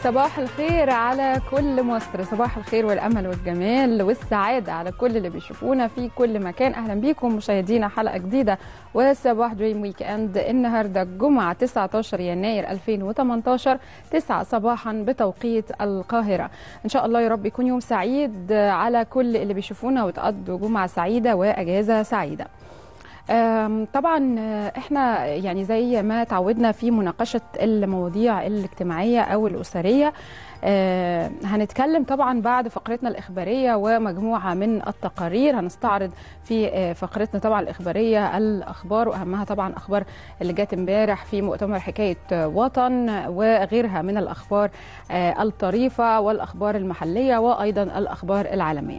صباح الخير على كل مصر صباح الخير والامل والجمال والسعاده على كل اللي بيشوفونا في كل مكان اهلا بيكم مشاهدينا حلقه جديده وصباح دريم ويك اند النهارده الجمعه 19 يناير 2018 9 صباحا بتوقيت القاهره ان شاء الله يا رب يكون يوم سعيد على كل اللي بيشوفونا وتقضوا جمعه سعيده واجازه سعيده طبعا احنا يعني زي ما تعودنا في مناقشه المواضيع الاجتماعيه او الاسريه هنتكلم طبعا بعد فقرتنا الاخباريه ومجموعه من التقارير هنستعرض في فقرتنا طبعا الاخباريه الاخبار واهمها طبعا اخبار اللي جت امبارح في مؤتمر حكايه وطن وغيرها من الاخبار الطريفه والاخبار المحليه وايضا الاخبار العالميه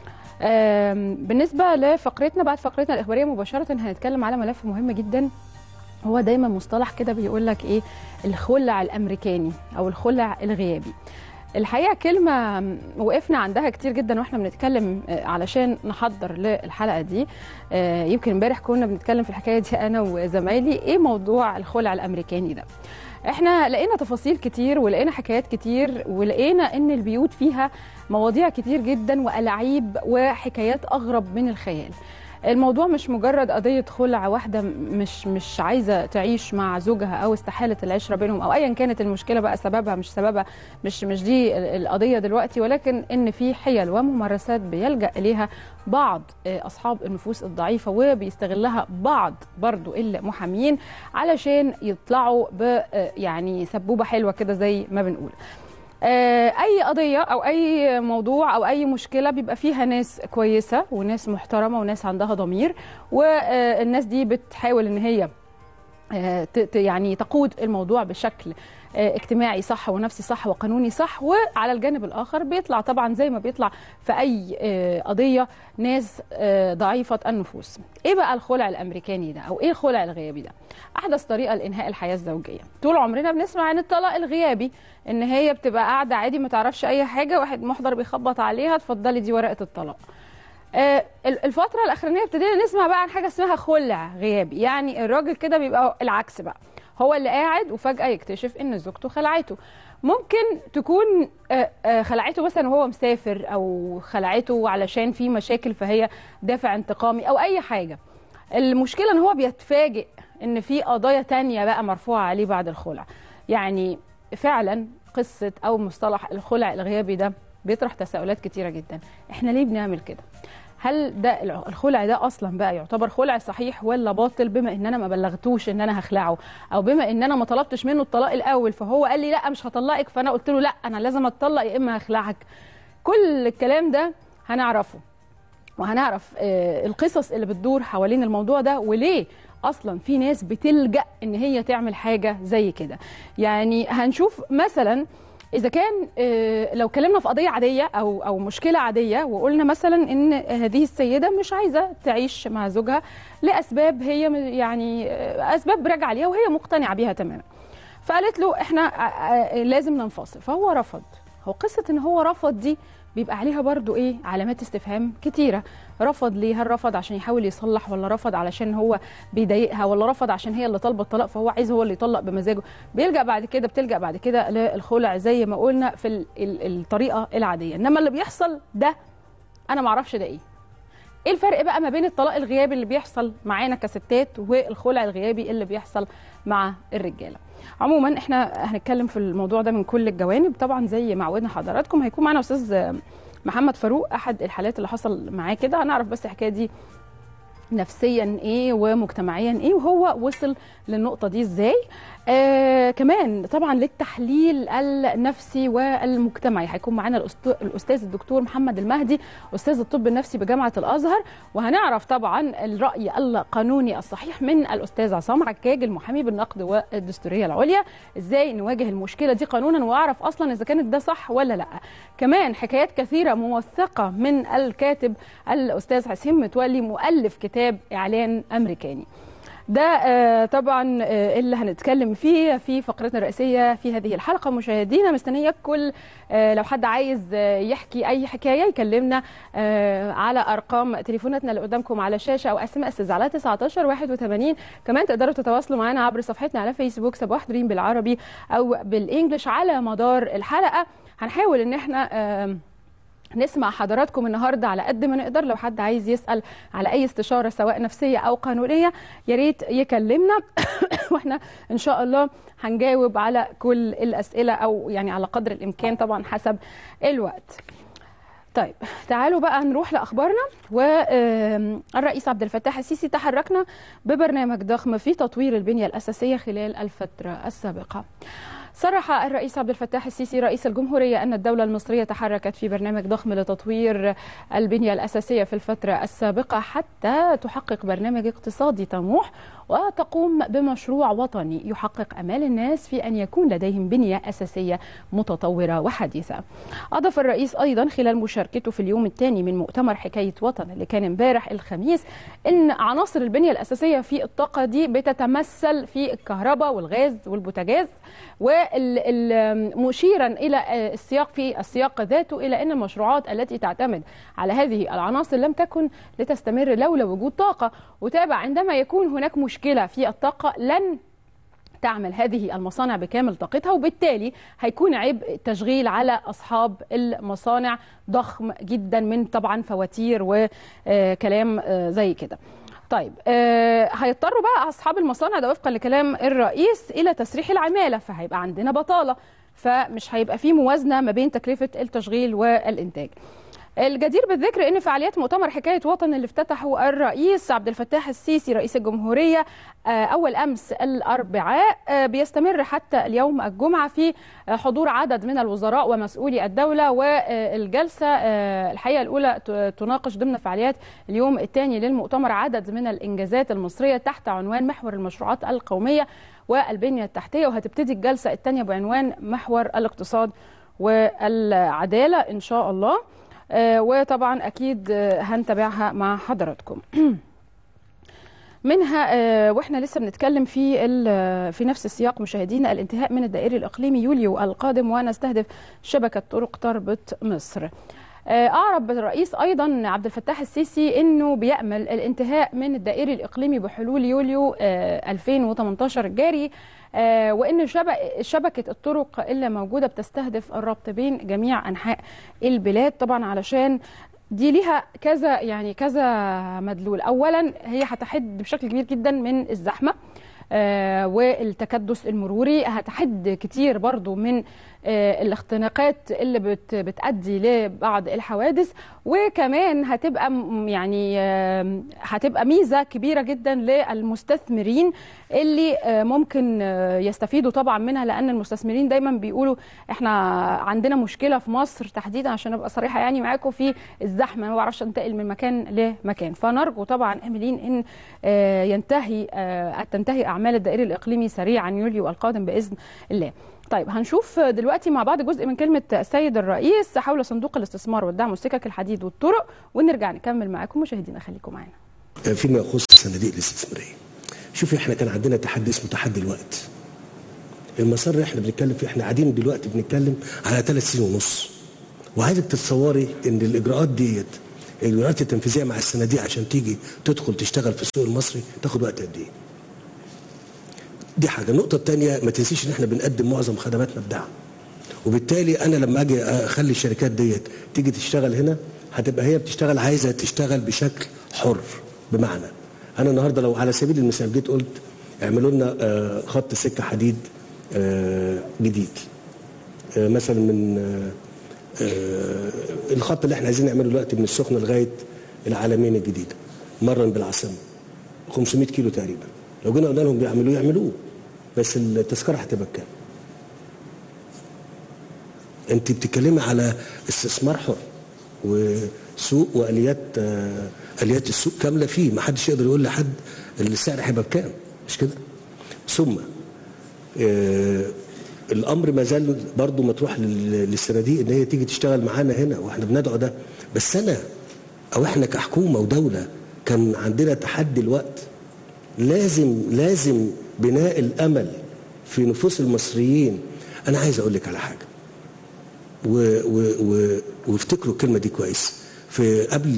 بالنسبه لفقرتنا بعد فقرتنا الاخباريه مباشره هنتكلم على ملف مهم جدا هو دايما مصطلح كده بيقول لك ايه الخلع الامريكاني او الخلع الغيابي الحقيقه كلمه وقفنا عندها كتير جدا واحنا بنتكلم علشان نحضر للحلقه دي يمكن امبارح كنا بنتكلم في الحكايه دي انا وزمايلي ايه موضوع الخلع الامريكاني ده احنا لقينا تفاصيل كتير ولقينا حكايات كتير ولقينا ان البيوت فيها مواضيع كتير جدا والعيب وحكايات اغرب من الخيال الموضوع مش مجرد قضيه خلع واحده مش مش عايزه تعيش مع زوجها او استحاله العشره بينهم او ايا كانت المشكله بقى سببها مش سببها مش مش دي القضيه دلوقتي ولكن ان في حيل وممارسات بيلجا اليها بعض اصحاب النفوس الضعيفه وبيستغلها بعض برضو المحامين علشان يطلعوا ب يعني سبوبه حلوه كده زي ما بنقول اي قضيه او اي موضوع او اي مشكله بيبقى فيها ناس كويسه وناس محترمه وناس عندها ضمير والناس دي بتحاول ان هي يعني تقود الموضوع بشكل اجتماعي صح ونفسي صح وقانوني صح وعلى الجانب الاخر بيطلع طبعا زي ما بيطلع في اي قضيه ناس ضعيفه النفوس. ايه بقى الخلع الامريكاني ده او ايه الخلع الغيابي ده؟ احدث طريقه لانهاء الحياه الزوجيه. طول عمرنا بنسمع عن الطلاق الغيابي ان هي بتبقى قاعده عادي ما تعرفش اي حاجه واحد محضر بيخبط عليها اتفضلي دي ورقه الطلاق. الفتره الاخرانيه ابتدينا نسمع بقى عن حاجه اسمها خلع غيابي يعني الراجل كده بيبقى العكس بقى هو اللي قاعد وفجاه يكتشف ان زوجته خلعته ممكن تكون خلعته مثلا وهو مسافر او خلعته علشان في مشاكل فهي دافع انتقامي او اي حاجه المشكله ان هو بيتفاجئ ان في قضايا تانية بقى مرفوعه عليه بعد الخلع يعني فعلا قصه او مصطلح الخلع الغيابي ده بيطرح تساؤلات كتيره جدا احنا ليه بنعمل كده هل ده الخلع ده اصلا بقى يعتبر خلع صحيح ولا باطل بما ان انا ما بلغتوش ان انا هخلعه او بما ان انا ما طلبتش منه الطلاق الاول فهو قال لي لا مش هطلقك فانا قلت له لا انا لازم اتطلق يا اما هخلعك كل الكلام ده هنعرفه وهنعرف القصص اللي بتدور حوالين الموضوع ده وليه اصلا في ناس بتلجا ان هي تعمل حاجه زي كده يعني هنشوف مثلا اذا كان لو اتكلمنا في قضيه عاديه او او مشكله عاديه وقلنا مثلا ان هذه السيده مش عايزه تعيش مع زوجها لاسباب هي يعني اسباب راجعه ليها وهي مقتنعه بيها تماما فقالت له احنا لازم ننفصل فهو رفض هو قصه ان هو رفض دي بيبقى عليها برضو ايه علامات استفهام كتيره رفض ليه هل رفض عشان يحاول يصلح ولا رفض علشان هو بيضايقها ولا رفض عشان هي اللي طالبه الطلاق فهو عايز هو اللي يطلق بمزاجه بيلجا بعد كده بتلجا بعد كده للخلع زي ما قلنا في ال ال الطريقه العاديه انما اللي بيحصل ده انا ما اعرفش ده ايه ايه الفرق بقى ما بين الطلاق الغيابي اللي بيحصل معانا كستات والخلع الغيابي اللي بيحصل مع الرجاله عموما احنا هنتكلم في الموضوع ده من كل الجوانب طبعا زي ما عودنا حضراتكم هيكون معانا استاذ محمد فاروق احد الحالات اللي حصل معاه كده هنعرف بس الحكايه دي نفسيا ايه ومجتمعيا ايه وهو وصل للنقطه دي ازاي آه كمان طبعا للتحليل النفسي والمجتمعي هيكون معانا الاستاذ الدكتور محمد المهدي استاذ الطب النفسي بجامعه الازهر وهنعرف طبعا الراي القانوني الصحيح من الاستاذ عصام عكاج المحامي بالنقد والدستوريه العليا ازاي نواجه المشكله دي قانونا واعرف اصلا اذا كانت ده صح ولا لا كمان حكايات كثيره موثقه من الكاتب الاستاذ حسين متولي مؤلف كتاب اعلان امريكاني ده آه، طبعا آه، اللي هنتكلم فيه في فقرتنا الرئيسيه في هذه الحلقه مشاهدينا مستنيه كل آه، لو حد عايز آه، يحكي اي حكايه يكلمنا آه، على ارقام تليفوناتنا اللي قدامكم على الشاشه او اس ام اس على 19 81 كمان تقدروا تتواصلوا معنا عبر صفحتنا على فيسبوك صباح دريم بالعربي او بالانجلش على مدار الحلقه هنحاول ان احنا آم، نسمع حضراتكم النهارده على قد ما نقدر لو حد عايز يسال على اي استشاره سواء نفسيه او قانونيه يا ريت يكلمنا واحنا ان شاء الله هنجاوب على كل الاسئله او يعني على قدر الامكان طبعا حسب الوقت. طيب تعالوا بقى نروح لاخبارنا والرئيس عبد الفتاح السيسي تحركنا ببرنامج ضخم في تطوير البنيه الاساسيه خلال الفتره السابقه. صرح الرئيس عبد الفتاح السيسي رئيس الجمهورية أن الدولة المصرية تحركت في برنامج ضخم لتطوير البنية الأساسية في الفترة السابقة حتى تحقق برنامج اقتصادي طموح وتقوم بمشروع وطني يحقق أمال الناس في أن يكون لديهم بنية أساسية متطورة وحديثة أضاف الرئيس أيضا خلال مشاركته في اليوم الثاني من مؤتمر حكاية وطن اللي كان امبارح الخميس أن عناصر البنية الأساسية في الطاقة دي بتتمثل في الكهرباء والغاز والبوتاجاز ومشيرا الى السياق في السياق ذاته الى ان المشروعات التي تعتمد على هذه العناصر لم تكن لتستمر لولا وجود طاقه وتابع عندما يكون هناك مشكله في الطاقه لن تعمل هذه المصانع بكامل طاقتها وبالتالي هيكون عبء التشغيل على اصحاب المصانع ضخم جدا من طبعا فواتير وكلام زي كده. طيب آه هيضطروا بقى اصحاب المصانع ده وفقا لكلام الرئيس الى تسريح العماله فهيبقى عندنا بطاله فمش هيبقى في موازنه ما بين تكلفه التشغيل والانتاج. الجدير بالذكر ان فعاليات مؤتمر حكايه وطن اللي افتتحه الرئيس عبد الفتاح السيسي رئيس الجمهوريه اول امس الاربعاء بيستمر حتى اليوم الجمعه في حضور عدد من الوزراء ومسؤولي الدوله والجلسه الحقيقه الاولى تناقش ضمن فعاليات اليوم الثاني للمؤتمر عدد من الانجازات المصريه تحت عنوان محور المشروعات القوميه والبنيه التحتيه وهتبتدي الجلسه الثانيه بعنوان محور الاقتصاد والعداله ان شاء الله وطبعا اكيد هنتابعها مع حضراتكم منها واحنا لسه بنتكلم في في نفس السياق مشاهدينا الانتهاء من الدائري الاقليمي يوليو القادم ونستهدف شبكه طرق تربط مصر أعرب الرئيس أيضا عبد الفتاح السيسي أنه بيأمل الانتهاء من الدائري الإقليمي بحلول يوليو 2018 الجاري وان شبكه الطرق اللي موجوده بتستهدف الربط بين جميع انحاء البلاد طبعا علشان دي ليها كذا يعني كذا مدلول اولا هي هتحد بشكل كبير جدا من الزحمه آه والتكدس المروري هتحد كتير برضو من آه الاختناقات اللي بت بتأدي لبعض الحوادث وكمان هتبقى يعني آه هتبقى ميزة كبيرة جدا للمستثمرين اللي ممكن يستفيدوا طبعا منها لأن المستثمرين دايما بيقولوا احنا عندنا مشكلة في مصر تحديدا عشان ابقى صريحة يعني معاكم في الزحمة ما بعرفش انتقل من مكان لمكان فنرجو طبعا املين ان ينتهي تنتهي اعمال الدائري الاقليمي سريعا يوليو القادم باذن الله طيب هنشوف دلوقتي مع بعض جزء من كلمة السيد الرئيس حول صندوق الاستثمار والدعم والسكك الحديد والطرق ونرجع نكمل معاكم مشاهدينا خليكم معانا فيما يخص الصناديق الاستثمارية شوفي احنا كان عندنا تحدي اسمه تحدي الوقت المسار اللي احنا بنتكلم فيه احنا قاعدين دلوقتي بنتكلم على ثلاث سنين ونص وعايزك تتصوري ان الاجراءات ديت الاجراءات التنفيذيه مع الصناديق عشان تيجي تدخل تشتغل في السوق المصري تاخد وقت قد ايه؟ دي حاجه النقطه الثانيه ما تنسيش ان احنا بنقدم معظم خدماتنا بدعم وبالتالي انا لما اجي اخلي الشركات ديت تيجي تشتغل هنا هتبقى هي بتشتغل عايزه تشتغل بشكل حر بمعنى انا النهارده لو على سبيل المثال جيت قلت اعملوا لنا خط سكه حديد جديد مثلا من الخط اللي احنا عايزين نعمله دلوقتي من السخنه لغايه العالمين الجديده مرا بالعاصمه 500 كيلو تقريبا لو جينا قلنا لهم بيعملوه يعملوه بس التذكره هتبقى بكام؟ انت بتتكلمي على استثمار حر وسوق واليات اليات السوق كامله فيه ما حدش يقدر يقول لحد السعر هيبقى بكام مش كده؟ ثم آه الامر ما زال برضه مطروح للصناديق ان هي تيجي تشتغل معانا هنا واحنا بندعو ده بس انا او احنا كحكومه ودوله كان عندنا تحدي الوقت لازم لازم بناء الامل في نفوس المصريين انا عايز اقول لك على حاجه و و و وافتكروا الكلمه دي كويس في قبل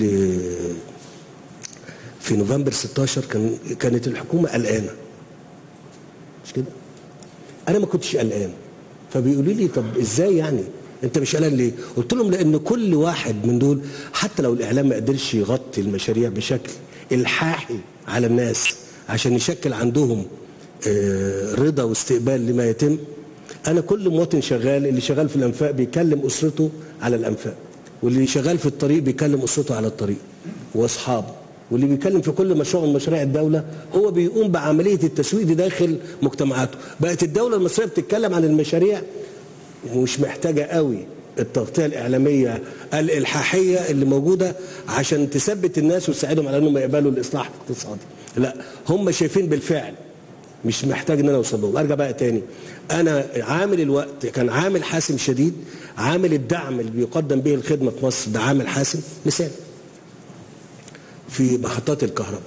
في نوفمبر 16 كان كانت الحكومه قلقانه مش كده انا ما كنتش قلقان فبيقولوا لي طب ازاي يعني انت مش قلقان ليه قلت لهم لان كل واحد من دول حتى لو الاعلام ما قدرش يغطي المشاريع بشكل الحاحي على الناس عشان يشكل عندهم آه، رضا واستقبال لما يتم انا كل مواطن شغال اللي شغال في الانفاق بيكلم اسرته على الانفاق واللي شغال في الطريق بيكلم اسرته على الطريق واصحابه واللي بيتكلم في كل مشروع من مشاريع الدوله هو بيقوم بعمليه التسويق دي داخل مجتمعاته بقت الدوله المصريه بتتكلم عن المشاريع ومش محتاجه قوي التغطيه الاعلاميه الالحاحيه اللي موجوده عشان تثبت الناس وتساعدهم على انهم يقبلوا الاصلاح الاقتصادي لا هم شايفين بالفعل مش محتاج ان انا اوصل لهم ارجع بقى تاني انا عامل الوقت كان عامل حاسم شديد عامل الدعم اللي بيقدم به الخدمه في مصر ده عامل حاسم مثال في محطات الكهرباء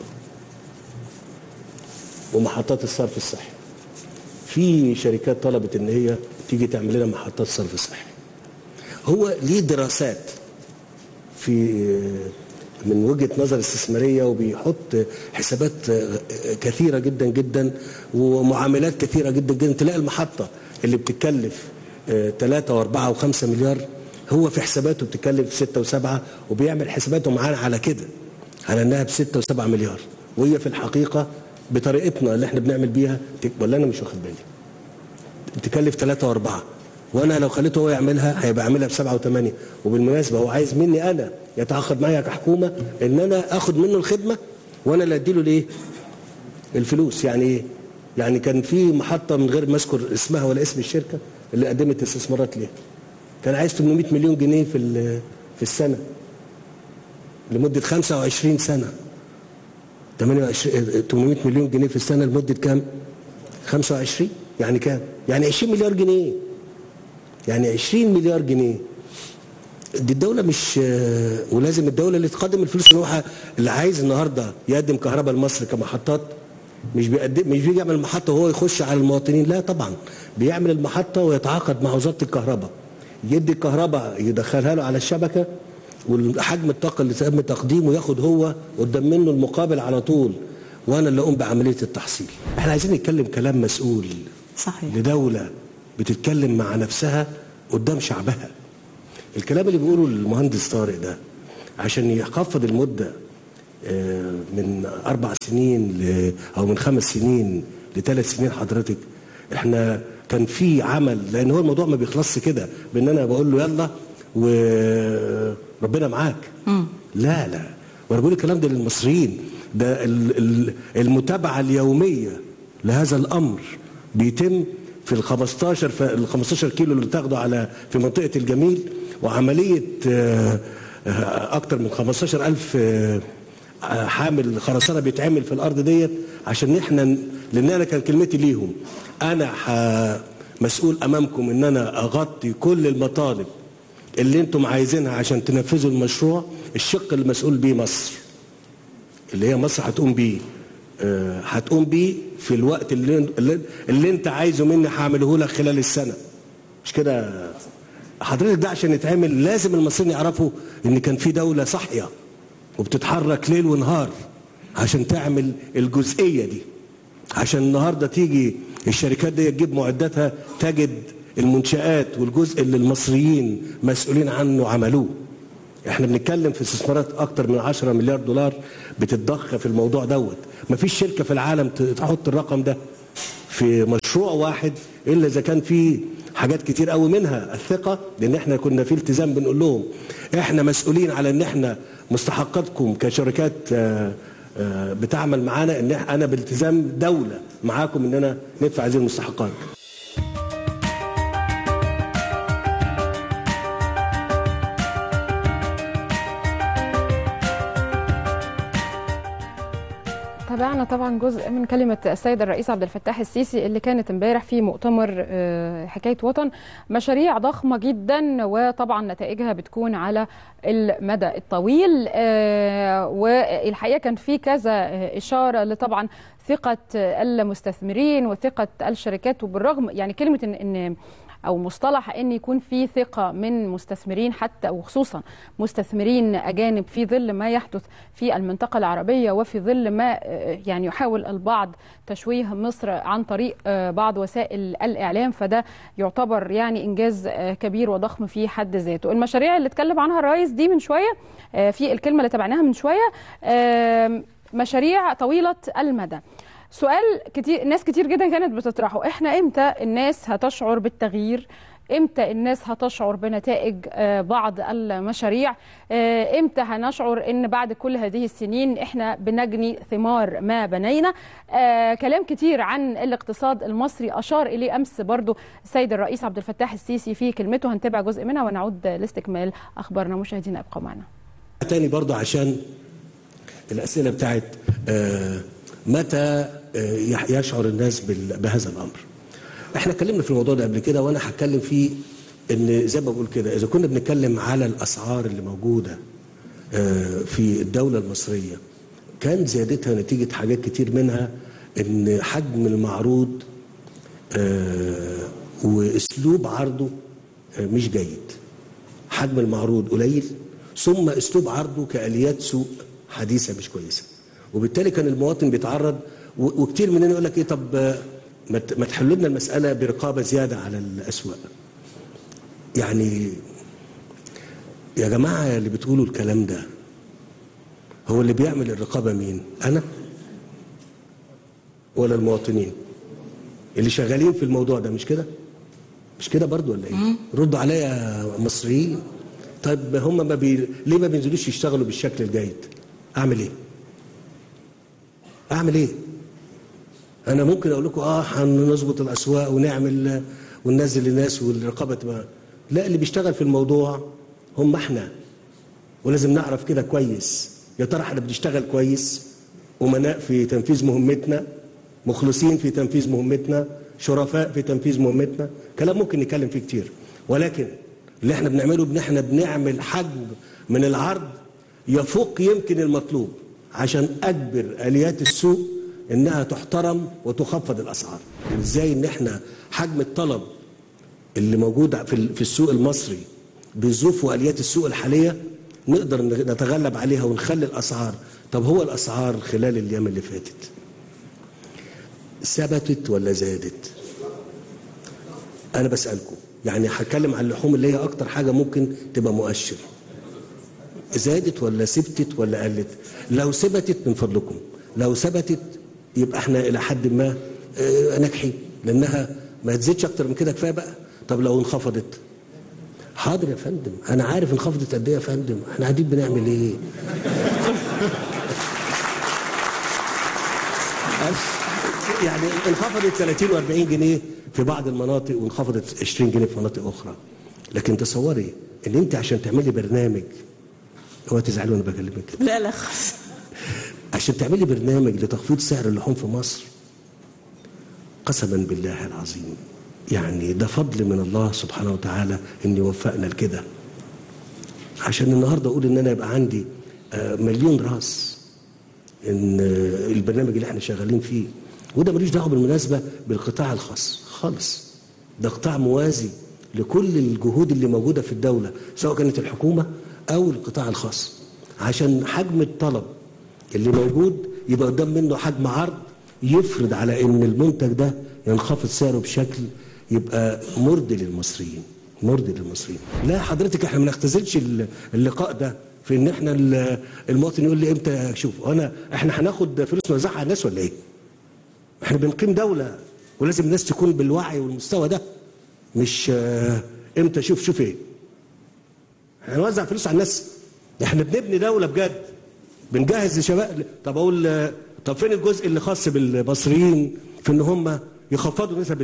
ومحطات الصرف الصحي في شركات طلبت ان هي تيجي تعمل لنا محطات صرف صحي هو ليه دراسات في من وجهه نظر استثماريه وبيحط حسابات كثيره جدا جدا ومعاملات كثيره جدا جدا تلاقي المحطه اللي بتكلف 3 و4 و5 مليار هو في حساباته بتكلف 6 و7 وبيعمل حساباته معانا على كده على انها ب 6 و7 مليار وهي في الحقيقه بطريقتنا اللي احنا بنعمل بيها ولا انا مش واخد بالي بتكلف 3 و4 وانا لو خليته هو يعملها هيبقى عاملها بسبعه وثمانيه وبالمناسبه هو عايز مني انا يتعاقد معايا كحكومه ان انا اخد منه الخدمه وانا اللي اديله الايه؟ الفلوس يعني ايه؟ يعني كان في محطه من غير ما اذكر اسمها ولا اسم الشركه اللي قدمت استثمارات ليها كان عايز 800 مليون جنيه في في السنه لمده 25 سنه 28 800 مليون جنيه في السنه لمده كام؟ 25 يعني كام؟ يعني 20 مليار جنيه يعني 20 مليار جنيه دي الدولة مش ولازم الدولة اللي تقدم الفلوس اللي هو اللي عايز النهارده يقدم كهرباء لمصر كمحطات مش بيقدم مش بيجي يعمل المحطة وهو يخش على المواطنين لا طبعا بيعمل المحطة ويتعاقد مع وزارة الكهرباء يدي الكهرباء يدخلها له على الشبكة وحجم الطاقة اللي تم تقديمه ياخد هو قدام منه المقابل على طول وانا اللي اقوم بعملية التحصيل احنا عايزين نتكلم كلام مسؤول صحيح لدولة بتتكلم مع نفسها قدام شعبها الكلام اللي بيقوله المهندس طارق ده عشان يخفض المدة من أربع سنين أو من خمس سنين لثلاث سنين حضرتك احنا كان في عمل لأن هو الموضوع ما بيخلصش كده بأن أنا بقول له يلا وربنا معاك مم. لا لا وأنا بقول الكلام ده للمصريين ده المتابعة اليومية لهذا الأمر بيتم في ال 15 في ال 15 كيلو اللي بتاخده على في منطقه الجميل وعمليه اكتر من 15000 حامل خرسانه بيتعمل في الارض ديت عشان احنا لان انا كان كلمتي ليهم انا مسؤول امامكم ان انا اغطي كل المطالب اللي انتم عايزينها عشان تنفذوا المشروع الشق المسؤول بيه مصر اللي هي مصر هتقوم بيه هتقوم بيه في الوقت اللي, اللي, اللي انت عايزه مني هعمله لك خلال السنه مش كده حضرتك ده عشان يتعمل لازم المصريين يعرفوا ان كان في دوله صاحيه وبتتحرك ليل ونهار عشان تعمل الجزئيه دي عشان النهارده تيجي الشركات دي تجيب معداتها تجد المنشآت والجزء اللي المصريين مسؤولين عنه عملوه احنا بنتكلم في استثمارات اكتر من 10 مليار دولار بتتضخ في الموضوع دوت مفيش شركه في العالم تحط الرقم ده في مشروع واحد الا اذا كان في حاجات كتير قوي منها الثقه لان احنا كنا في التزام بنقول لهم احنا مسؤولين على ان احنا مستحقاتكم كشركات بتعمل معانا ان انا بالتزام دوله معاكم ان انا ندفع هذه المستحقات تابعنا طبعا جزء من كلمة السيد الرئيس عبد الفتاح السيسي اللي كانت امبارح في مؤتمر حكاية وطن مشاريع ضخمة جدا وطبعا نتائجها بتكون على المدى الطويل والحقيقة كان في كذا إشارة لطبعا ثقه المستثمرين وثقه الشركات وبالرغم يعني كلمه ان, إن او مصطلح ان يكون في ثقه من مستثمرين حتى وخصوصا مستثمرين اجانب في ظل ما يحدث في المنطقه العربيه وفي ظل ما يعني يحاول البعض تشويه مصر عن طريق بعض وسائل الاعلام فده يعتبر يعني انجاز كبير وضخم في حد ذاته المشاريع اللي اتكلم عنها الرئيس دي من شويه في الكلمه اللي تابعناها من شويه مشاريع طويله المدى سؤال كتير ناس كتير جدا كانت بتطرحه احنا امتى الناس هتشعر بالتغيير امتى الناس هتشعر بنتائج بعض المشاريع امتى هنشعر ان بعد كل هذه السنين احنا بنجني ثمار ما بنينا كلام كتير عن الاقتصاد المصري اشار اليه امس برضو السيد الرئيس عبد الفتاح السيسي في كلمته هنتابع جزء منها ونعود لاستكمال اخبارنا مشاهدينا ابقوا معنا تاني برضو عشان الاسئله بتاعت متى يشعر الناس بهذا الامر احنا اتكلمنا في الموضوع ده قبل كده وانا هتكلم فيه ان زي ما بقول كده اذا كنا بنتكلم على الاسعار اللي موجوده في الدوله المصريه كان زيادتها نتيجه حاجات كتير منها ان حجم المعروض واسلوب عرضه مش جيد حجم المعروض قليل ثم اسلوب عرضه كاليات سوق حديثه مش كويسه وبالتالي كان المواطن بيتعرض وكتير مننا يقول لك ايه طب ما تحلوا لنا المساله برقابه زياده على الاسواق يعني يا جماعه اللي بتقولوا الكلام ده هو اللي بيعمل الرقابه مين انا ولا المواطنين اللي شغالين في الموضوع ده مش كده مش كده برضو ولا ايه ردوا عليا يا مصريين طيب هم ما بي... ليه ما بينزلوش يشتغلوا بالشكل الجيد اعمل ايه اعمل ايه انا ممكن اقول لكم اه هنظبط الاسواق ونعمل وننزل الناس والرقابه تبقى لا اللي بيشتغل في الموضوع هم احنا ولازم نعرف كده كويس يا ترى احنا بنشتغل كويس امناء في تنفيذ مهمتنا مخلصين في تنفيذ مهمتنا شرفاء في تنفيذ مهمتنا كلام ممكن نتكلم فيه كتير ولكن اللي احنا بنعمله ان احنا بنعمل حجم من العرض يفوق يمكن المطلوب عشان اجبر اليات السوق انها تحترم وتخفض الاسعار ازاي ان احنا حجم الطلب اللي موجود في في السوق المصري بظروف واليات السوق الحاليه نقدر نتغلب عليها ونخلي الاسعار طب هو الاسعار خلال الايام اللي فاتت ثبتت ولا زادت انا بسالكم يعني هتكلم عن اللحوم اللي هي اكتر حاجه ممكن تبقى مؤشر زادت ولا ثبتت ولا قلت لو ثبتت من فضلكم لو ثبتت يبقى احنا الى حد ما اه ناجحين لانها ما تزيدش اكتر من كده كفايه بقى طب لو انخفضت حاضر يا فندم انا عارف انخفضت قد ايه يا فندم احنا قاعدين بنعمل ايه يعني انخفضت 30 و40 جنيه في بعض المناطق وانخفضت 20 جنيه في مناطق اخرى لكن تصوري ان انت عشان تعملي برنامج هو تزعلي وانا بكلمك لا لا خالص عشان تعملي برنامج لتخفيض سعر اللحوم في مصر قسما بالله العظيم يعني ده فضل من الله سبحانه وتعالى ان يوفقنا لكده عشان النهارده اقول ان انا يبقى عندي مليون راس ان البرنامج اللي احنا شغالين فيه وده ملوش دعوه بالمناسبه بالقطاع الخاص خالص ده قطاع موازي لكل الجهود اللي موجوده في الدوله سواء كانت الحكومه او القطاع الخاص عشان حجم الطلب اللي موجود يبقى قدام منه حجم عرض يفرض على ان المنتج ده ينخفض سعره بشكل يبقى مرضي للمصريين مرضي للمصريين لا حضرتك احنا ما نختزلش اللقاء ده في ان احنا المواطن يقول لي امتى شوف انا احنا هناخد فلوس نوزعها على الناس ولا ايه؟ احنا بنقيم دوله ولازم الناس تكون بالوعي والمستوى ده مش امتى شوف شوف ايه هنوزع فلوس على الناس احنا بنبني دوله بجد بنجهز لشباب طب اقول طب فين الجزء اللي خاص بالمصريين في ان هم يخفضوا نسب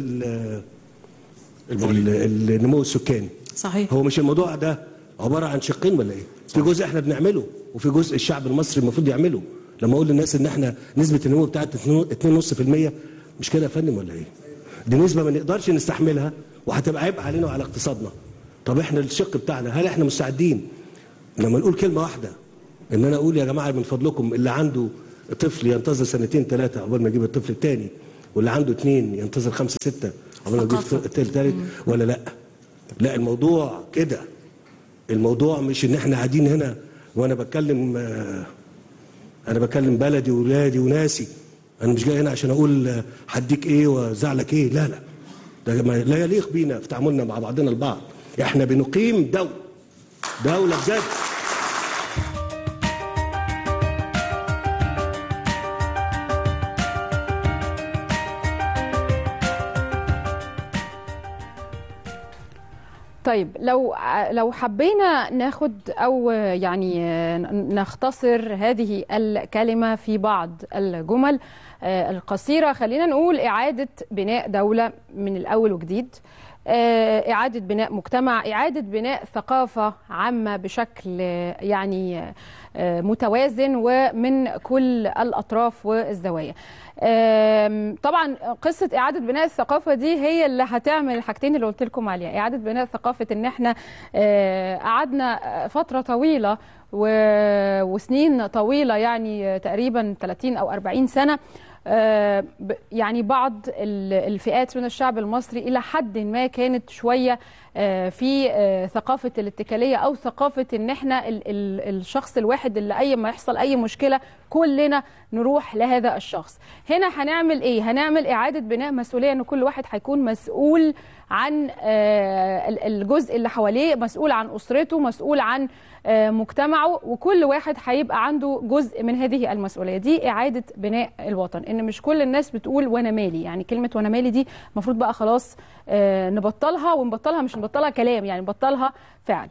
النمو السكاني صحيح هو مش الموضوع ده عباره عن شقين ولا ايه في جزء احنا بنعمله وفي جزء الشعب المصري المفروض يعمله لما اقول للناس ان احنا نسبه النمو بتاعت 2.5% مش كده يا فندم ولا ايه دي نسبه ما نقدرش نستحملها وهتبقى عبء علينا وعلى اقتصادنا طب احنا الشق بتاعنا هل احنا مستعدين لما نقول كلمه واحده ان انا اقول يا جماعه من فضلكم اللي عنده طفل ينتظر سنتين ثلاثه عقبال ما يجيب الطفل الثاني واللي عنده اثنين ينتظر خمسه سته عقبال ما يجيب ثقافة. الثالث ولا لا لا الموضوع كده الموضوع مش ان احنا قاعدين هنا وانا بتكلم آه، انا بكلم بلدي وولادي وناسي انا مش جاي هنا عشان اقول آه، هديك ايه وزعلك ايه لا لا ده ما لا يليق بينا في تعاملنا مع بعضنا البعض احنا بنقيم دوله دوله بجد طيب لو لو حبينا ناخد او يعني نختصر هذه الكلمه في بعض الجمل آه، القصيره خلينا نقول اعاده بناء دوله من الاول وجديد آه، إعادة بناء مجتمع إعادة بناء ثقافة عامة بشكل آه، يعني آه، متوازن ومن كل الأطراف والزوايا آم، طبعا قصة إعادة بناء الثقافة دي هي اللي هتعمل الحاجتين اللي قلت لكم عليها إعادة بناء ثقافة إن إحنا آه، قعدنا فترة طويلة و- وسنين طويلة يعني تقريبا 30 أو 40 سنة آه، ب- يعني بعض ال- الفئات من الشعب المصري إلى حد ما كانت شوية آه، في آه، ثقافة الاتكالية أو ثقافة إن إحنا ال- ال- الشخص الواحد اللي أي ما يحصل أي مشكلة كلنا نروح لهذا الشخص هنا هنعمل إيه؟ هنعمل إعادة بناء مسؤولية إن كل واحد هيكون مسؤول عن آه، ال- الجزء اللي حواليه مسؤول عن أسرته مسؤول عن آه، مجتمعه وكل واحد هيبقى عنده جزء من هذه المسؤولية دي إعادة بناء الوطن إن مش كل الناس بتقول وأنا مالي يعني كلمة وأنا مالي دي المفروض بقى خلاص آه، نبطلها ونبطلها مش نبطلها كلام يعني نبطلها فعل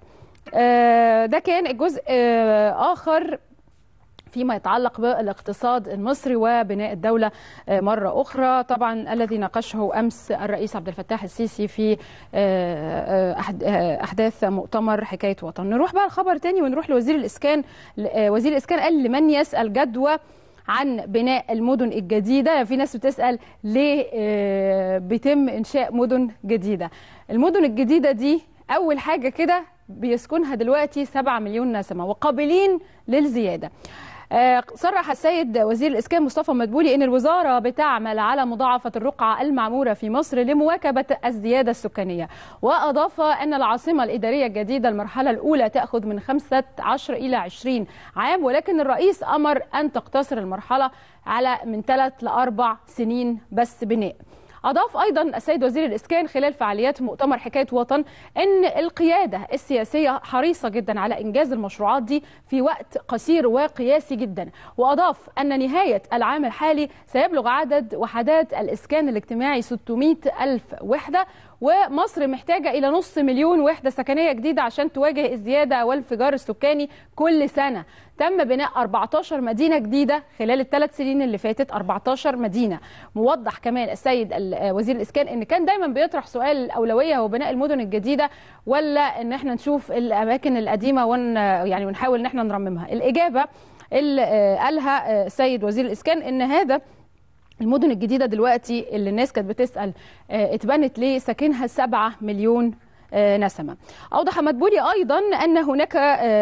آه، ده كان الجزء آه، آخر فيما يتعلق بالاقتصاد المصري وبناء الدولة آه، مرة أخرى طبعا الذي ناقشه أمس الرئيس عبد الفتاح السيسي في آه، آه، أحد- آه، أحداث مؤتمر حكاية وطن نروح بقى الخبر تاني ونروح لوزير الإسكان آه، وزير الإسكان قال لمن يسأل جدوى عن بناء المدن الجديدة في ناس بتسأل ليه آه، بيتم إنشاء مدن جديدة المدن الجديدة دي أول حاجة كده بيسكنها دلوقتي 7 مليون نسمة وقابلين للزيادة آه، صرح السيد وزير الإسكان مصطفى مدبولي أن الوزارة بتعمل على مضاعفة الرقعة المعمورة في مصر لمواكبة الزيادة السكانية وأضاف أن العاصمة الإدارية الجديدة المرحلة الأولى تأخذ من 15 إلى 20 عام ولكن الرئيس أمر أن تقتصر المرحلة على من ثلاث لأربع سنين بس بناء أضاف أيضا السيد وزير الإسكان خلال فعاليات مؤتمر حكاية وطن أن القيادة السياسية حريصة جدا على إنجاز المشروعات دي في وقت قصير وقياسي جدا وأضاف أن نهاية العام الحالي سيبلغ عدد وحدات الإسكان الاجتماعي 600 ألف وحدة ومصر محتاجة إلى نص مليون وحدة سكنية جديدة عشان تواجه الزيادة والانفجار السكاني كل سنة تم بناء 14 مدينة جديدة خلال الثلاث سنين اللي فاتت 14 مدينة موضح كمان السيد ال- وزير الإسكان إن كان دايما بيطرح سؤال الأولوية هو بناء المدن الجديدة ولا إن احنا نشوف الأماكن القديمة ون يعني ونحاول إن احنا نرممها الإجابة اللي آه، قالها آه، السيد وزير الإسكان إن هذا المدن الجديدة دلوقتي اللي الناس كانت بتسأل آه، اتبنت ليه ساكنها 7 مليون آه، نسمة أوضح مدبولي أيضا أن هناك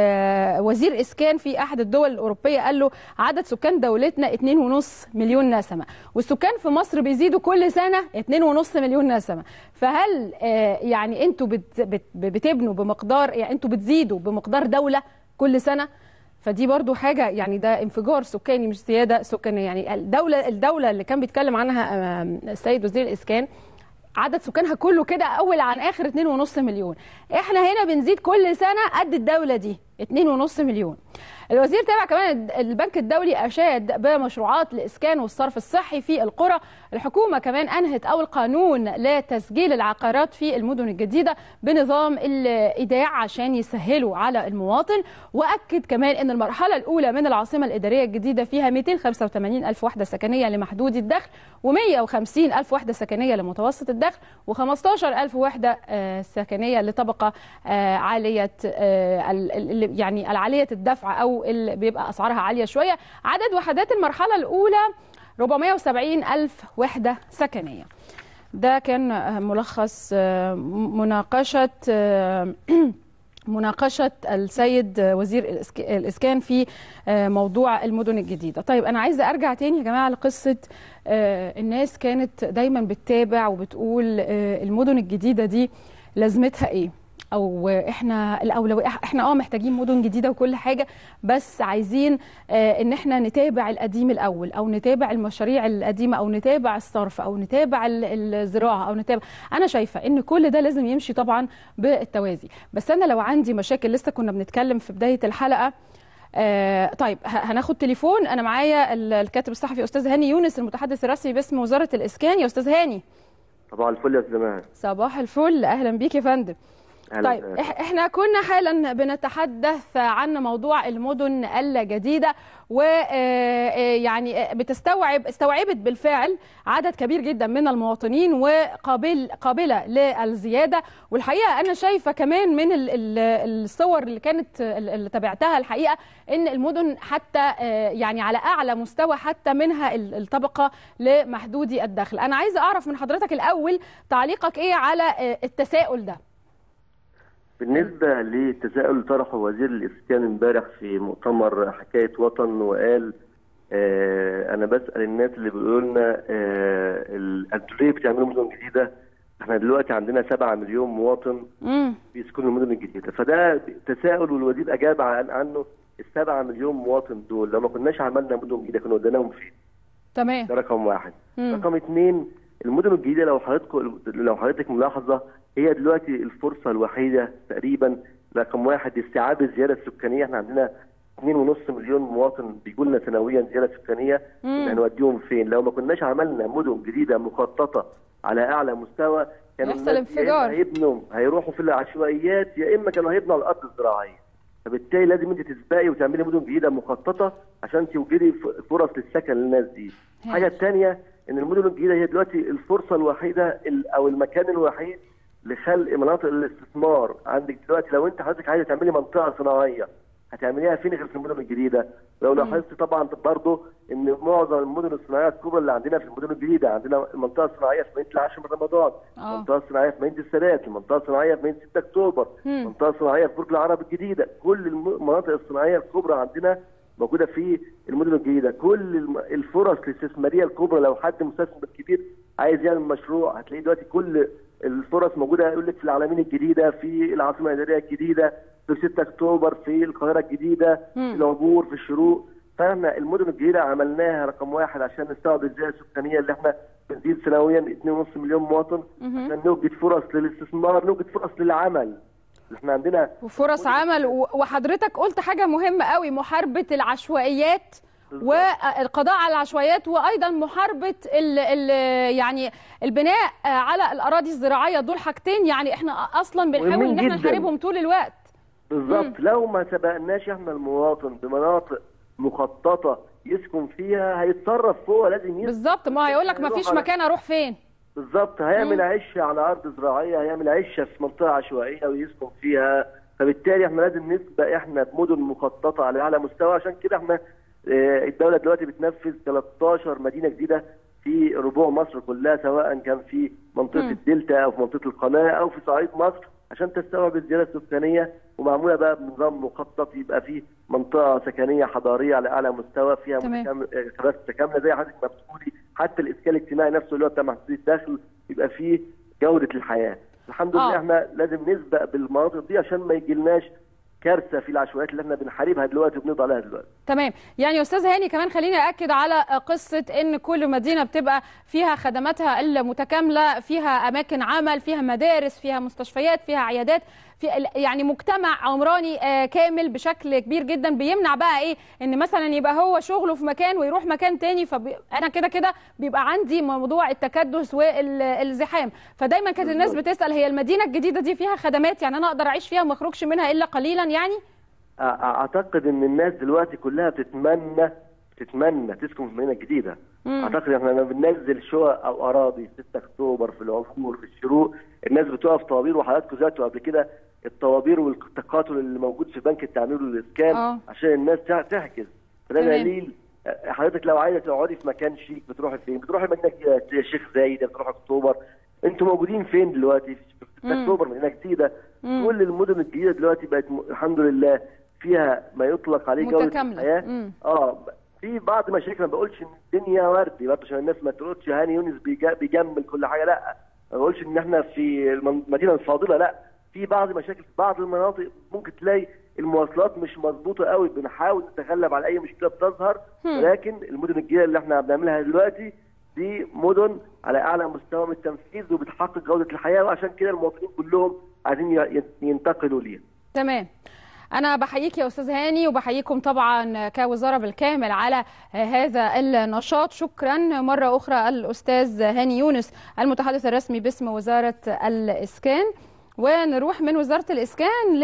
آه، وزير إسكان في أحد الدول الأوروبية قال له عدد سكان دولتنا 2.5 مليون نسمة والسكان في مصر بيزيدوا كل سنة 2.5 مليون نسمة فهل آه، يعني أنتوا بت- بت- بتبنوا بمقدار يعني أنتوا بتزيدوا بمقدار دولة كل سنة فدي برضو حاجة يعني ده انفجار سكاني مش زيادة سكانية يعني الدولة الدولة اللي كان بيتكلم عنها آم، السيد وزير الإسكان عدد سكانها كله كده أول عن آخر 2.5 مليون احنا هنا بنزيد كل سنة قد الدولة دي 2.5 مليون الوزير تابع كمان البنك الدولي أشاد بمشروعات الإسكان والصرف الصحي في القرى الحكومة كمان أنهت أول قانون لتسجيل العقارات في المدن الجديدة بنظام الإيداع عشان يسهلوا على المواطن وأكد كمان أن المرحلة الأولى من العاصمة الإدارية الجديدة فيها 285 ألف وحدة سكنية لمحدود الدخل و150 ألف وحدة سكنية لمتوسط الدخل و15 ألف وحدة آه، سكنية لطبقة آه، عالية آه، ال- ال- يعني العالية الدفع أو اللي بيبقى أسعارها عالية شوية عدد وحدات المرحلة الأولى 470 ألف وحدة سكنية ده كان آه، ملخص آه، مناقشة آه، مناقشة السيد وزير الإسك- الإسكان في آه، موضوع المدن الجديدة طيب أنا عايزة أرجع تاني يا جماعة لقصة آه، الناس كانت دايما بتتابع وبتقول آه، المدن الجديدة دي لازمتها إيه او احنا الاولويه احنا اه محتاجين مدن جديده وكل حاجه بس عايزين آه ان احنا نتابع القديم الاول او نتابع المشاريع القديمه او نتابع الصرف او نتابع ال- الزراعه او نتابع انا شايفه ان كل ده لازم يمشي طبعا بالتوازي بس انا لو عندي مشاكل لسه كنا بنتكلم في بدايه الحلقه آه طيب ه- هناخد تليفون انا معايا ال- الكاتب الصحفي استاذ هاني يونس المتحدث الرسمي باسم وزاره الاسكان يا استاذ هاني طبعا الفل يا زمان صباح الفل اهلا بيك يا فندم أهلا طيب وسهلا. إح- احنا كنا حالا بنتحدث عن موضوع المدن الجديده ويعني بتستوعب استوعبت بالفعل عدد كبير جدا من المواطنين وقابل قابله للزياده والحقيقه انا شايفه كمان من ال- ال- الصور اللي كانت اللي تابعتها الحقيقه ان المدن حتى آه، يعني على اعلى مستوى حتى منها ال- الطبقه لمحدودي الدخل انا عايزه اعرف من حضرتك الاول تعليقك ايه على آه، التساؤل ده بالنسبة للتساؤل اللي طرحه وزير الإسكان امبارح في مؤتمر حكاية وطن وقال آه أنا بسأل الناس اللي بيقولوا لنا آه ال- أنتوا ليه بتعملوا مدن جديدة؟ احنا دلوقتي عندنا 7 مليون مواطن امم بيسكنوا المدن الجديدة فده تساؤل والوزير أجاب عن عنه السبعة مليون مواطن دول لو ما كناش عملنا مدن جديدة كانوا وديناهم فين؟ تمام ده رقم واحد مم. رقم اثنين المدن الجديده لو حضرتك لو حضرتك ملاحظه هي دلوقتي الفرصه الوحيده تقريبا رقم واحد استيعاب الزياده السكانيه احنا عندنا 2.5 مليون مواطن بيجوا لنا سنويا زياده سكانيه مم. هنوديهم فين؟ لو ما كناش عملنا مدن جديده مخططه على اعلى مستوى كانوا يحصل الناس يا إما انفجار. هيبنوا هيروحوا في العشوائيات يا اما كانوا هيبنوا على الارض الزراعيه فبالتالي لازم انت تسبقي وتعملي مدن جديده مخططه عشان توجدي ف- فرص للسكن للناس دي. الحاجه هايل. الثانيه ان المدن الجديده هي دلوقتي الفرصه الوحيده ال- او المكان الوحيد لخلق مناطق الاستثمار عندك دلوقتي لو انت حضرتك عايزه تعملي منطقه صناعيه هتعمليها فين غير في المدن الجديده لو لاحظت طبعا برضه ان معظم المدن الصناعيه الكبرى اللي عندنا في المدن الجديده عندنا المنطقه الصناعيه في مدينه العاشر من رمضان آه. المنطقه الصناعيه في مدينه السادات المنطقه الصناعيه في مدينه 6 اكتوبر مم. المنطقه الصناعيه في برج العرب الجديده كل الم- المناطق الصناعيه الكبرى عندنا موجوده في المدن الجديده كل الم- الفرص الاستثماريه الكبرى لو حد مستثمر كبير عايز يعمل مشروع هتلاقيه دلوقتي كل الفرص موجوده يقول لك في العالمين الجديده في العاصمه الاداريه الجديده في 6 اكتوبر في القاهره الجديده مم. في العبور في الشروق فاحنا المدن الجديده عملناها رقم واحد عشان نستوعب الزياده السكانيه اللي احنا بنزيد سنويا 2.5 مليون مواطن مهم. عشان نوجد فرص للاستثمار نوجد فرص للعمل احنا عندنا وفرص عمل و- وحضرتك قلت حاجه مهمه قوي محاربه العشوائيات بالظبط. والقضاء على العشوائيات وايضا محاربه ال ال يعني البناء على الاراضي الزراعيه دول حاجتين يعني احنا اصلا بنحاول مهمين ان احنا جداً. نحاربهم طول الوقت بالظبط لو ما سبقناش احنا المواطن بمناطق مخططه يسكن فيها هيتصرف هو لازم يسكن بالظبط ما هيقول لك ما فيش هيروح على- مكان اروح فين بالظبط هيعمل عشه على ارض زراعيه هيعمل عشه في منطقه عشوائيه ويسكن فيها فبالتالي احنا لازم نسبق احنا بمدن مخططه على اعلى مستوى عشان كده احنا اه، الدوله دلوقتي بتنفذ 13 مدينه جديده في ربوع مصر كلها سواء كان في منطقه مم. الدلتا او في منطقه القناه او في صعيد مصر عشان تستوعب الزياده السكانيه ومعموله بقى بنظام مخطط يبقى فيه منطقه سكنيه حضاريه على اعلى مستوى فيها تمام. متكامل- اه، كباس متكامله زي حضرتك ما بتقولي حتى الاسكان الاجتماعي نفسه اللي هو بتاع محدودي الدخل يبقى فيه جوده الحياه الحمد آه. لله احنا لازم نسبق بالمناطق دي عشان ما يجيلناش كارثه في العشوائيات اللي احنا بنحاربها دلوقتي وبنقضي عليها دلوقتي تمام يعني يا استاذ هاني كمان خليني اكد على قصه ان كل مدينه بتبقى فيها خدماتها المتكامله فيها اماكن عمل فيها مدارس فيها مستشفيات فيها عيادات في يعني مجتمع عمراني آه، كامل بشكل كبير جدا بيمنع بقى ايه ان مثلا يبقى هو شغله في مكان ويروح مكان تاني فانا كده كده بيبقى عندي موضوع التكدس والزحام فدايما كانت الناس بالظبط. بتسال هي المدينه الجديده دي فيها خدمات يعني انا اقدر اعيش فيها وما اخرجش منها الا قليلا يعني أ- اعتقد ان الناس دلوقتي كلها بتتمنى بتتمنى تسكن في مدينه جديده مم. اعتقد احنا لما بننزل شقق او اراضي 6 اكتوبر في العبور في الشروق الناس بتقف طوابير وحضراتكم ذاتوا قبل كده الطوابير والتقاتل اللي موجود في بنك التعمير والاسكان آه. عشان الناس تع- تحجز فده تمام. دليل أ- حضرتك لو عايزه تقعدي في مكان شيك بتروحي فين؟ بتروحي مدينه جديدة، الشيخ زايد بتروحي اكتوبر انتوا موجودين فين دلوقتي؟ في اكتوبر مدينه جديده كل المدن الجديده دلوقتي بقت م... الحمد لله فيها ما يطلق عليه جوده متكاملة. الحياه مم. اه في بعض مشاكل ما بقولش ان الدنيا وردي برضه عشان الناس ما تقولش هاني يونس بيجا- بيجمل كل حاجه لا ما بقولش ان احنا في الم- المدينه الفاضله لا في بعض مشاكل في بعض المناطق ممكن تلاقي المواصلات مش مظبوطه قوي بنحاول نتغلب على اي مشكله بتظهر ولكن المدن الجديده اللي احنا بنعملها دلوقتي دي مدن على اعلى مستوى من التنفيذ وبتحقق جوده الحياه وعشان كده المواطنين كلهم عايزين ي- ينتقلوا ليها تمام أنا بحييك يا أستاذ هاني وبحييكم طبعا كوزارة بالكامل على هذا النشاط شكرا مرة أخرى الأستاذ هاني يونس المتحدث الرسمي باسم وزارة الإسكان ونروح من وزارة الإسكان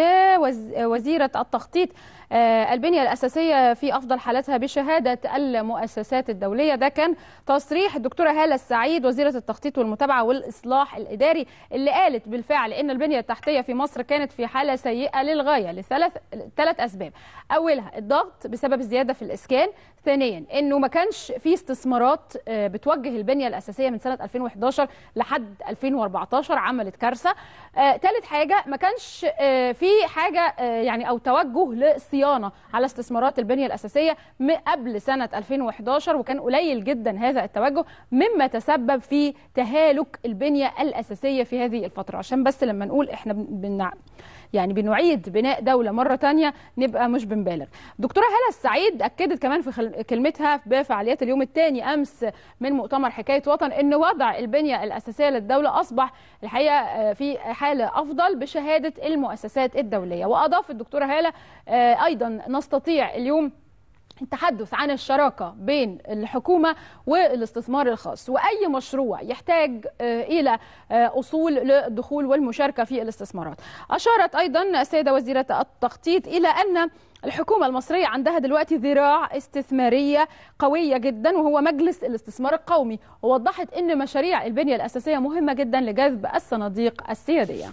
لوزيرة التخطيط آه، البنية الأساسية في أفضل حالتها بشهادة المؤسسات الدولية ده كان تصريح الدكتورة هالة السعيد وزيرة التخطيط والمتابعة والإصلاح الإداري اللي قالت بالفعل إن البنية التحتية في مصر كانت في حالة سيئة للغاية لثلاث ثلاث أسباب أولها الضغط بسبب الزيادة في الإسكان ثانيا انه ما كانش في استثمارات آه، بتوجه البنيه الاساسيه من سنه 2011 لحد 2014 عملت كارثه آه، ثالث حاجه ما كانش آه، في حاجه آه، يعني او توجه للصيانه على استثمارات البنيه الاساسيه م- قبل سنه 2011 وكان قليل جدا هذا التوجه مما تسبب في تهالك البنيه الاساسيه في هذه الفتره عشان بس لما نقول احنا بن- بن يعني بنعيد بناء دولة مرة تانية نبقى مش بنبالغ دكتورة هلا السعيد أكدت كمان في خل... كلمتها بفعاليات اليوم الثاني أمس من مؤتمر حكاية وطن أن وضع البنية الأساسية للدولة أصبح الحقيقة آه، في حالة أفضل بشهادة المؤسسات الدولية وأضافت الدكتورة هالة آه، أيضا نستطيع اليوم التحدث عن الشراكة بين الحكومة والاستثمار الخاص وأي مشروع يحتاج آه، إلى آه، أصول للدخول والمشاركة في الاستثمارات أشارت أيضا السيدة وزيرة التخطيط إلى أن الحكومة المصرية عندها دلوقتي ذراع استثمارية قوية جدا وهو مجلس الاستثمار القومي ووضحت أن مشاريع البنية الأساسية مهمة جدا لجذب الصناديق السيادية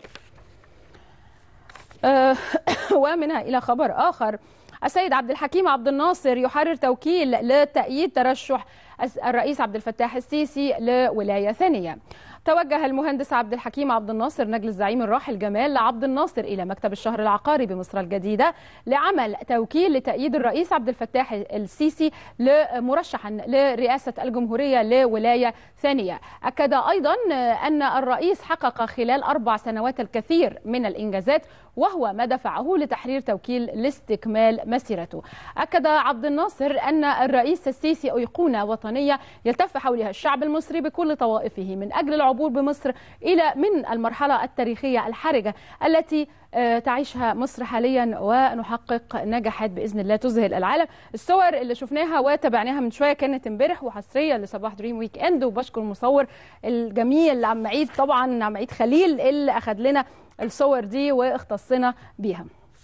آه، ومنها إلى خبر آخر السيد عبد الحكيم عبد الناصر يحرر توكيل لتأييد ترشح الس- الرئيس عبد الفتاح السيسي لولاية ثانية توجه المهندس عبد الحكيم عبد الناصر نجل الزعيم الراحل جمال عبد الناصر إلى مكتب الشهر العقاري بمصر الجديدة لعمل توكيل لتأييد الرئيس عبد الفتاح السيسي لمرشحا لرئاسة الجمهورية لولاية ثانية أكد أيضا أن الرئيس حقق خلال أربع سنوات الكثير من الإنجازات وهو ما دفعه لتحرير توكيل لاستكمال مسيرته أكد عبد الناصر أن الرئيس السيسي أيقونة وطنية يلتف حولها الشعب المصري بكل طوائفه من أجل العبور بمصر إلى من المرحلة التاريخية الحرجة التي آه، تعيشها مصر حاليا ونحقق نجاحات باذن الله تذهل العالم الصور اللي شفناها وتابعناها من شويه كانت امبارح وحصريه لصباح دريم ويك اند وبشكر المصور الجميل عم عيد طبعا عم عيد خليل اللي اخذ لنا الصور دي واختصنا بيها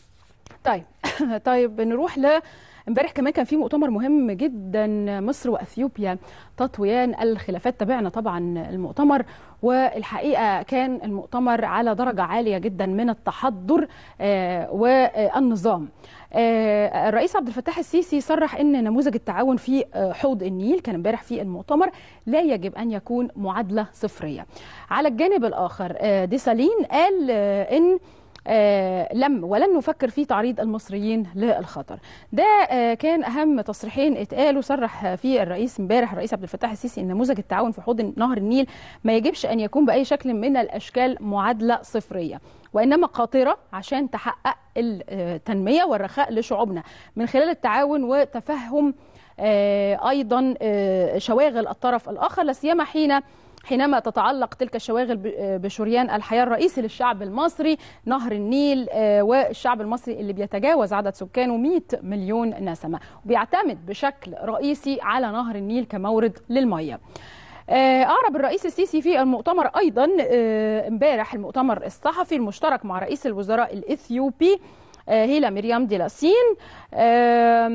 طيب طيب نروح ل امبارح كمان كان في مؤتمر مهم جدا مصر واثيوبيا تطويان الخلافات تابعنا طبعا المؤتمر والحقيقه كان المؤتمر على درجه عاليه جدا من التحضر آه، والنظام آه، الرئيس عبد الفتاح السيسي صرح ان نموذج التعاون في آه، حوض النيل كان امبارح في المؤتمر لا يجب ان يكون معادله صفريه على الجانب الاخر آه، ديسالين قال آه، ان آه، لم ولن نفكر في تعريض المصريين للخطر ده آه، كان اهم تصريحين اتقالوا صرح فيه الرئيس امبارح الرئيس عبد الفتاح السيسي ان نموذج التعاون في حوض نهر النيل ما يجبش ان يكون باي شكل من الاشكال معادله صفريه وانما قاطره عشان تحقق التنميه والرخاء لشعوبنا من خلال التعاون وتفهم آه، ايضا آه، شواغل الطرف الاخر لا سيما حين حينما تتعلق تلك الشواغل ب- بشريان الحياة الرئيسي للشعب المصري نهر النيل آه، والشعب المصري اللي بيتجاوز عدد سكانه 100 مليون نسمة وبيعتمد بشكل رئيسي على نهر النيل كمورد للمياه آه، أعرب الرئيس السيسي في المؤتمر أيضا آه، امبارح المؤتمر الصحفي المشترك مع رئيس الوزراء الإثيوبي آه، هيلا مريم ديلاسين آم،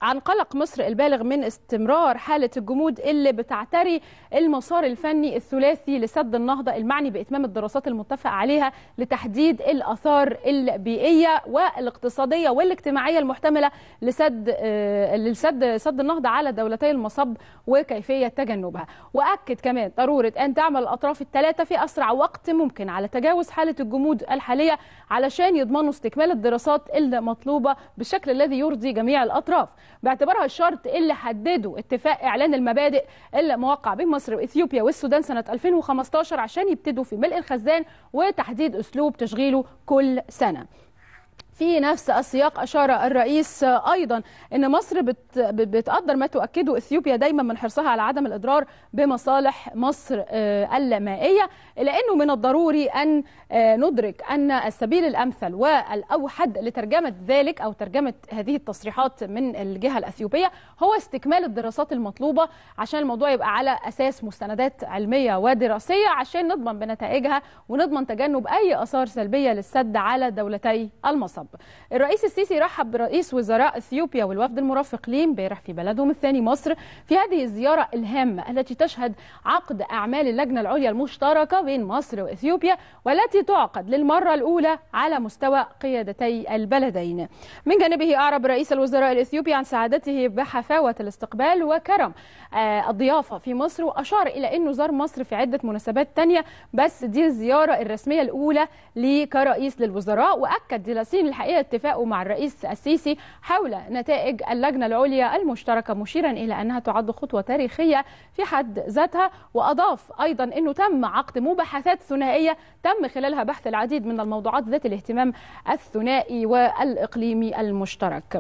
عن قلق مصر البالغ من استمرار حالة الجمود اللي بتعتري المسار الفني الثلاثي لسد النهضة المعني بإتمام الدراسات المتفق عليها لتحديد الآثار البيئية والاقتصادية والاجتماعية المحتملة لسد آه، لسد سد النهضة على دولتي المصب وكيفية تجنبها وأكد كمان ضرورة أن تعمل الأطراف الثلاثة في أسرع وقت ممكن على تجاوز حالة الجمود الحالية علشان يضمنوا استكمال الدراسات المطلوبة بالشكل الذي يرضي جميع الأطراف باعتبارها الشرط اللي حدده اتفاق إعلان المبادئ اللي موقع بين مصر وإثيوبيا والسودان سنة 2015 عشان يبتدوا في ملء الخزان وتحديد أسلوب تشغيله كل سنة في نفس السياق أشار الرئيس أيضا أن مصر بت بتقدر ما تؤكده إثيوبيا دايما من حرصها على عدم الإضرار بمصالح مصر آه، المائية إلا أنه من الضروري أن آه، ندرك أن السبيل الأمثل والأوحد لترجمة ذلك أو ترجمة هذه التصريحات من الجهة الأثيوبية هو استكمال الدراسات المطلوبة عشان الموضوع يبقى على أساس مستندات علمية ودراسية عشان نضمن بنتائجها ونضمن تجنب أي آثار سلبية للسد على دولتي المصب الرئيس السيسي رحب برئيس وزراء اثيوبيا والوفد المرافق ليه امبارح في بلدهم الثاني مصر في هذه الزياره الهامه التي تشهد عقد اعمال اللجنه العليا المشتركه بين مصر واثيوبيا والتي تعقد للمره الاولى على مستوى قيادتي البلدين. من جانبه اعرب رئيس الوزراء الاثيوبي عن سعادته بحفاوه الاستقبال وكرم آه، الضيافه في مصر واشار الى انه زار مصر في عده مناسبات تانية بس دي الزياره الرسميه الاولى ليه كرئيس للوزراء واكد ديلاسين الحقيقه اتفاقه مع الرئيس السيسي حول نتائج اللجنه العليا المشتركه مشيرا الى انها تعد خطوه تاريخيه في حد ذاتها واضاف ايضا انه تم عقد مباحثات ثنائيه تم خلالها بحث العديد من الموضوعات ذات الاهتمام الثنائي والاقليمي المشترك.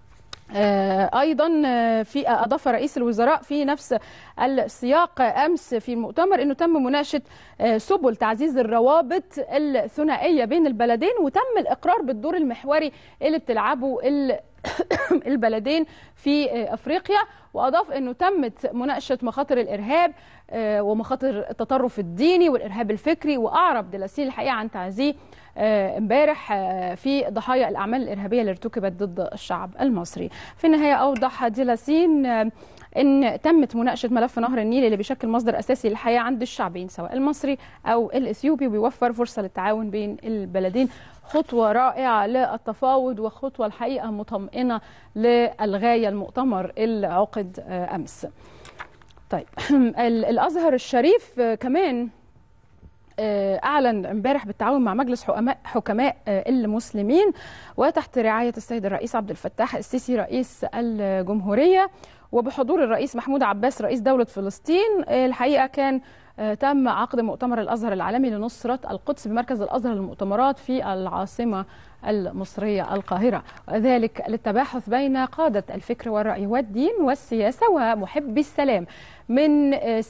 آه، ايضا آه، في اضاف رئيس الوزراء في نفس السياق امس في المؤتمر انه تم مناقشه آه، سبل تعزيز الروابط الثنائيه بين البلدين وتم الاقرار بالدور المحوري اللي بتلعبه ال- البلدين في آه، افريقيا واضاف انه تمت مناقشه مخاطر الارهاب آه، ومخاطر التطرف الديني والارهاب الفكري واعرب دلاسين الحقيقه عن تعزيه آه، امبارح آه، في ضحايا الاعمال الارهابيه اللي ارتكبت ضد الشعب المصري. في النهايه اوضح ديلاسين آه، ان تمت مناقشه ملف نهر النيل اللي بيشكل مصدر اساسي للحياه عند الشعبين سواء المصري او الاثيوبي وبيوفر فرصه للتعاون بين البلدين خطوه رائعه للتفاوض وخطوه الحقيقه مطمئنه للغايه المؤتمر اللي عقد آه، امس. طيب ال- الازهر الشريف آه، كمان آه، اعلن امبارح بالتعاون مع مجلس حكماء حكماء آه، المسلمين وتحت رعايه السيد الرئيس عبد الفتاح السيسي رئيس الجمهوريه وبحضور الرئيس محمود عباس رئيس دوله فلسطين آه، الحقيقه كان آه، تم عقد مؤتمر الازهر العالمي لنصره القدس بمركز الازهر للمؤتمرات في العاصمه المصريه القاهره وذلك للتباحث بين قاده الفكر والراي والدين والسياسه ومحبي السلام من آه،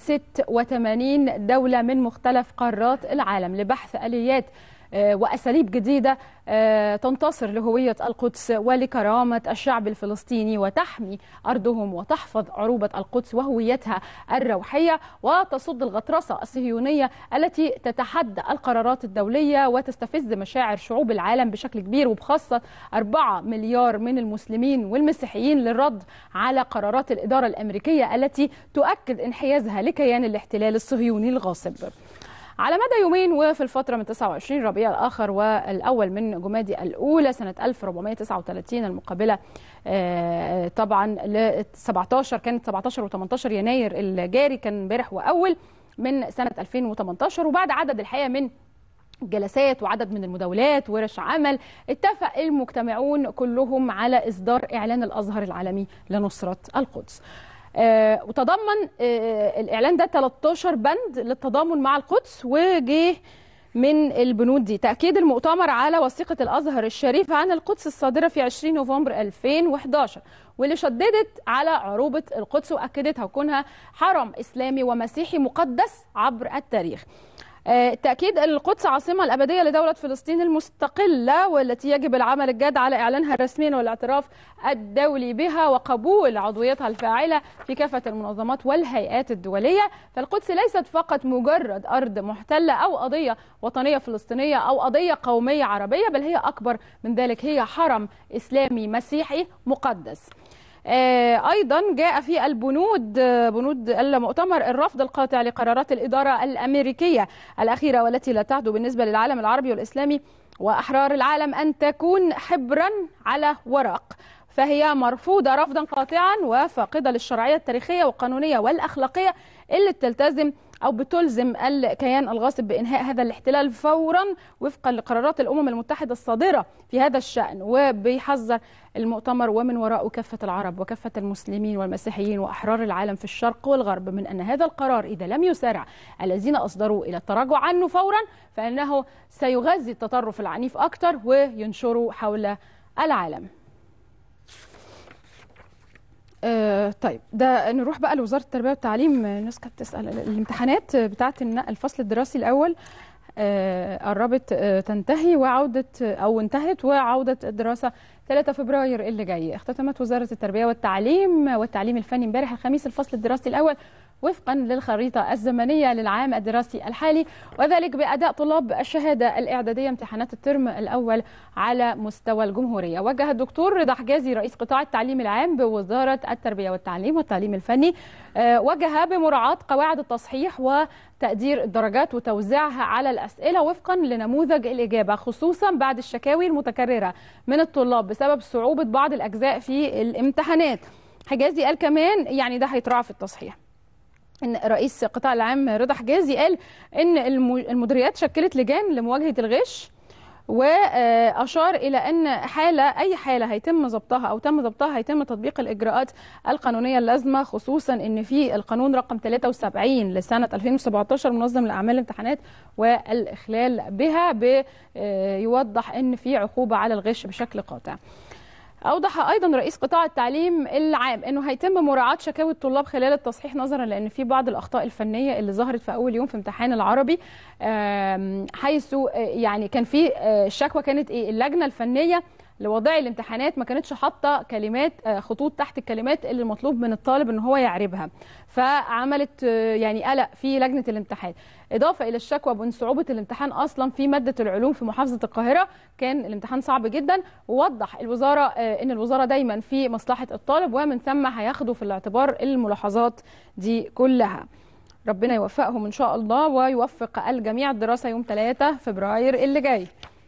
86 دوله من مختلف قارات العالم لبحث اليات آه، واساليب جديده آه، تنتصر لهويه القدس ولكرامه الشعب الفلسطيني وتحمي ارضهم وتحفظ عروبه القدس وهويتها الروحيه وتصد الغطرسه الصهيونيه التي تتحدى القرارات الدوليه وتستفز مشاعر شعوب العالم بشكل كبير وبخاصه 4 مليار من المسلمين والمسيحيين للرد على قرارات الاداره الامريكيه التي تؤكد انحيازها لكيان الاحتلال الصهيوني الغاصب. على مدى يومين وفي الفترة من 29 ربيع الآخر والأول من جمادي الأولى سنة 1439 المقابلة آه، طبعا ل 17 كانت 17 و 18 يناير الجاري كان امبارح وأول من سنة 2018 وبعد عدد الحقيقة من جلسات وعدد من المداولات ورش عمل اتفق المجتمعون كلهم على إصدار إعلان الأزهر العالمي لنصرة القدس آه، وتضمن آه، الإعلان ده 13 بند للتضامن مع القدس وجه من البنود دي تأكيد المؤتمر على وثيقة الأزهر الشريف عن القدس الصادرة في 20 نوفمبر 2011 واللي شددت على عروبة القدس وأكدتها كونها حرم إسلامي ومسيحي مقدس عبر التاريخ آه، تأكيد أن القدس عاصمة الأبدية لدولة فلسطين المستقلة والتي يجب العمل الجاد على إعلانها رسميا والاعتراف الدولي بها وقبول عضويتها الفاعلة في كافة المنظمات والهيئات الدولية فالقدس ليست فقط مجرد أرض محتلة أو قضية وطنية فلسطينية أو قضية قومية عربية بل هي أكبر من ذلك هي حرم إسلامي مسيحي مقدس آه، ايضا جاء في البنود آه، بنود المؤتمر الرفض القاطع لقرارات الاداره الامريكيه الاخيره والتي لا تعدو بالنسبه للعالم العربي والاسلامي واحرار العالم ان تكون حبرا على ورق فهي مرفوضه رفضا قاطعا وفاقده للشرعيه التاريخيه والقانونيه والاخلاقيه اللي بتلتزم او بتلزم الكيان الغاصب بانهاء هذا الاحتلال فورا وفقا لقرارات الامم المتحده الصادره في هذا الشان وبيحذر المؤتمر ومن وراءه كافه العرب وكافه المسلمين والمسيحيين واحرار العالم في الشرق والغرب من ان هذا القرار اذا لم يسارع الذين اصدروه الى التراجع عنه فورا فانه سيغذي التطرف العنيف اكثر وينشره حول العالم. آه طيب ده نروح بقى لوزاره التربيه والتعليم آه، الناس كانت تسال الامتحانات بتاعه الن- الفصل الدراسي الاول آه، قربت آه، تنتهي وعوده او انتهت وعوده الدراسه 3 فبراير اللي جاي اختتمت وزاره التربيه والتعليم والتعليم الفني امبارح الخميس الفصل الدراسي الاول وفقا للخريطه الزمنيه للعام الدراسي الحالي وذلك باداء طلاب الشهاده الاعداديه امتحانات الترم الاول على مستوى الجمهوريه وجه الدكتور رضا حجازي رئيس قطاع التعليم العام بوزاره التربيه والتعليم والتعليم الفني آه، وجه بمراعاه قواعد التصحيح وتقدير الدرجات وتوزيعها على الاسئله وفقا لنموذج الاجابه خصوصا بعد الشكاوي المتكرره من الطلاب بسبب صعوبه بعض الاجزاء في الامتحانات حجازي قال كمان يعني ده هيتراعى في التصحيح ان رئيس قطاع العام رضا حجازي قال ان الم- المديريات شكلت لجان لمواجهه الغش واشار الى ان حاله اي حاله هيتم ضبطها او تم ضبطها هيتم تطبيق الاجراءات القانونيه اللازمه خصوصا ان في القانون رقم 73 لسنه 2017 منظم لاعمال الامتحانات والاخلال بها بيوضح ان في عقوبه على الغش بشكل قاطع. أوضح أيضا رئيس قطاع التعليم العام أنه هيتم مراعاة شكاوي الطلاب خلال التصحيح نظرا لأن في بعض الأخطاء الفنية اللي ظهرت في أول يوم في امتحان العربي آم، حيث آه، يعني كان في آه، الشكوى كانت إيه اللجنة الفنية لوضع الامتحانات ما كانتش حاطه كلمات آه، خطوط تحت الكلمات اللي المطلوب من الطالب ان هو يعربها فعملت آه، يعني قلق في لجنه الامتحان اضافه الى الشكوى من صعوبه الامتحان اصلا في ماده العلوم في محافظه القاهره كان الامتحان صعب جدا ووضح الوزاره آه، ان الوزاره دايما في مصلحه الطالب ومن ثم هياخدوا في الاعتبار الملاحظات دي كلها ربنا يوفقهم ان شاء الله ويوفق الجميع الدراسه يوم 3 فبراير اللي جاي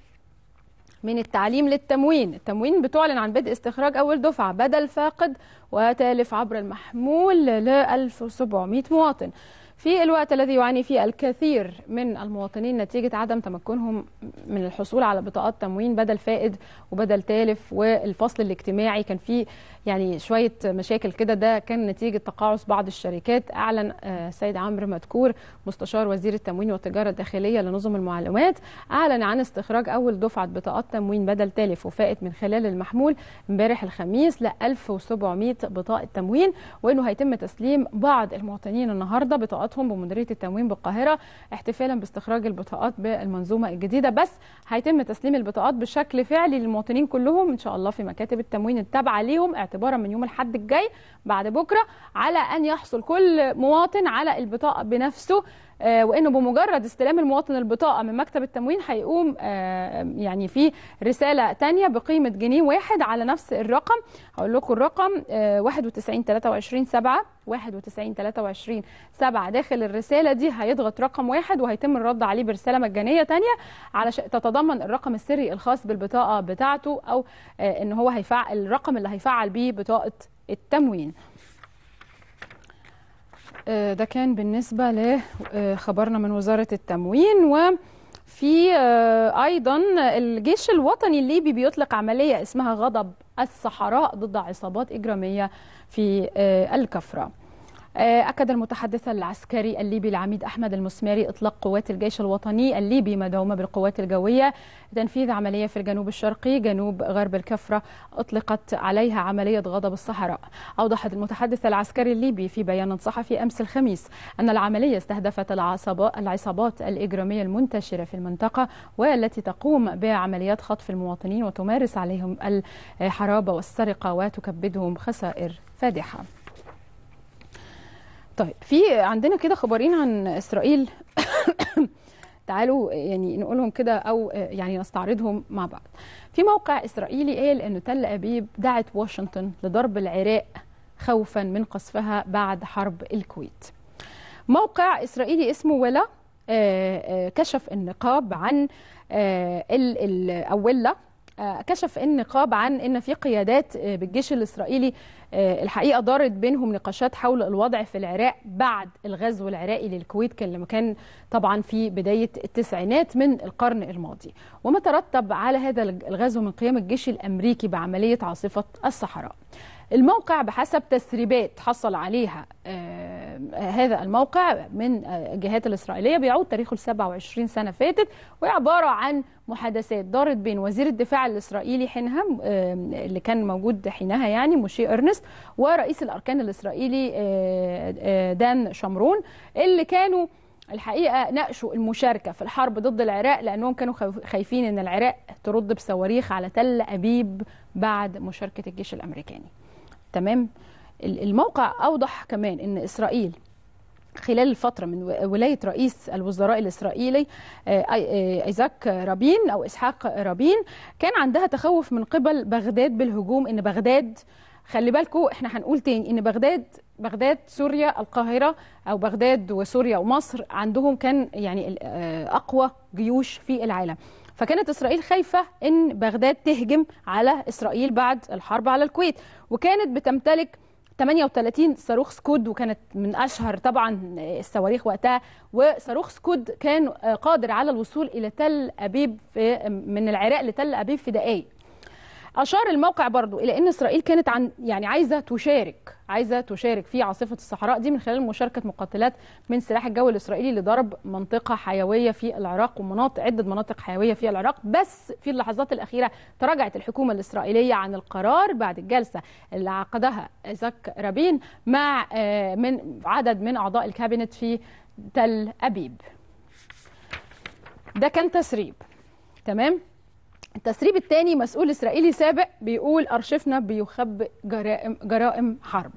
من التعليم للتموين التموين بتعلن عن بدء استخراج أول دفعة بدل فاقد وتالف عبر المحمول ل 1700 مواطن في الوقت الذي يعاني فيه الكثير من المواطنين نتيجة عدم تمكنهم من الحصول على بطاقات تموين بدل فائد وبدل تالف والفصل الاجتماعي كان فيه يعني شوية مشاكل كده ده كان نتيجة تقاعس بعض الشركات أعلن آه، السيد عمرو مدكور مستشار وزير التموين والتجارة الداخلية لنظم المعلومات أعلن عن استخراج أول دفعة بطاقات تموين بدل تالف وفائت من خلال المحمول امبارح الخميس ل 1700 بطاقة تموين وإنه هيتم تسليم بعض المواطنين النهاردة بطاقاتهم بمديرية التموين بالقاهرة احتفالا باستخراج البطاقات بالمنظومة الجديدة بس هيتم تسليم البطاقات بشكل فعلي للمواطنين كلهم إن شاء الله في مكاتب التموين التابعة ليهم اعتبارا من يوم الحد الجاي بعد بكرة على أن يحصل كل مواطن على البطاقة بنفسه آه، وانه بمجرد استلام المواطن البطاقه من مكتب التموين هيقوم آه، يعني في رساله تانية بقيمه جنيه واحد على نفس الرقم هقول لكم الرقم آه، 91 23 7 91 23 7 داخل الرساله دي هيضغط رقم واحد وهيتم الرد عليه برساله مجانيه تانية علشان تتضمن الرقم السري الخاص بالبطاقه بتاعته او آه، ان هو هيفعل الرقم اللي هيفعل بيه بطاقه التموين آه، ده كان بالنسبة لخبرنا من وزارة التموين وفي آه، أيضا الجيش الوطني الليبي بيطلق عملية اسمها غضب الصحراء ضد عصابات إجرامية في آه، الكفرة آه، أكد المتحدث العسكري الليبي العميد أحمد المسماري إطلاق قوات الجيش الوطني الليبي مدعومة بالقوات الجوية تنفيذ عملية في الجنوب الشرقي جنوب غرب الكفرة أطلقت عليها عملية غضب الصحراء أوضحت المتحدث العسكري الليبي في بيان صحفي أمس الخميس أن العملية استهدفت العصابات, العصابات الإجرامية المنتشرة في المنطقة والتي تقوم بعمليات خطف المواطنين وتمارس عليهم الحرابة والسرقة وتكبدهم خسائر فادحة طيب في عندنا كده خبرين عن اسرائيل تعالوا يعني نقولهم كده او يعني نستعرضهم مع بعض في موقع اسرائيلي قال انه تل ابيب دعت واشنطن لضرب العراق خوفا من قصفها بعد حرب الكويت موقع اسرائيلي اسمه ولا كشف النقاب عن ال ال او ولا كشف النقاب عن ان في قيادات بالجيش الاسرائيلي الحقيقه دارت بينهم نقاشات حول الوضع في العراق بعد الغزو العراقي للكويت لما كان طبعا في بدايه التسعينات من القرن الماضي وما ترتب على هذا الغزو من قيام الجيش الامريكي بعمليه عاصفه الصحراء الموقع بحسب تسريبات حصل عليها آه هذا الموقع من آه الجهات الإسرائيلية بيعود تاريخه ل 27 سنة فاتت وهي عبارة عن محادثات دارت بين وزير الدفاع الإسرائيلي حينها آه اللي كان موجود حينها يعني موشي إرنست ورئيس الأركان الإسرائيلي دان شمرون اللي كانوا الحقيقه ناقشوا المشاركه في الحرب ضد العراق لانهم كانوا خايفين ان العراق ترد بصواريخ على تل ابيب بعد مشاركه الجيش الامريكاني. تمام الموقع اوضح كمان ان اسرائيل خلال الفتره من ولايه رئيس الوزراء الاسرائيلي ايزاك رابين او اسحاق رابين كان عندها تخوف من قبل بغداد بالهجوم ان بغداد خلي بالكم احنا هنقول تاني ان بغداد بغداد سوريا القاهره او بغداد وسوريا ومصر عندهم كان يعني اقوى جيوش في العالم فكانت اسرائيل خايفه ان بغداد تهجم على اسرائيل بعد الحرب على الكويت وكانت بتمتلك 38 صاروخ سكود وكانت من اشهر طبعا الصواريخ وقتها وصاروخ سكود كان قادر على الوصول الى تل ابيب في من العراق لتل ابيب في دقائق اشار الموقع برضو الى ان اسرائيل كانت عن يعني عايزه تشارك عايزه تشارك في عاصفه الصحراء دي من خلال مشاركه مقاتلات من سلاح الجو الاسرائيلي لضرب منطقه حيويه في العراق ومناطق عده مناطق حيويه في العراق بس في اللحظات الاخيره تراجعت الحكومه الاسرائيليه عن القرار بعد الجلسه اللي عقدها زك رابين مع من عدد من اعضاء الكابينت في تل ابيب ده كان تسريب تمام التسريب الثاني مسؤول اسرائيلي سابق بيقول ارشفنا بيخبئ جرائم جرائم حرب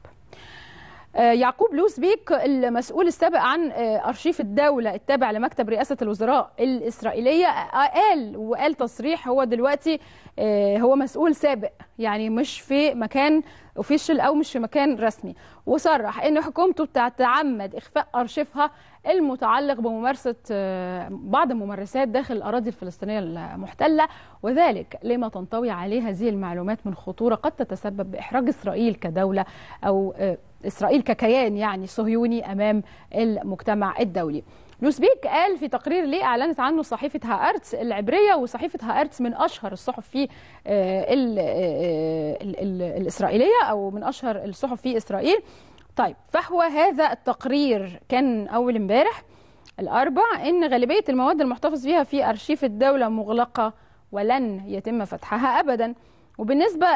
يعقوب لوسبيك المسؤول السابق عن ارشيف الدوله التابع لمكتب رئاسه الوزراء الاسرائيليه قال وقال تصريح هو دلوقتي هو مسؤول سابق يعني مش في مكان اوفيشال او مش في مكان رسمي وصرح ان حكومته بتتعمد اخفاء ارشيفها المتعلق بممارسه بعض الممارسات داخل الاراضي الفلسطينيه المحتله وذلك لما تنطوي عليه هذه المعلومات من خطوره قد تتسبب باحراج اسرائيل كدوله او اسرائيل ككيان يعني صهيوني امام المجتمع الدولي. لوسبيك قال في تقرير ليه اعلنت عنه صحيفه هارتس العبريه وصحيفه هارتس من اشهر الصحف في ال ال ال الاسرائيليه او من اشهر الصحف في اسرائيل. طيب فهو هذا التقرير كان اول امبارح الاربع ان غالبيه المواد المحتفظ فيها في ارشيف الدوله مغلقه ولن يتم فتحها ابدا. وبالنسبة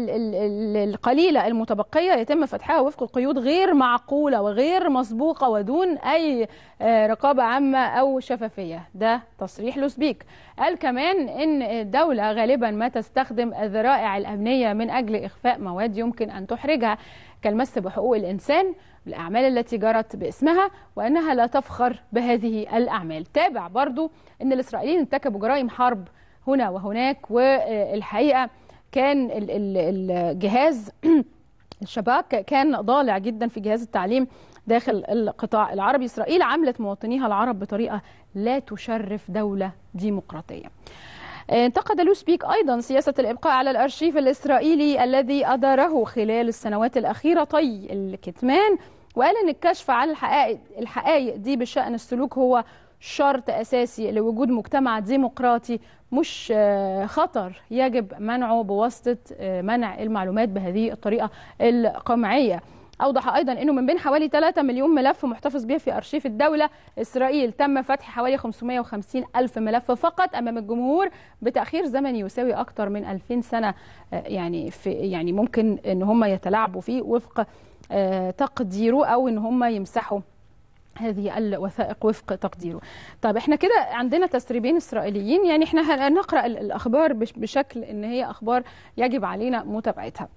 القليلة المتبقية يتم فتحها وفق قيود غير معقولة وغير مسبوقة ودون أي رقابة عامة أو شفافية ده تصريح لوسبيك قال كمان إن الدولة غالبا ما تستخدم الذرائع الأمنية من أجل إخفاء مواد يمكن أن تحرجها كالمس بحقوق الإنسان الأعمال التي جرت باسمها وأنها لا تفخر بهذه الأعمال تابع برضو أن الإسرائيليين ارتكبوا جرائم حرب هنا وهناك والحقيقة كان الجهاز الشباك كان ضالع جدا في جهاز التعليم داخل القطاع العربي إسرائيل عملت مواطنيها العرب بطريقة لا تشرف دولة ديمقراطية انتقد لوسبيك أيضا سياسة الإبقاء على الأرشيف الإسرائيلي الذي أداره خلال السنوات الأخيرة طي الكتمان وقال أن الكشف عن الحقائق, الحقائق دي بشأن السلوك هو شرط أساسي لوجود مجتمع ديمقراطي مش خطر يجب منعه بواسطة منع المعلومات بهذه الطريقة القمعية أوضح أيضا أنه من بين حوالي 3 مليون ملف محتفظ به في أرشيف الدولة إسرائيل تم فتح حوالي 550 ألف ملف فقط أمام الجمهور بتأخير زمني يساوي أكثر من 2000 سنة يعني في يعني ممكن أن هم يتلاعبوا فيه وفق تقديره أو أن هم يمسحوا هذه الوثائق وفق تقديره طيب احنا كده عندنا تسريبين اسرائيليين يعني احنا هنقرا الاخبار بشكل ان هي اخبار يجب علينا متابعتها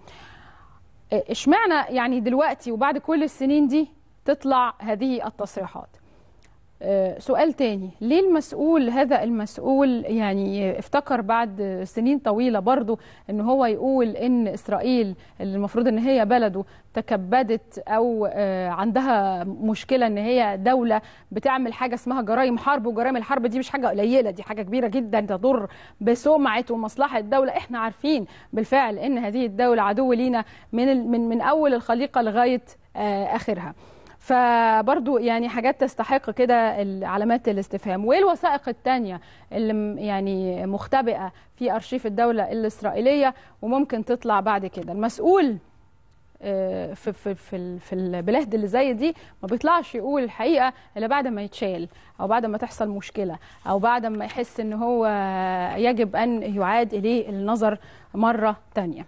اشمعنى يعني دلوقتي وبعد كل السنين دي تطلع هذه التصريحات آه، سؤال تاني ليه المسؤول هذا المسؤول يعني افتكر بعد سنين طويلة برضو ان هو يقول ان اسرائيل اللي المفروض ان هي بلده تكبدت او آه، عندها مشكلة ان هي دولة بتعمل حاجة اسمها جرائم حرب وجرائم الحرب دي مش حاجة قليلة دي حاجة كبيرة جدا تضر بسمعة ومصلحة الدولة احنا عارفين بالفعل ان هذه الدولة عدو لينا من ال- من من اول الخليقة لغاية آه، اخرها فبرضو يعني حاجات تستحق كده ال- علامات الاستفهام والوثائق التانية اللي م- يعني مختبئة في أرشيف الدولة الإسرائيلية وممكن تطلع بعد كده المسؤول آه، في في في ال- في البلاد اللي زي دي ما بيطلعش يقول الحقيقه الا بعد ما يتشال او بعد ما تحصل مشكله او بعد ما يحس ان هو يجب ان يعاد اليه النظر مره تانية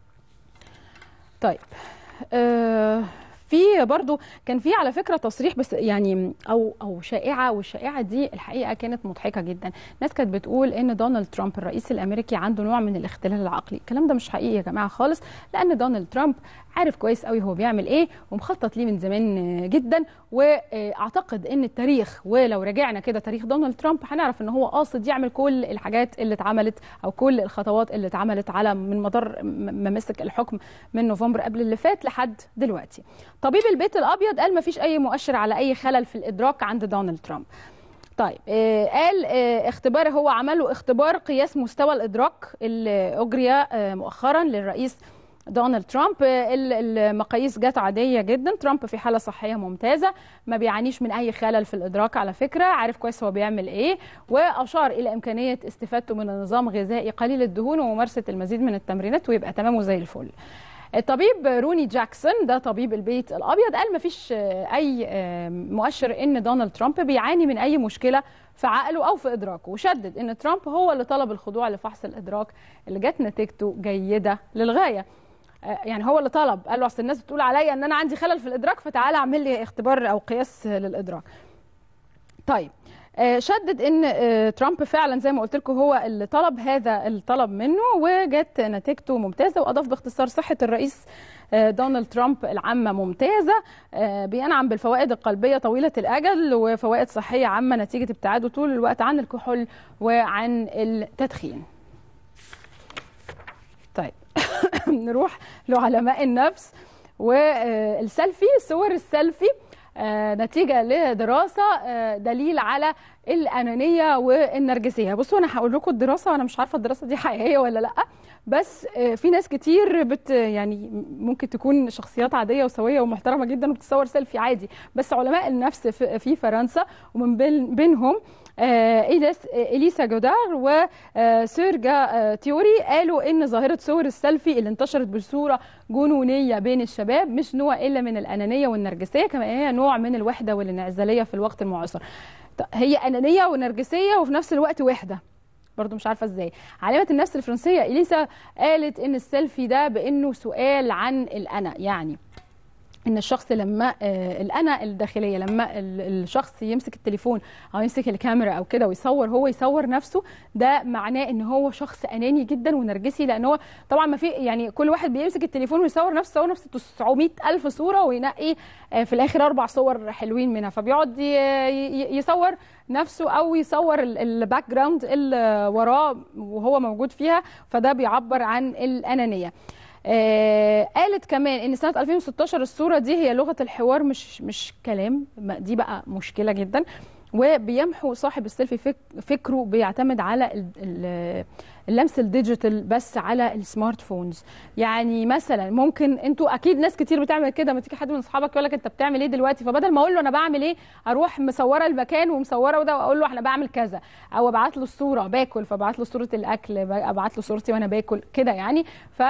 طيب آه، في برضو كان في على فكره تصريح بس يعني او او شائعه والشائعه دي الحقيقه كانت مضحكه جدا ناس كانت بتقول ان دونالد ترامب الرئيس الامريكي عنده نوع من الاختلال العقلي الكلام ده مش حقيقي يا جماعه خالص لان دونالد ترامب عارف كويس قوي هو بيعمل ايه ومخطط ليه من زمان جدا واعتقد ان التاريخ ولو رجعنا كده تاريخ دونالد ترامب هنعرف ان هو قاصد يعمل كل الحاجات اللي اتعملت او كل الخطوات اللي اتعملت على من مدار ما مسك الحكم من نوفمبر قبل اللي فات لحد دلوقتي طبيب البيت الابيض قال ما فيش اي مؤشر على اي خلل في الادراك عند دونالد ترامب طيب آه قال آه اختبار هو عمله اختبار قياس مستوى الادراك اللي اجري آه مؤخرا للرئيس دونالد ترامب آه، ال- المقاييس جت عاديه جدا ترامب في حاله صحيه ممتازه ما بيعانيش من اي خلل في الادراك على فكره عارف كويس هو بيعمل ايه واشار الى امكانيه استفادته من نظام غذائي قليل الدهون وممارسه المزيد من التمرينات ويبقى تمامه زي الفل الطبيب روني جاكسون ده طبيب البيت الابيض قال ما فيش اي آه، مؤشر ان دونالد ترامب بيعاني من اي مشكله في عقله او في ادراكه وشدد ان ترامب هو اللي طلب الخضوع لفحص الادراك اللي جت نتيجته جيده للغايه آه، يعني هو اللي طلب قال له اصل الناس بتقول عليا ان انا عندي خلل في الادراك فتعالى اعمل لي اختبار او قياس للادراك طيب آه، شدد ان آه، ترامب فعلا زي ما قلت لكم هو اللي طلب هذا الطلب منه وجت نتيجته ممتازه واضاف باختصار صحه الرئيس آه، دونالد ترامب العامه ممتازه آه، بينعم بالفوائد القلبيه طويله الاجل وفوائد صحيه عامه نتيجه ابتعاده طول الوقت عن الكحول وعن التدخين طيب نروح لعلماء النفس والسيلفي صور السيلفي آه، نتيجة لدراسة آه، دليل على الأنانية والنرجسية بصوا أنا هقول لكم الدراسة وأنا مش عارفة الدراسة دي حقيقية ولا لأ بس آه، في ناس كتير بت يعني ممكن تكون شخصيات عادية وسوية ومحترمة جدا وبتصور سيلفي عادي بس علماء النفس في في فرنسا ومن بين- بينهم آه، إيليس إليسا جودار وسيرجا آه، تيوري قالوا إن ظاهرة صور السيلفي اللي انتشرت بصورة جنونية بين الشباب مش نوع إلا من الأنانية والنرجسية كما هي نوع من الوحدة والانعزالية في الوقت المعاصر ط- هي أنانية ونرجسية وفي نفس الوقت وحدة برضو مش عارفه ازاي عالمه النفس الفرنسيه اليسا قالت ان السيلفي ده بانه سؤال عن الانا يعني ان الشخص لما آه، الانا الداخليه لما ال- الشخص يمسك التليفون او يمسك الكاميرا او كده ويصور هو يصور نفسه ده معناه ان هو شخص اناني جدا ونرجسي لان هو طبعا ما في يعني كل واحد بيمسك التليفون ويصور نفسه يصور نفسه 900 الف صوره وينقي آه، في الاخر اربع صور حلوين منها فبيقعد ي- ي- يصور نفسه او يصور ال- الباك جراوند اللي وراه وهو موجود فيها فده بيعبر عن الانانيه آه، قالت كمان ان سنه 2016 الصوره دي هي لغه الحوار مش مش كلام ما- دي بقى مشكله جدا وبيمحو صاحب السيلفي فك- فكره بيعتمد على ال- ال- اللمس الديجيتال بس على السمارت فونز يعني مثلا ممكن انتوا اكيد ناس كتير بتعمل كده ما تيجي حد من اصحابك يقول لك انت بتعمل ايه دلوقتي فبدل ما اقول له انا بعمل ايه اروح مصوره المكان ومصوره وده واقول له احنا بعمل كذا او ابعت له الصوره باكل فابعت له صوره الاكل ابعت له صورتي وانا باكل كده يعني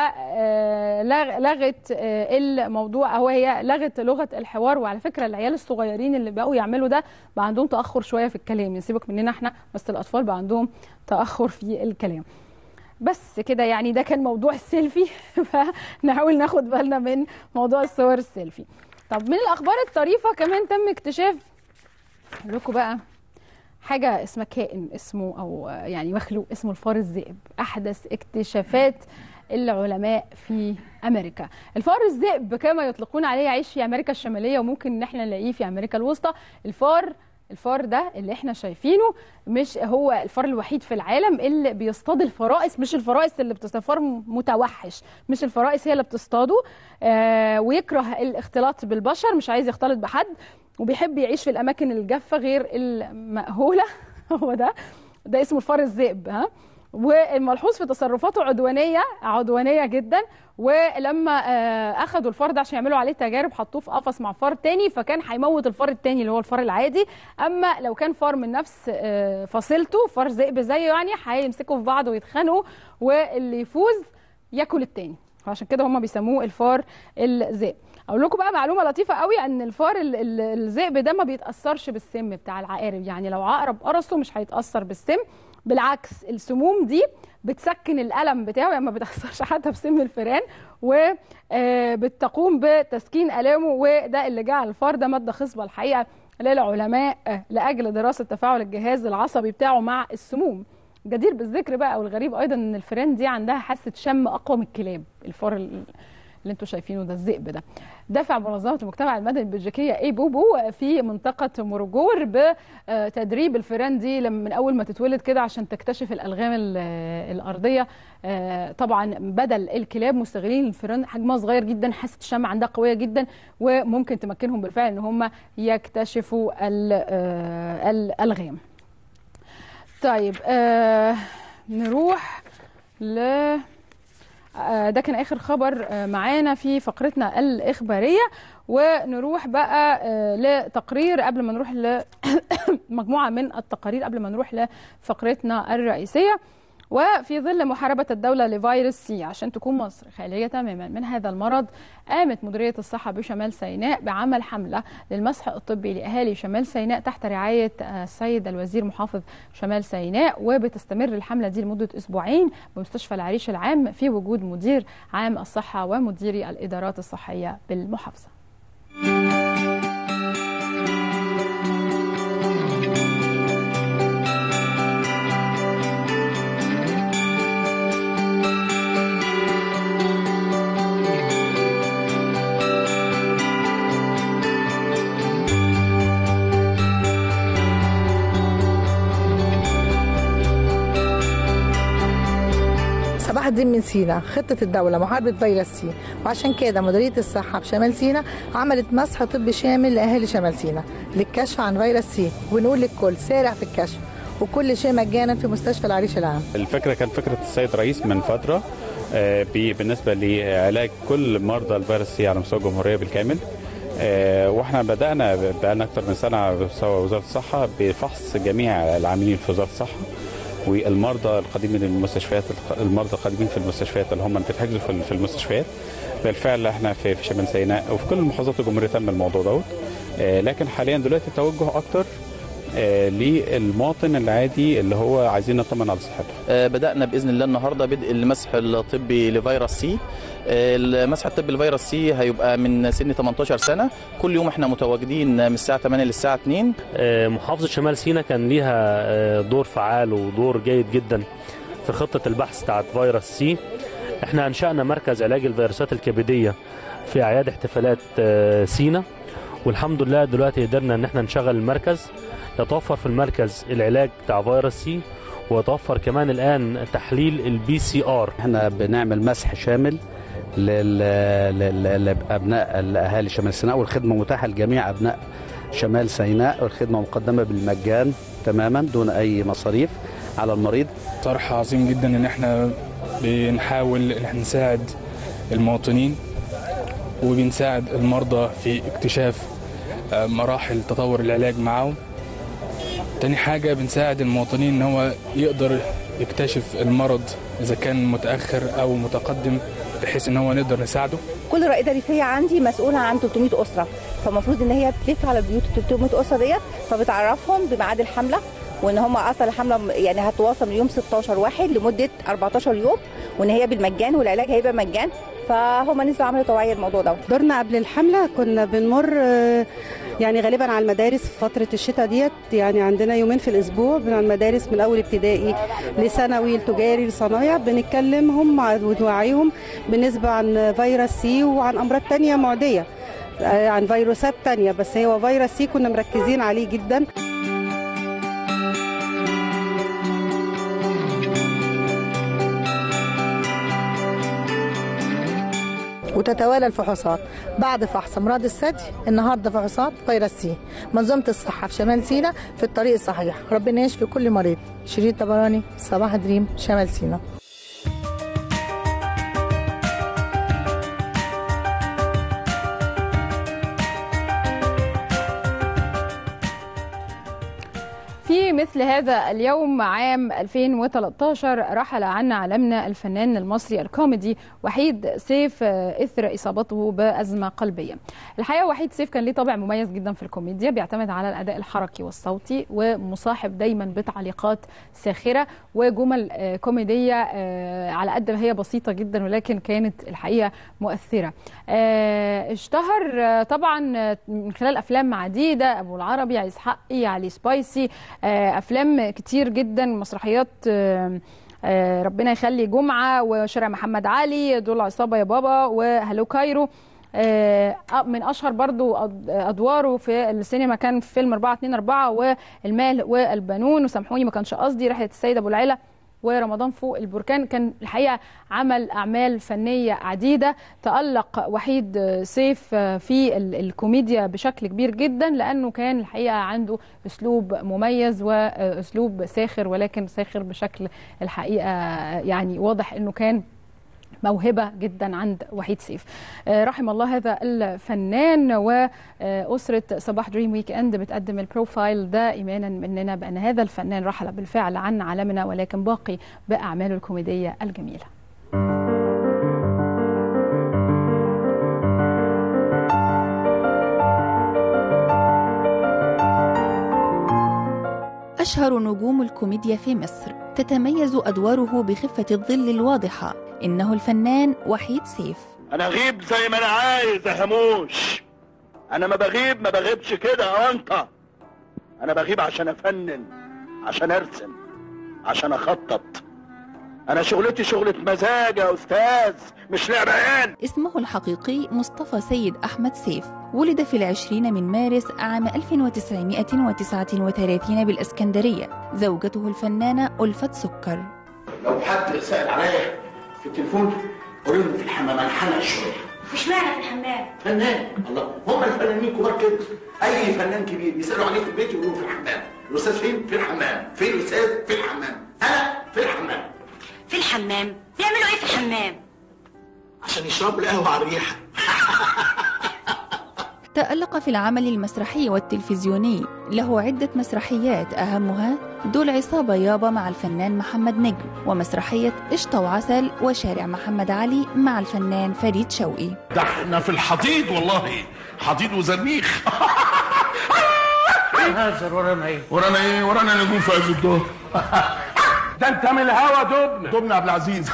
فلغت الموضوع او هي لغت لغه الحوار وعلى فكره العيال الصغيرين اللي بقوا يعملوا ده بقى عندهم تاخر شويه في الكلام يسيبك مننا احنا بس الاطفال بقى عندهم تاخر في الكلام بس كده يعني ده كان موضوع السيلفي فنحاول ناخد بالنا من موضوع الصور السيلفي طب من الاخبار الطريفه كمان تم اكتشاف أقول لكم بقى حاجه اسمها كائن اسمه او يعني مخلوق اسمه الفار الذئب احدث اكتشافات العلماء في امريكا الفار الذئب كما يطلقون عليه يعيش في امريكا الشماليه وممكن ان احنا نلاقيه في امريكا الوسطى الفار الفار ده اللي احنا شايفينه مش هو الفار الوحيد في العالم اللي بيصطاد الفرائس مش الفرائس اللي بتصطاد متوحش مش الفرائس هي اللي بتصطاده آه ويكره الاختلاط بالبشر مش عايز يختلط بحد وبيحب يعيش في الاماكن الجافه غير المأهوله هو ده ده اسمه الفار الذئب ها والملحوظ في تصرفاته عدوانيه عدوانيه جدا ولما اخذوا الفار ده عشان يعملوا عليه تجارب حطوه في قفص مع فار تاني فكان هيموت الفار التاني اللي هو الفار العادي اما لو كان فار من نفس فصيلته فار ذئب زيه يعني هيمسكوا في بعض ويتخانقوا واللي يفوز ياكل التاني فعشان كده هم بيسموه الفار الذئب اقول لكم بقى معلومه لطيفه قوي ان الفار الذئب ده ما بيتاثرش بالسم بتاع العقارب يعني لو عقرب قرصه مش هيتاثر بالسم بالعكس السموم دي بتسكن الالم بتاعه يعني ما بتاثرش حتى بسم الفئران وبتقوم بتسكين الامه وده اللي جعل الفار ده ماده خصبه الحقيقه للعلماء لاجل دراسه تفاعل الجهاز العصبي بتاعه مع السموم جدير بالذكر بقى والغريب ايضا ان الفئران دي عندها حاسه شم اقوى من الكلاب الفار اللي انتم شايفينه ده الذئب ده دفع منظمه المجتمع المدني البلجيكيه اي بوبو في منطقه مورجور بتدريب الفئران دي لما من اول ما تتولد كده عشان تكتشف الالغام الارضيه طبعا بدل الكلاب مستغلين الفئران حجمها صغير جدا حاسه الشم عندها قويه جدا وممكن تمكنهم بالفعل ان هم يكتشفوا الالغام طيب آه نروح ل ده كان اخر خبر معانا في فقرتنا الاخباريه ونروح بقى لتقرير قبل ما نروح لمجموعه من التقارير قبل ما نروح لفقرتنا الرئيسيه وفي ظل محاربة الدولة لفيروس سي عشان تكون مصر خالية تماما من هذا المرض قامت مديرية الصحة بشمال سيناء بعمل حملة للمسح الطبي لأهالي شمال سيناء تحت رعاية السيد الوزير محافظ شمال سيناء وبتستمر الحملة دي لمدة أسبوعين بمستشفى العريش العام في وجود مدير عام الصحة ومديري الإدارات الصحية بالمحافظة. صباح الدين من سينا خطة الدولة محاربة فيروس سي وعشان كده مديرية الصحة بشمال سينا عملت مسح طبي شامل لأهالي شمال سينا للكشف عن فيروس سي ونقول للكل سارع في الكشف وكل شيء مجانا في مستشفى العريش العام الفكرة كانت فكرة السيد رئيس من فترة بالنسبة لعلاج كل مرضى الفيروس سي على مستوى الجمهورية بالكامل واحنا بدأنا بقالنا أكثر من سنة على مستوى وزارة الصحة بفحص جميع العاملين في وزارة الصحة والمرضى القادمين من المستشفيات المرضى القادمين في المستشفيات اللي هم بيتحجزوا في المستشفيات بالفعل احنا في في شمال سيناء وفي كل محافظات الجمهوريه تم الموضوع دوت لكن حاليا دلوقتي التوجه اكتر للمواطن العادي اللي هو عايزين نطمن على صحته. بدانا باذن الله النهارده بدء المسح الطبي لفيروس سي. المسح الطبي لفيروس سي هيبقى من سن 18 سنه، كل يوم احنا متواجدين من الساعه 8 للساعه 2. محافظه شمال سيناء كان ليها دور فعال ودور جيد جدا في خطه البحث بتاعت فيروس سي. احنا انشانا مركز علاج الفيروسات الكبديه في اعياد احتفالات سينا والحمد لله دلوقتي قدرنا ان احنا نشغل المركز يتوفر في المركز العلاج بتاع فيروس سي ويتوفر كمان الان تحليل البي سي ار احنا بنعمل مسح شامل لابناء الاهالي شمال سيناء والخدمه متاحه لجميع ابناء شمال سيناء والخدمه مقدمه بالمجان تماما دون اي مصاريف على المريض طرح عظيم جدا ان احنا بنحاول ان احنا نساعد المواطنين وبنساعد المرضى في اكتشاف مراحل تطور العلاج معهم تاني حاجة بنساعد المواطنين ان هو يقدر يكتشف المرض اذا كان متأخر او متقدم بحيث ان هو نقدر نساعده كل رائده ريفيه عندي مسؤوله عن 300 اسره فالمفروض ان هي بتلف على البيوت 300 اسره ديت فبتعرفهم بميعاد الحمله وان هم اصلا الحمله يعني هتواصل من يوم 16 واحد لمده 14 يوم وان هي بالمجان والعلاج هيبقى مجان فهم نزلوا عملوا توعيه الموضوع ده دورنا قبل الحمله كنا بنمر يعني غالبا على المدارس في فتره الشتاء ديت يعني عندنا يومين في الاسبوع على المدارس من اول ابتدائي لثانوي لتجاري لصنايع بنتكلمهم ونوعيهم بالنسبه عن فيروس سي وعن امراض تانية معديه عن فيروسات تانية بس هو فيروس سي كنا مركزين عليه جدا وتتوالى الفحوصات بعد فحص امراض الثدي النهارده فحوصات فيروس سي منظومه الصحه في شمال سيناء في الطريق الصحيح ربنا يشفي كل مريض شيرين طبراني صباح دريم شمال سيناء في مثل هذا اليوم عام 2013 رحل عنا عالمنا الفنان المصري الكوميدي وحيد سيف اثر اصابته بازمه قلبيه. الحقيقه وحيد سيف كان ليه طابع مميز جدا في الكوميديا بيعتمد على الاداء الحركي والصوتي ومصاحب دايما بتعليقات ساخره وجمل آه، كوميديه آه، على قد ما هي بسيطه جدا ولكن كانت الحقيقه مؤثره. آه، اشتهر آه، طبعا آه، من خلال افلام عديده ابو العربي عايز حقي علي سبايسي آه، افلام كتير جدا مسرحيات آه، آه، ربنا يخلي جمعه وشارع محمد علي دول عصابه يا بابا وهلو كايرو آه، من اشهر برضو أد- ادواره في السينما كان في فيلم 424 والمال والبنون وسامحوني ما كانش قصدي رحله السيد ابو العيله ورمضان فوق البركان كان الحقيقه عمل اعمال فنيه عديده تالق وحيد سيف في ال- الكوميديا بشكل كبير جدا لانه كان الحقيقه عنده اسلوب مميز واسلوب ساخر ولكن ساخر بشكل الحقيقه يعني واضح انه كان موهبة جدا عند وحيد سيف آه، رحم الله هذا الفنان وأسرة صباح دريم ويك اند بتقدم البروفايل ده إيمانا مننا بأن هذا الفنان رحل بالفعل عن عالمنا ولكن باقي بأعماله الكوميدية الجميلة أشهر نجوم الكوميديا في مصر تتميز أدواره بخفة الظل الواضحة إنه الفنان وحيد سيف انا اغيب زي ما انا عايز يا هموش انا ما بغيب ما بغيبش كده يا انت انا بغيب عشان افنن عشان ارسم عشان اخطط انا شغلتي شغلة مزاج يا استاذ مش لعبة عيال اسمه الحقيقي مصطفى سيد أحمد سيف ولد في العشرين من مارس عام 1939 بالإسكندرية زوجته الفنانة ألفت سكر لو حد سأل عليا في التليفون قولوا له في الحمام انا حنق شوية مش معنى في الحمام فنان الله هم الفنانين كبار كده اي فنان كبير يسالوا عليه في البيت يقولوا في الحمام الاستاذ فين في الحمام فين الاستاذ في الحمام انا في الحمام في الحمام بيعملوا ايه في الحمام عشان يشربوا القهوه على الريحه تألق في العمل المسرحي والتلفزيوني له عدة مسرحيات أهمها دول عصابة يابا مع الفنان محمد نجم ومسرحية قشطة وعسل وشارع محمد علي مع الفنان فريد شوقي ده احنا في الحضيض والله حضيض وزرنيخ هزر ورانا ايه ورانا ايه ورانا نجوم في عز الظهر ده انت من الهوا دبنا دبنا عبد العزيز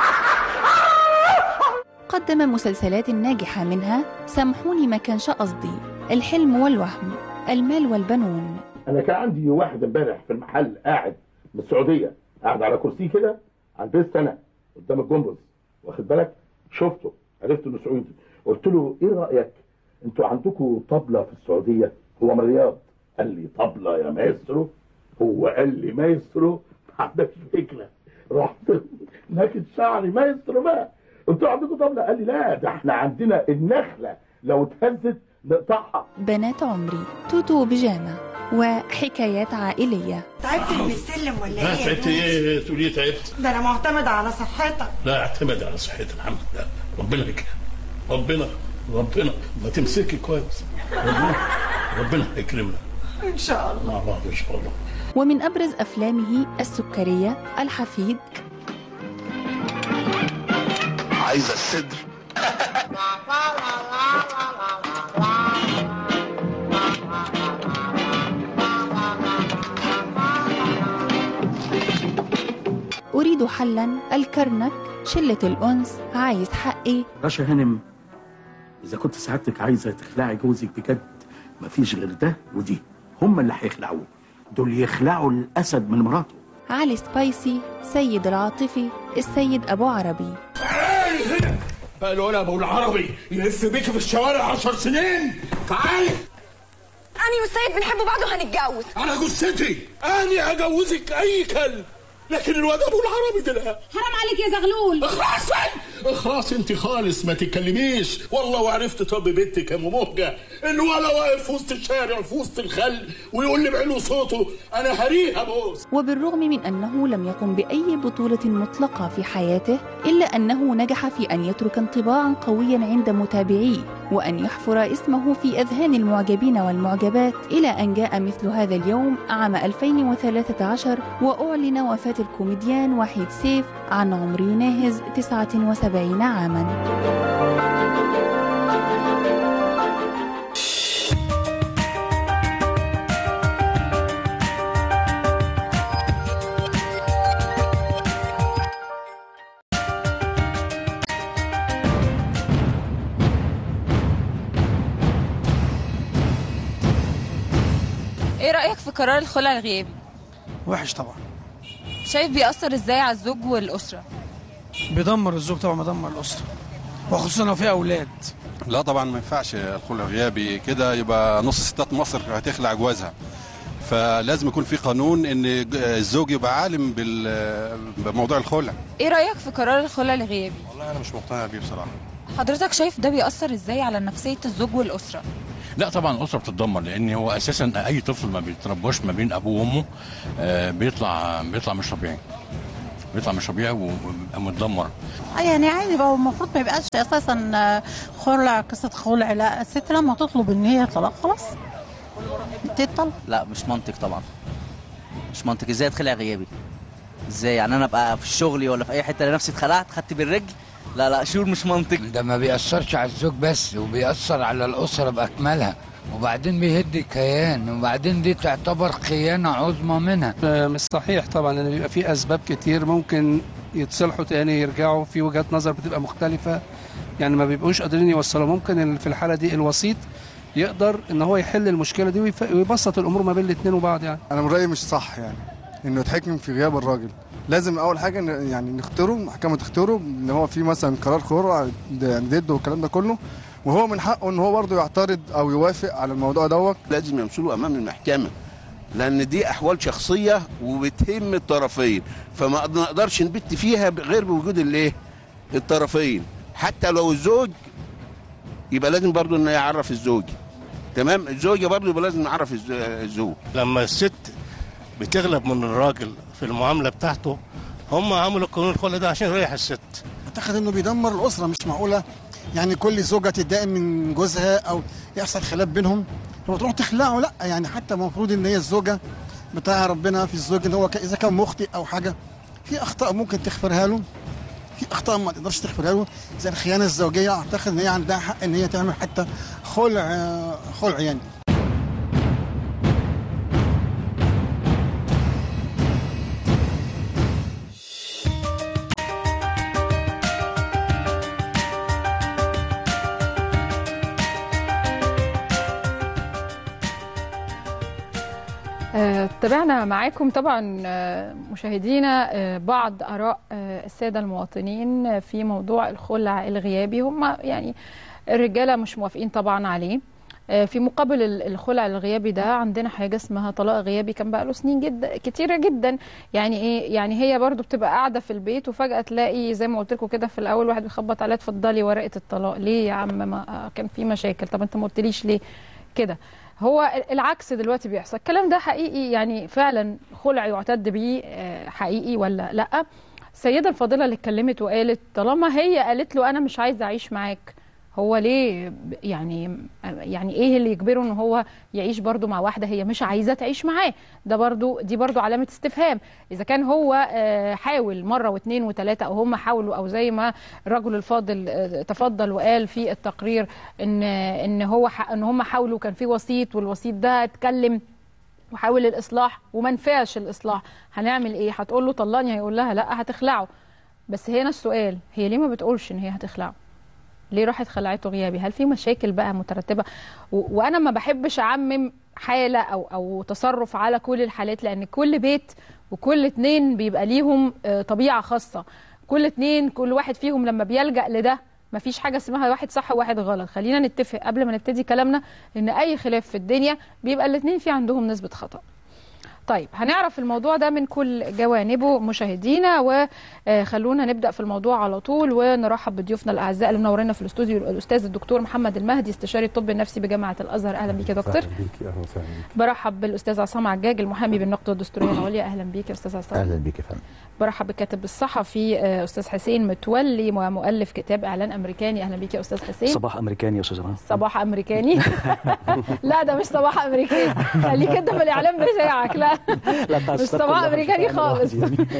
قدم مسلسلات ناجحة منها سامحوني ما كانش قصدي الحلم والوهم المال والبنون انا كان عندي واحد امبارح في المحل قاعد من السعوديه قاعد على كرسي كده على البيست انا قدام الجمبز واخد بالك شفته عرفت انه سعودي قلت له ايه رايك انتوا عندكم طبله في السعوديه هو من الرياض قال لي طبله يا مايسترو هو قال لي مايسترو ما عندكش فكره رحت ناكد شعري مايسترو بقى قلت له عندكم طبله قال لي لا ده احنا عندنا النخله لو اتهزت نقطعها بنات عمري توتو بيجامة وحكايات عائلية تعبت من السلم ولا لا ايه تعبت ايه تقول ايه تعبت ده انا معتمد على صحتك لا اعتمد على صحتي الحمد لله ربنا يكرمك ربنا ربنا ما تمسكي كويس ربنا ربنا يكرمنا ان شاء الله مع بعض ان شاء الله ومن أبرز أفلامه السكرية الحفيد عايزه الصدر أريد حلا الكرنك شلة الأنس عايز حقي رشا هانم اذا كنت سعادتك عايزه تخلعي جوزك بجد مفيش غير ده ودي هما اللي هيخلعوه دول يخلعوا الاسد من مراته علي سبايسي سيد العاطفي السيد أبو عربي بقى له انا ابو العربي يلف بيك في الشوارع عشر سنين تعالي انا والسيد بنحب بعض وهنتجوز على جثتي اني اجوزك اي كلب لكن الواد ابو العربي ده لا حرام عليك يا زغلول اخلاص اخلاص انت خالص ما تتكلميش والله وعرفت طب بنتك يا ام مهجه انه ولا واقف في وسط الشارع في وسط الخل ويقول لي بعلو صوته انا هريها بوس وبالرغم من أنه لم يقم بأي بطولة مطلقة في حياته إلا أنه نجح في أن يترك انطباعا قويا عند متابعيه وأن يحفر اسمه في أذهان المعجبين والمعجبات إلى أن جاء مثل هذا اليوم عام 2013 وأعلن وفاة الكوميديان وحيد سيف عن عمر يناهز 79 عاما ايه رأيك في قرار الخلع الغيابي؟ وحش طبعا شايف بيأثر ازاي على الزوج والأسرة؟ بيدمر الزوج طبعا بيدمر الاسره وخصوصا لو في اولاد لا طبعا ما ينفعش الخلع غيابي كده يبقى نص ستات مصر هتخلع جوازها فلازم يكون في قانون ان الزوج يبقى عالم بال- بموضوع الخلع ايه رأيك في قرار الخلع الغيابي؟ والله انا مش مقتنع بيه بصراحه حضرتك شايف ده بيأثر ازاي على نفسية الزوج والأسرة؟ لا طبعا الاسره بتتدمر لان هو اساسا اي طفل ما بيترباش ما بين ابوه وامه آه، بيطلع بيطلع مش طبيعي بيطلع مش طبيعي وبيبقى متدمر يعني عادي بقى المفروض ما يبقاش اساسا خلع قصه خلع لا الست لما تطلب ان هي طلاق خلاص تطلق لا مش منطق طبعا مش منطق ازاي اتخلع غيابي ازاي يعني انا ابقى في شغلي ولا في اي حته نفسي اتخلعت خدت بالرجل لا لا شور مش منطق ده ما بيأثرش على الزوج بس وبيأثر على الأسرة بأكملها وبعدين بيهد الكيان وبعدين دي تعتبر خيانة عظمى منها مش صحيح طبعا لان بيبقى في اسباب كتير ممكن يتصلحوا تاني يرجعوا في وجهات نظر بتبقى مختلفه يعني ما بيبقوش قادرين يوصلوا ممكن ال- في الحاله دي الوسيط يقدر ان هو يحل المشكله دي ويف- ويبسط الامور ما بين الاثنين وبعض يعني انا من رايي مش صح يعني انه يتحكم في غياب الراجل لازم اول حاجه ن- يعني نختاره المحكمه تختاره ان هو في مثلا قرار خلع ده يعني ضده والكلام ده كله وهو من حقه ان هو برضه يعترض او يوافق على الموضوع دوت لازم يمثلوا امام المحكمه لان دي احوال شخصيه وبتهم الطرفين فما نقدرش نبت فيها غير بوجود الايه الطرفين حتى لو الزوج يبقى لازم برضو انه يعرف الزوج تمام الزوجه برضو يبقى لازم نعرف الز- الزوج لما الست بتغلب من الراجل في المعامله بتاعته هم عملوا قانون الخلع ده عشان يريح الست اعتقد انه بيدمر الاسره مش معقوله يعني كل زوجه تتضايق من جوزها او يحصل خلاف بينهم فبتروح تخلعه لا يعني حتى المفروض ان هي الزوجه بتاع ربنا في الزوج ان هو ك- اذا كان مخطئ او حاجه في اخطاء ممكن تغفرها له في اخطاء ما تقدرش تغفرها له زي الخيانه الزوجيه اعتقد ان هي عندها حق ان هي تعمل حتى خلع خلع يعني آه، تابعنا معاكم طبعا آه، مشاهدينا آه، بعض اراء آه، الساده المواطنين في موضوع الخلع الغيابي هم يعني الرجاله مش موافقين طبعا عليه آه، في مقابل ال- الخلع الغيابي ده عندنا حاجه اسمها طلاق غيابي كان بقى له سنين جدا كتيره جدا يعني ايه يعني هي برضو بتبقى قاعده في البيت وفجاه تلاقي زي ما قلت لكم كده في الاول واحد بيخبط عليها اتفضلي ورقه الطلاق ليه يا عم ما آه، كان في مشاكل طب انت ما قلتليش ليه كده هو العكس دلوقتي بيحصل الكلام ده حقيقي يعني فعلا خلع يعتد بيه آه، حقيقي ولا لا السيدة الفاضلة اللي اتكلمت وقالت طالما هي قالت له أنا مش عايزة أعيش معاك هو ليه ب- يعني يعني ايه اللي يجبره ان هو يعيش برضو مع واحده هي مش عايزه تعيش معاه ده برضو دي برضو علامه استفهام اذا كان هو آه، حاول مره واثنين وثلاثه او هم حاولوا او زي ما الرجل الفاضل آه، تفضل وقال في التقرير ان ان هو ح- ان هم حاولوا كان في وسيط والوسيط ده اتكلم وحاول الاصلاح وما نفعش الاصلاح هنعمل ايه هتقول له طلقني هيقول لها لا هتخلعه بس هنا السؤال هي ليه ما بتقولش ان هي هتخلعه ليه راحت خلعته غيابي هل في مشاكل بقى مترتبه و... وانا ما بحبش اعمم حاله او او تصرف على كل الحالات لان كل بيت وكل اتنين بيبقى ليهم آه، طبيعه خاصه كل اتنين كل واحد فيهم لما بيلجأ لده مفيش حاجه اسمها واحد صح وواحد غلط خلينا نتفق قبل ما نبتدي كلامنا ان اي خلاف في الدنيا بيبقى الاتنين في عندهم نسبه خطأ طيب هنعرف الموضوع ده من كل جوانبه مشاهدينا وخلونا نبدا في الموضوع على طول ونرحب بضيوفنا الاعزاء اللي منورنا في الاستوديو الاستاذ الدكتور محمد المهدي استشاري الطب النفسي بجامعه الازهر اهلا بيك يا دكتور اهلا بيكي اهلا وسهلا بيكي برحب بالاستاذ عصام عجاج المحامي بالنقد والدستوريه العليا اهلا بيك يا استاذ عصام اهلا بيك يا فندم برحب بالكاتب الصحفي آه، استاذ حسين متولي ومؤلف كتاب اعلان امريكاني اهلا بيك يا استاذ حسين صباح امريكاني يا استاذ رنا صباح امريكاني لا ده مش صباح امريكاني خليك انت في الاعلام بتاعك لا لا مش صباح امريكاني خالص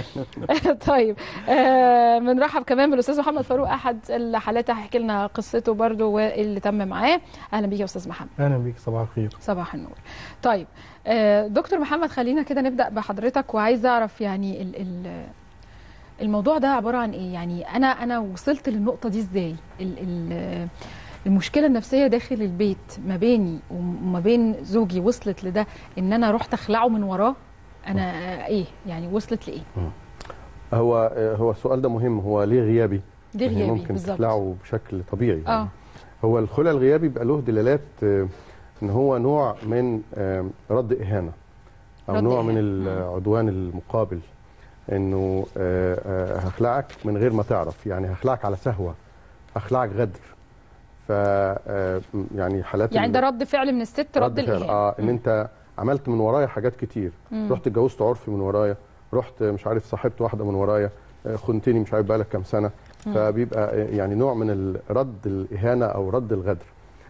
طيب آه، بنرحب كمان بالاستاذ محمد فاروق احد الحالات هيحكي لنا قصته برضو واللي تم معاه اهلا بيك يا استاذ محمد اهلا بيك صباح الخير صباح النور طيب آه، دكتور محمد خلينا كده نبدا بحضرتك وعايزه اعرف يعني ال ال الموضوع ده عباره عن ايه يعني انا انا وصلت للنقطه دي ازاي ال ال المشكله النفسيه داخل البيت ما بيني وما بين زوجي وصلت لده ان انا رحت اخلعه من وراه انا آه، ايه يعني وصلت لايه هو هو السؤال ده مهم هو ليه غيابي؟ ليه يعني غيابي ممكن بالظبط. تخلعه بشكل طبيعي اه هو الخلع الغيابي بيبقى له دلالات آه، ان هو نوع من آه، رد اهانه او رد نوع من إهانة. العدوان المقابل انه آه، آه، هخلعك من غير ما تعرف يعني هخلعك على سهوه هخلعك غدر ف آه، يعني حالات يعني ال- ده رد فعل من الست رد, فعل الاهانه اه ان انت عملت من ورايا حاجات كتير مم. رحت اتجوزت عرفي من ورايا رحت مش عارف صاحبت واحده من ورايا آه، خنتني مش عارف بقالك كام سنه مم. فبيبقى آه، يعني نوع من ال- رد الاهانه او رد الغدر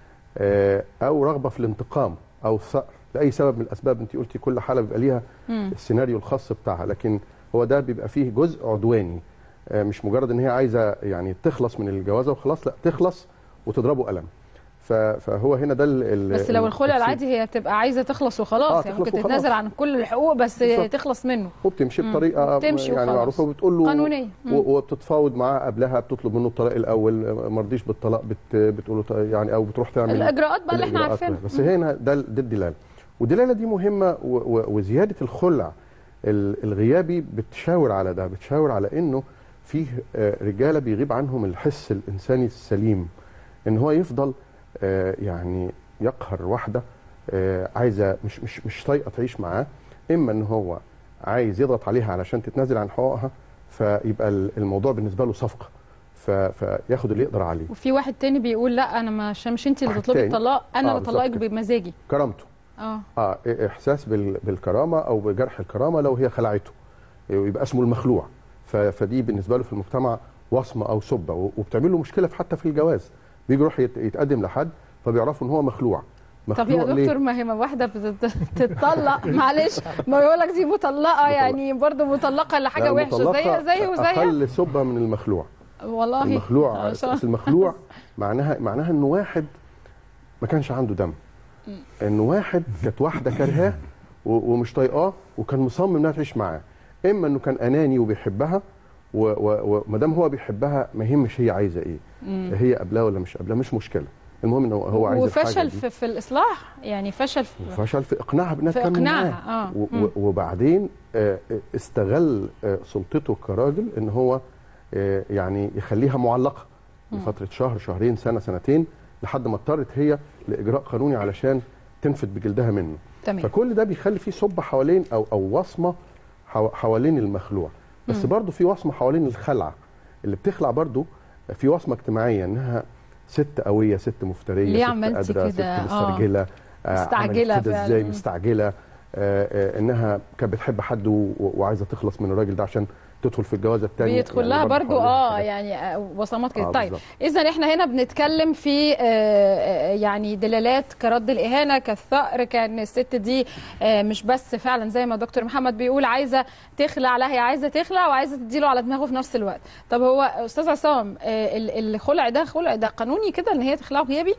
آه، او رغبه في الانتقام او الثأر لاي سبب من الاسباب انت قلتي كل حاله بيبقى ليها مم. السيناريو الخاص بتاعها لكن هو ده بيبقى فيه جزء عدواني آه، مش مجرد ان هي عايزه يعني تخلص من الجوازه وخلاص لا تخلص وتضربه قلم ف- فهو هنا ده ال- ال- بس لو الخلع التفسير. العادي هي بتبقى عايزه تخلص وخلاص آه، يعني تخلص ممكن وخلاص. تتنازل عن كل الحقوق بس بالظبط. تخلص منه وبتمشي مم. بطريقه وبتمشي يعني وخلاص. معروفه وبتقول له قانونية. مم. و- وبتتفاوض معاه قبلها بتطلب منه الطلاق الاول ما رضيش بالطلاق بت بتقول له ط- يعني او بتروح تعمل الإجراءات بقى اللي إحنا الإجراءات عارفينها. بقى. بس مم. هنا ده ال- دي الدلاله والدلاله دي مهمه و- و- وزياده الخلع ال- الغيابي بتشاور على ده بتشاور على انه فيه آه، رجاله بيغيب عنهم الحس الانساني السليم ان هو يفضل آه، يعني يقهر واحده آه، عايزه مش مش مش طايقه تعيش معاه اما ان هو عايز يضغط عليها علشان تتنازل عن حقوقها فيبقى ال- الموضوع بالنسبه له صفقه ف- فياخد اللي يقدر عليه وفي واحد تاني بيقول لا انا مش مش انت اللي واحد تطلبي تاني. الطلاق انا آه، اللي بطلقك بالظبط كده. بمزاجي كرامته اه اه احساس بال- بالكرامه او بجرح الكرامه لو هي خلعته يبقى اسمه المخلوع ف- فدي بالنسبه له في المجتمع وصمه او سبه و- وبتعمل له مشكله في حتى في الجواز بيجي يروح يت- يتقدم لحد فبيعرفوا ان هو مخلوع طب يا مخلوع ليه؟ دكتور ما هي ما واحده بتت- بتتطلق معلش ما يقول لك دي مطلقه يعني برضه مطلقه لحاجه لا، وحشه المطلقة زيها زي وزيها اقل سبه من المخلوع والله المخلوع عشان- أصل المخلوع معناها معناها انه واحد ما كانش عنده دم انه واحد كانت واحده كرهاه و- ومش طايقاه وكان مصمم انها تعيش معاه اما انه كان اناني وبيحبها وما دام هو بيحبها ما يهمش هي عايزه ايه مم. هي قبلها ولا مش قبلها مش مشكله المهم انه هو عايز الحاجه وفشل دي. في, في الاصلاح يعني فشل في فشل في اقناعها بانها في تكمل إقناعها، معاه. آه. و- مم. و- وبعدين آه، آه، استغل آه، سلطته كراجل ان هو آه، يعني يخليها معلقه مم. لفتره شهر شهرين سنه سنتين لحد ما اضطرت هي لاجراء قانوني علشان تنفد بجلدها منه تمام. فكل ده بيخلي فيه صب حوالين او او وصمه حو- حوالين المخلوع بس مم. برضه في وصمه حوالين الخلعه اللي بتخلع برضه في وصمه اجتماعيه انها ست قويه ست مفتريه ليه ست عملتي قادره كده؟ ست آه. مسترجله آه، مستعجلة عملت كده فعلاً. ازاي مستعجله آه، آه، انها كانت بتحب حد و- وعايزه تخلص من الراجل ده عشان تدخل في الجوازه الثانيه بيدخل لها برضو اه يعني آه، وصمات كده آه، طيب بالظبط. اذا احنا هنا بنتكلم في آه، آه، يعني دلالات كرد الاهانه كالثأر كان الست دي آه، مش بس فعلا زي ما دكتور محمد بيقول عايزه تخلع لا هي عايزه تخلع وعايزه تديله على دماغه في نفس الوقت طب هو استاذ عصام آه، ال- الخلع ده خلع ده قانوني كده ان هي تخلعه غيابي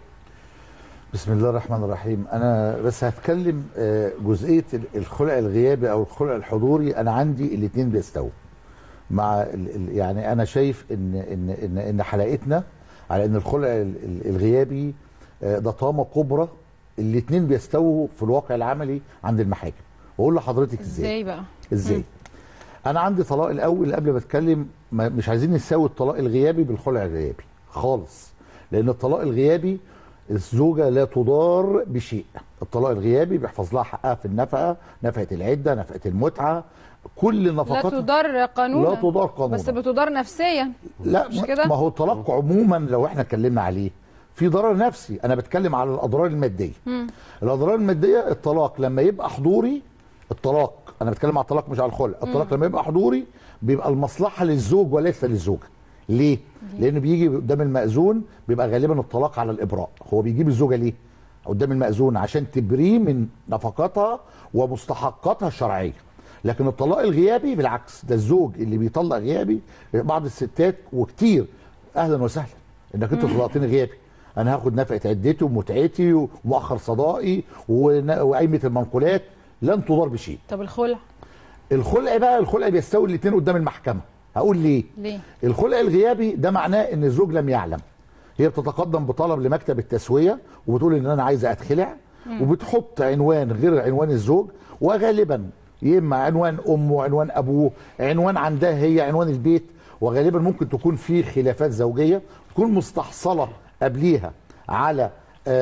بسم الله الرحمن الرحيم انا بس هتكلم آه، جزئيه ال- الخلع الغيابي او الخلع الحضوري انا عندي الاثنين بيستووا مع ال- ال- يعني انا شايف ان ان ان ان حلقتنا على ان الخلع ال- ال- الغيابي آه، ده طامه كبرى الاثنين بيستووا في الواقع العملي عند المحاكم واقول لحضرتك ازاي ازاي بقى ازاي انا عندي طلاق الاول قبل ما اتكلم ما- مش عايزين نساوي الطلاق الغيابي بالخلع الغيابي خالص لان الطلاق الغيابي الزوجه لا تضار بشيء الطلاق الغيابي بيحفظ لها حقها في النفقه نفقه العده نفقه المتعه كل لا نفقات تضار قانونا لا تضار قانونا. بس بتضار نفسيا لا مش ما- كده ما هو الطلاق عموما لو احنا اتكلمنا عليه في ضرر نفسي انا بتكلم على الاضرار الماديه مم. الاضرار الماديه الطلاق لما يبقى حضوري الطلاق انا بتكلم على الطلاق مش على الخلع الطلاق مم. لما يبقى حضوري بيبقى المصلحه للزوج وليس للزوجه ليه لان بيجي قدام المأذون بيبقى غالبا الطلاق على الابراء هو بيجيب الزوجه ليه قدام المأذون عشان تبريه من نفقاتها ومستحقاتها الشرعيه لكن الطلاق الغيابي بالعكس ده الزوج اللي بيطلق غيابي بعض الستات وكتير اهلا وسهلا انك انت مم. طلقتني غيابي انا هاخد نفقه عدتي ومتعتي ومؤخر صدائي ون- وقايمه المنقولات لن تضار بشيء طب الخلع الخلع بقى الخلع بيستوي الاثنين قدام المحكمه هقول ليه ليه الخلع الغيابي ده معناه ان الزوج لم يعلم هي بتتقدم بطلب لمكتب التسويه وبتقول ان انا عايزه اتخلع مم. وبتحط عنوان غير عنوان الزوج وغالبا يا اما عنوان امه عنوان ابوه عنوان عندها هي عنوان البيت وغالبا ممكن تكون في خلافات زوجيه تكون مستحصله قبليها على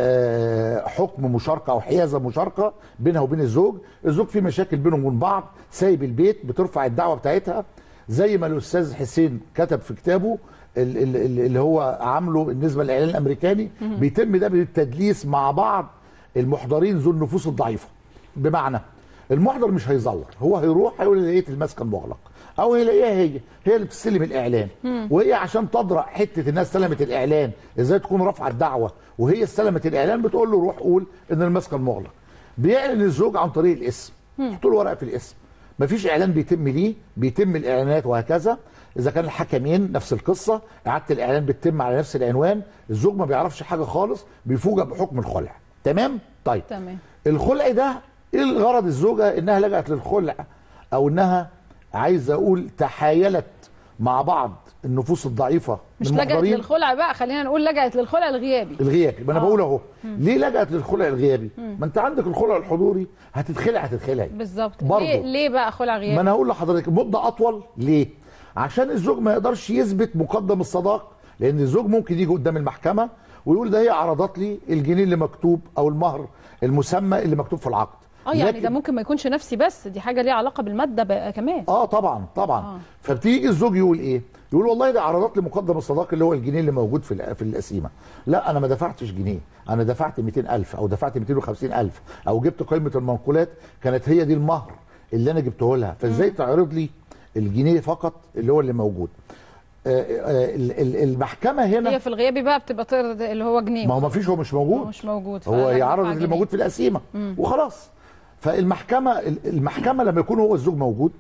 آه، حكم مشاركه او حيازه مشاركه بينها وبين الزوج الزوج في مشاكل بينهم وبين بعض سايب البيت بترفع الدعوه بتاعتها زي ما الاستاذ حسين كتب في كتابه ال- ال- ال- اللي هو عامله بالنسبه للاعلان الامريكاني مهم. بيتم ده بالتدليس مع بعض المحضرين ذو النفوس الضعيفه بمعنى المحضر مش هيزور هو هيروح هيقول لقيت المسكن مغلق او هيلاقيها هي هي اللي بتستلم الاعلان مم. وهي عشان تدرأ حته الناس استلمت الاعلان ازاي تكون رافعه الدعوه وهي استلمت الاعلان بتقول له روح قول ان المسكن مغلق بيعلن الزوج عن طريق الاسم مم. يحط له ورقه في الاسم مفيش اعلان بيتم ليه بيتم الاعلانات وهكذا اذا كان الحكمين نفس القصه اعاده الاعلان بتتم على نفس العنوان الزوج ما بيعرفش حاجه خالص بيفوجئ بحكم الخلع تمام طيب تمام الخلع ده ايه الغرض الزوجه انها لجأت للخلع او انها عايز اقول تحايلت مع بعض النفوس الضعيفه مش من لجأت المحضرين للخلع بقى خلينا نقول لجأت للخلع الغيابي الغيابي ما انا آه. بقول اهو مم. ليه لجأت للخلع الغيابي مم. ما انت عندك الخلع الحضوري هتتخلع هتتخلع بالظبط برضه. ليه ليه بقى خلع غيابي ما انا هقول لحضرتك مده اطول ليه عشان الزوج ما يقدرش يثبت مقدم الصداق لان الزوج ممكن يجي قدام المحكمه ويقول ده هي عرضت لي الجنيه اللي مكتوب او المهر المسمى اللي مكتوب في العقد اه يعني لكن- ده ممكن ما يكونش نفسي بس دي حاجه ليها علاقه بالماده بقى كمان اه طبعا طبعا آه. آه. فبتيجي الزوج يقول ايه يقول والله ده عرضت لي مقدم الصداقه اللي هو الجنيه اللي موجود في الأ- في القسيمه لا انا ما دفعتش جنيه انا دفعت 200000 او دفعت 250000 او جبت قائمه المنقولات كانت هي دي المهر اللي انا جبته لها فازاي تعرض لي الجنيه فقط اللي هو اللي موجود آه، آه، ال- ال- المحكمه هنا هي في الغيابي بقى بتبقى تعرض اللي هو جنيه ما هو ما فيش هو مش موجود هو مش موجود هو فأنا يعرض هدفع اللي جنيه. موجود في القسيمه مم. وخلاص فالمحكمه المحكمه لما يكون هو الزوج موجود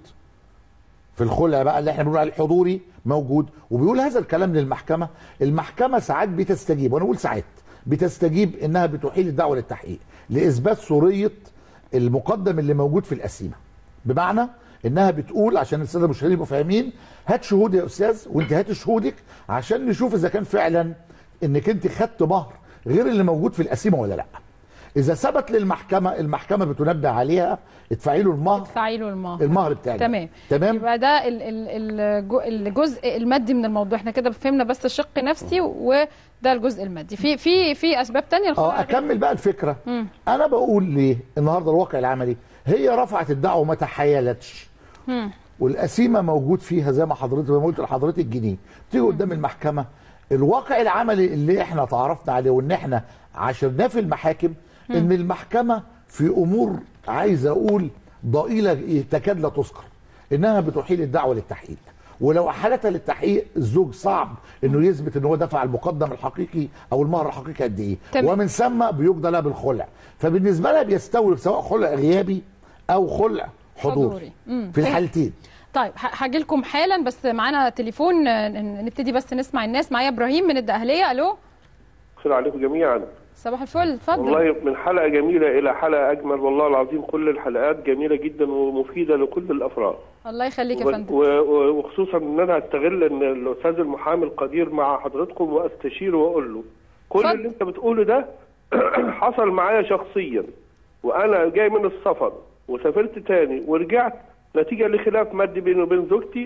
في الخلع بقى اللي احنا بنقول عليه الحضوري موجود وبيقول هذا الكلام للمحكمه المحكمه ساعات بتستجيب وانا بقول ساعات بتستجيب انها بتحيل الدعوه للتحقيق لاثبات سوريه المقدم اللي موجود في القسيمه بمعنى انها بتقول عشان الساده المشاهدين يبقوا فاهمين هات شهود يا استاذ وانت هات شهودك عشان نشوف اذا كان فعلا انك انت خدت مهر غير اللي موجود في القسيمه ولا لا اذا ثبت للمحكمه المحكمه بتنبه عليها ادفعي له المهر ادفعي له المهر المهر بتاعي تمام تمام يبقى ده ال- ال- الجو- الجزء المادي من الموضوع احنا كده فهمنا بس الشق نفسي وده الجزء المادي في في في اسباب تانية للخلع اه اكمل بقى الفكره مم. انا بقول ليه النهارده الواقع العملي هي رفعت الدعوه وما تحايلتش مم. والقسيمه موجود فيها زي ما حضرتك ما قلت لحضرتك جنيه تيجي قدام المحكمه الواقع العملي اللي احنا تعرفنا عليه وان احنا عاشرناه في المحاكم ان المحكمه في امور عايز اقول ضئيله تكاد لا تذكر انها بتحيل الدعوه للتحقيق ولو احالتها للتحقيق الزوج صعب انه يثبت ان هو دفع المقدم الحقيقي او المهر الحقيقي قد ايه تمام. ومن ثم بيقضى لها بالخلع فبالنسبه لها بيستوي سواء خلع غيابي او خلع حضوري, حضوري. مم. في الحالتين طيب ه- هاجي لكم حالا بس معانا تليفون آه، ن- نبتدي بس نسمع الناس معايا ابراهيم من الدقهليه الو خير عليكم جميعا صباح الفل اتفضل والله من حلقة جميلة إلى حلقة أجمل والله العظيم كل الحلقات جميلة جدا ومفيدة لكل الأفراد الله يخليك يا و- فندم و- و- وخصوصا إن أنا هستغل إن الأستاذ المحامي القدير مع حضرتكم وأستشيره وأقول له كل اتفضل. اللي أنت بتقوله ده حصل معايا شخصيا وأنا جاي من السفر وسافرت تاني ورجعت نتيجة لخلاف مادي بيني وبين زوجتي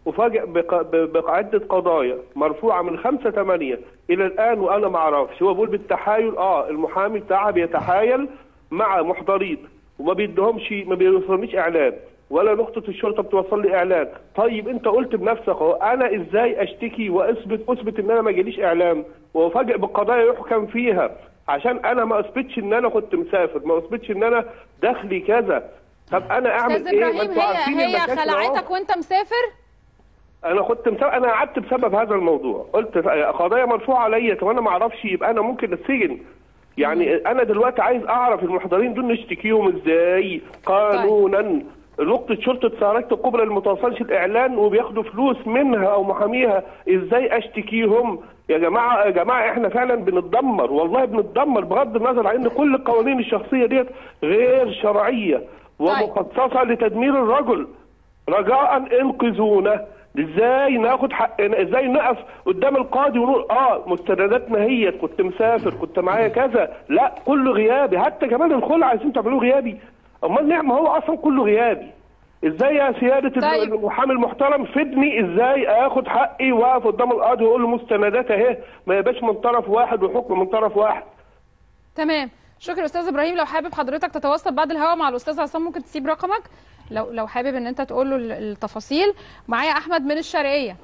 افاجئ بق- ب- بعده قضايا مرفوعه من 5 8 الى الان وانا ما اعرفش هو بيقول بالتحايل اه المحامي بتاعها بيتحايل مع محضرين وما بيدهمش ما بيوصلنيش اعلان ولا نقطة الشرطة بتوصل لي إعلان، طيب أنت قلت بنفسك أهو أنا إزاي أشتكي وأثبت أثبت إن أنا ما جاليش إعلان وأفاجئ بقضايا يحكم فيها عشان أنا ما أثبتش إن أنا كنت مسافر، ما أثبتش إن أنا دخلي كذا، طب أنا أعمل استاذ إيه؟ ما ابراهيم أنتوا هي عارفين هي المشاكل أهو. خلعتك وانت مسافر انا كنت مسبب انا قعدت بسبب هذا الموضوع قلت قضايا مرفوعه عليا طب انا ما اعرفش يبقى انا ممكن اتسجن يعني انا دلوقتي عايز اعرف المحضرين دول نشتكيهم ازاي قانونا نقطة شرطة سهرات الكبرى اللي ما توصلش الإعلان وبياخدوا فلوس منها أو محاميها إزاي أشتكيهم؟ يا جماعة يا جماعة إحنا فعلا بنتدمر والله بنتدمر بغض النظر عن إن كل القوانين الشخصية ديت غير شرعية ومخصصة لتدمير الرجل رجاء انقذونا ازاي ناخد حقنا ازاي نقف قدام القاضي ونقول اه مستنداتنا هي كنت مسافر كنت معايا كذا لا كله غيابي حتى كمان الخلع عايزين تعملوه غيابي امال نعم هو اصلا كله غيابي ازاي يا سياده طيب. المحامي المحترم فدني ازاي اخد حقي واقف قدام القاضي واقول له مستندات اهي ما يبقاش من طرف واحد وحكم من طرف واحد تمام شكرا استاذ ابراهيم لو حابب حضرتك تتواصل بعد الهوا مع الاستاذ عصام ممكن تسيب رقمك لو لو حابب ان انت تقول له ال- التفاصيل معايا احمد من الشرقيه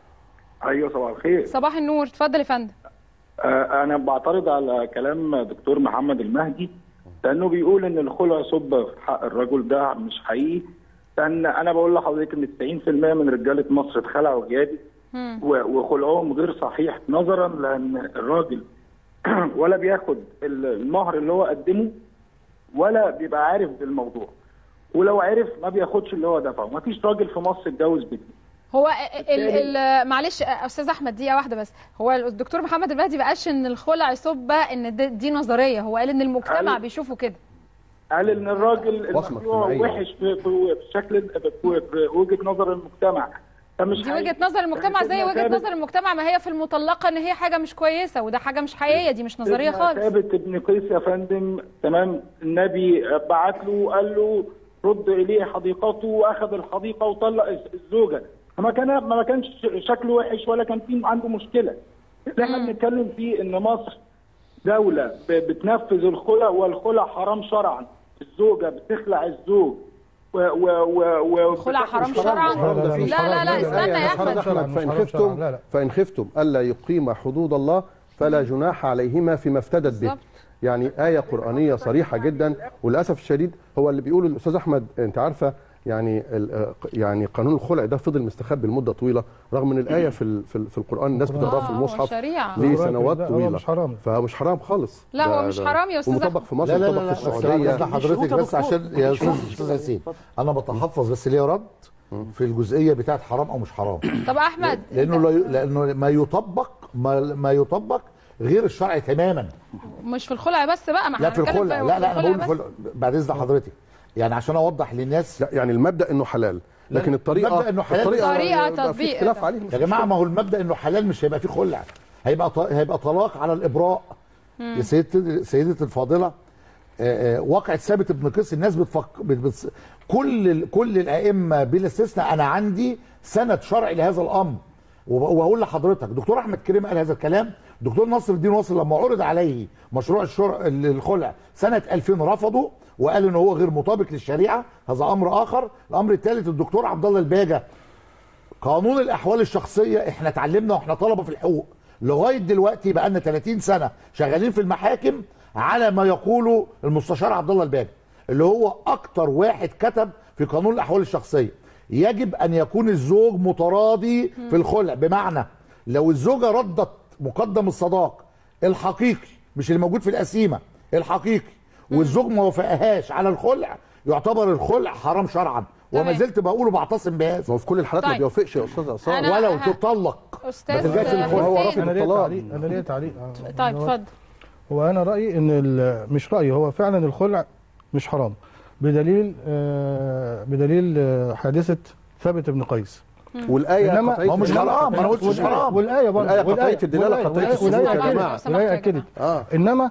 ايوه صباح الخير صباح النور اتفضل يا فندم آه، انا بعترض على كلام دكتور محمد المهدي لانه بيقول ان الخلع صب في حق الرجل ده مش حقيقي لان انا بقول لحضرتك ان 90% من رجاله مصر اتخلعوا جيادي و- وخلعهم غير صحيح نظرا لان الراجل ولا بياخد المهر اللي هو قدمه ولا بيبقى عارف بالموضوع ولو عرف ما بياخدش اللي هو دفعه مفيش راجل في مصر اتجوز بنت هو ال ال معلش استاذ احمد دقيقه واحده بس هو الدكتور محمد المهدي ما قالش ان الخلع صب ان دي, دي نظريه هو قال ان المجتمع قال- بيشوفه كده قال ان الراجل وصمة المخلوع اجتماعية. وحش في في في شكل في في وجهه نظر المجتمع فمش دي حقيقي. وجهه نظر المجتمع يعني زي سيدنا وجهه ثابت- نظر المجتمع ما هي في المطلقه ان هي حاجه مش كويسه وده حاجه مش حقيقيه دي مش نظريه سيدنا خالص ثابت ابن قيس يا فندم تمام النبي بعت له وقال له رد اليه حديقته واخذ الحديقه وطلق الزوجه ما كان ما كانش شكله وحش ولا كان في عنده مشكله اللي احنا بنتكلم فيه ان مصر دوله ب- بتنفذ الخلع والخلع حرام شرعا الزوجه بتخلع الزوج و و و و الخلع حرام شرعا لا لا لا استنى يا احمد فإن خفتم فإن خفتم ألا يقيم حدود الله فلا جناح عليهما فيما افتدت به يعني آية قرآنية صريحة جدا وللأسف الشديد هو اللي بيقوله الأستاذ أحمد أنت عارفة يعني ال- يعني قانون الخلع ده فضل مستخبي لمدة طويلة رغم ان الآية في ال- في, ال- في القرآن الناس بتقراها في آه، هو المصحف شريعة. لسنوات ده هو طويلة مش حرام. فهو مش حرام خالص لا، هو ده- مش ده حرام يا أستاذ ومطبق أحمد. في مصر لا لا ومطبق لا في لا السعودية بس حضرتك بس عشان يا استاذ استاذ ياسين انا بتحفظ بس ليه رد في الجزئيه بتاعت حرام او مش حرام طب احمد لانه لا ي- لانه ما يطبق ما, ما يطبق غير الشرع تماما مش في الخلع بس بقى ما احنا لا في هنتكلم الخلع لا لا انا الخلع بقول في بس. الخلع. بعد اذن حضرتك يعني عشان اوضح للناس لا يعني المبدأ انه حلال لكن الطريقة المبدأ انه حلال الطريقة طريقة يبقى في تطبيق اختلاف ده. عليه يا جماعه ما هو المبدا انه حلال مش هيبقى فيه خلع هيبقى ط- هيبقى طلاق على الابراء يا سيدتي سيدتي الفاضله آه، آه، واقع ثابت ابن قيس الناس بتفك بت بت كل ال- كل الائمه بلا استثناء انا عندي سند شرعي لهذا الامر وب- وهقول لحضرتك دكتور احمد كريم قال هذا الكلام دكتور نصر الدين واصل لما عرض عليه مشروع الشرع الخلع سنه 2000 رفضه وقال ان هو غير مطابق للشريعه هذا امر اخر الامر الثالث الدكتور عبد الله الباجه قانون الاحوال الشخصيه احنا اتعلمنا واحنا طلبه في الحقوق لغايه دلوقتي بقى لنا 30 سنه شغالين في المحاكم على ما يقوله المستشار عبد الله الباجي اللي هو اكتر واحد كتب في قانون الاحوال الشخصيه يجب ان يكون الزوج متراضي في الخلع بمعنى لو الزوجه ردت مقدم الصداق الحقيقي مش اللي موجود في القسيمه الحقيقي والزوج ما وافقهاش على الخلع يعتبر الخلع حرام شرعا وما تمام. زلت بقوله بعتصم بهذا ما هو في كل الحالات ما طيب. بيوافقش يا استاذ عصام أنا- ولو ه- تطلق استاذ ما تلجاش للخلع. هو حسين. رافض انا ليا الطلاق تعليق انا ليا تعليق آه. طيب اتفضل هو انا رايي ان ال- مش رايي هو فعلا الخلع مش حرام بدليل آه بدليل آه حادثه ثابت بن قيس والآية إنما- قطعية ما هو مش الدلالة حرام، ما أنا قلتش قطعية حرام. والايه برضه والآية قطعية الدلالة والآية- قطعية والآية- الثبوت والآية يا أكدت- جماعة. والآية اكدت اه انما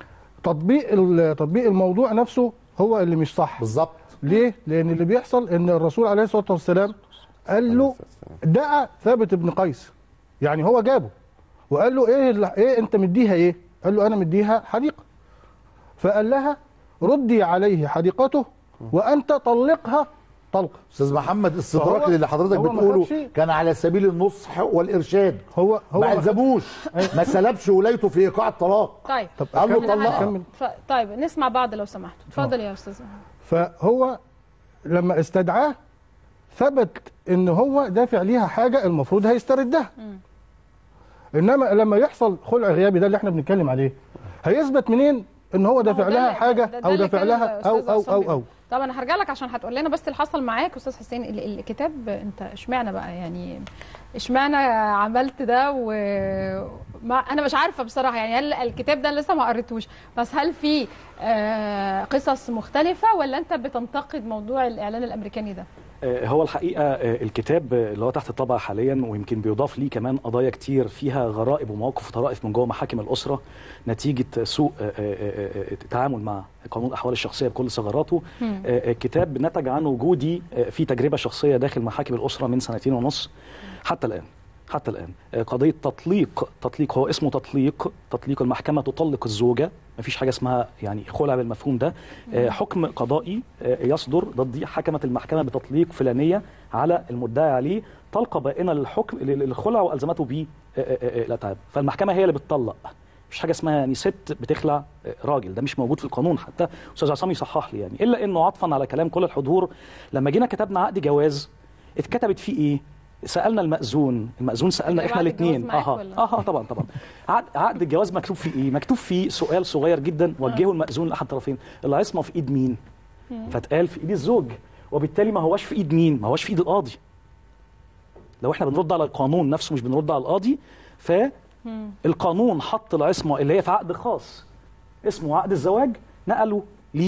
تطبيق ال- تطبيق الموضوع نفسه هو اللي مش صح بالظبط ليه؟ لان اللي بيحصل ان الرسول عليه الصلاه والسلام قال له دعا ثابت بن قيس يعني هو جابه وقال له ايه اللي- ايه انت مديها ايه قال له انا مديها حديقه فقال لها ردي عليه حديقته وانت طلقها طلقه استاذ محمد استدراك فهو- اللي حضرتك هو ما بتقوله خدش- كان على سبيل النصح والارشاد هو هو ما ما الزموش ما سلبش ولايته في ايقاع الطلاق طيب طب قال له أكمل- طلقها أكمل. ف... طيب نسمع بعض لو سمحت اتفضل يا استاذ فهو لما استدعاه ثبت ان هو دافع ليها حاجه المفروض هيستردها انما لما يحصل خلع غيابي ده اللي احنا بنتكلم عليه هيثبت منين ان هو دافع ده لها اللي- حاجه ده- ده او اللي دافع كان لها او الأستاذ او عصام او بيقول. او طب انا هرجع لك عشان هتقول لنا بس اللي حصل معاك استاذ حسين ال- الكتاب انت اشمعنى بقى يعني اشمعنى عملت ده و ما انا مش عارفه بصراحه يعني هل الكتاب ده لسه ما قريتوش بس هل في آه، قصص مختلفه ولا انت بتنتقد موضوع الاعلان الامريكاني ده آه، هو الحقيقه آه، الكتاب آه، اللي هو تحت الطبع حاليا ويمكن بيضاف ليه كمان قضايا كتير فيها غرائب ومواقف وطرائف من جوه محاكم الاسره نتيجه سوء آه، آه، آه، آه، التعامل مع قانون الاحوال الشخصيه بكل ثغراته مم. آه، الكتاب نتج عن وجودي آه، في تجربه شخصيه داخل محاكم الاسره من سنتين ونص حتى الان حتى الان آه، قضيه تطليق تطليق هو اسمه تطليق تطليق المحكمه تطلق الزوجه مفيش حاجه اسمها يعني خلع بالمفهوم ده آه، حكم قضائي آه، يصدر ضدي حكمت المحكمه بتطليق فلانيه على المدعي عليه طلقه بائنه للحكم للخلع والزمته به آه، آه، آه، الاتعاب فالمحكمه هي اللي بتطلق مفيش حاجه اسمها يعني ست بتخلع آه، راجل ده مش موجود في القانون حتى استاذ عصام يصحح لي يعني الا انه عطفا على كلام كل الحضور لما جينا كتبنا عقد جواز اتكتبت فيه ايه سالنا المأذون المأذون سالنا كتب احنا عقد الاثنين الجواز معاك اها ولا؟ اه طبعا طبعا عقد, عقد الجواز مكتوب فيه ايه مكتوب فيه سؤال صغير جدا وجهه المأذون لاحد الطرفين العصمه في ايد مين فاتقال في ايد الزوج وبالتالي ما هواش في ايد مين ما هواش في ايد القاضي لو احنا بنرد على القانون نفسه مش بنرد على القاضي فالقانون حط العصمه اللي هي في عقد خاص اسمه عقد الزواج نقله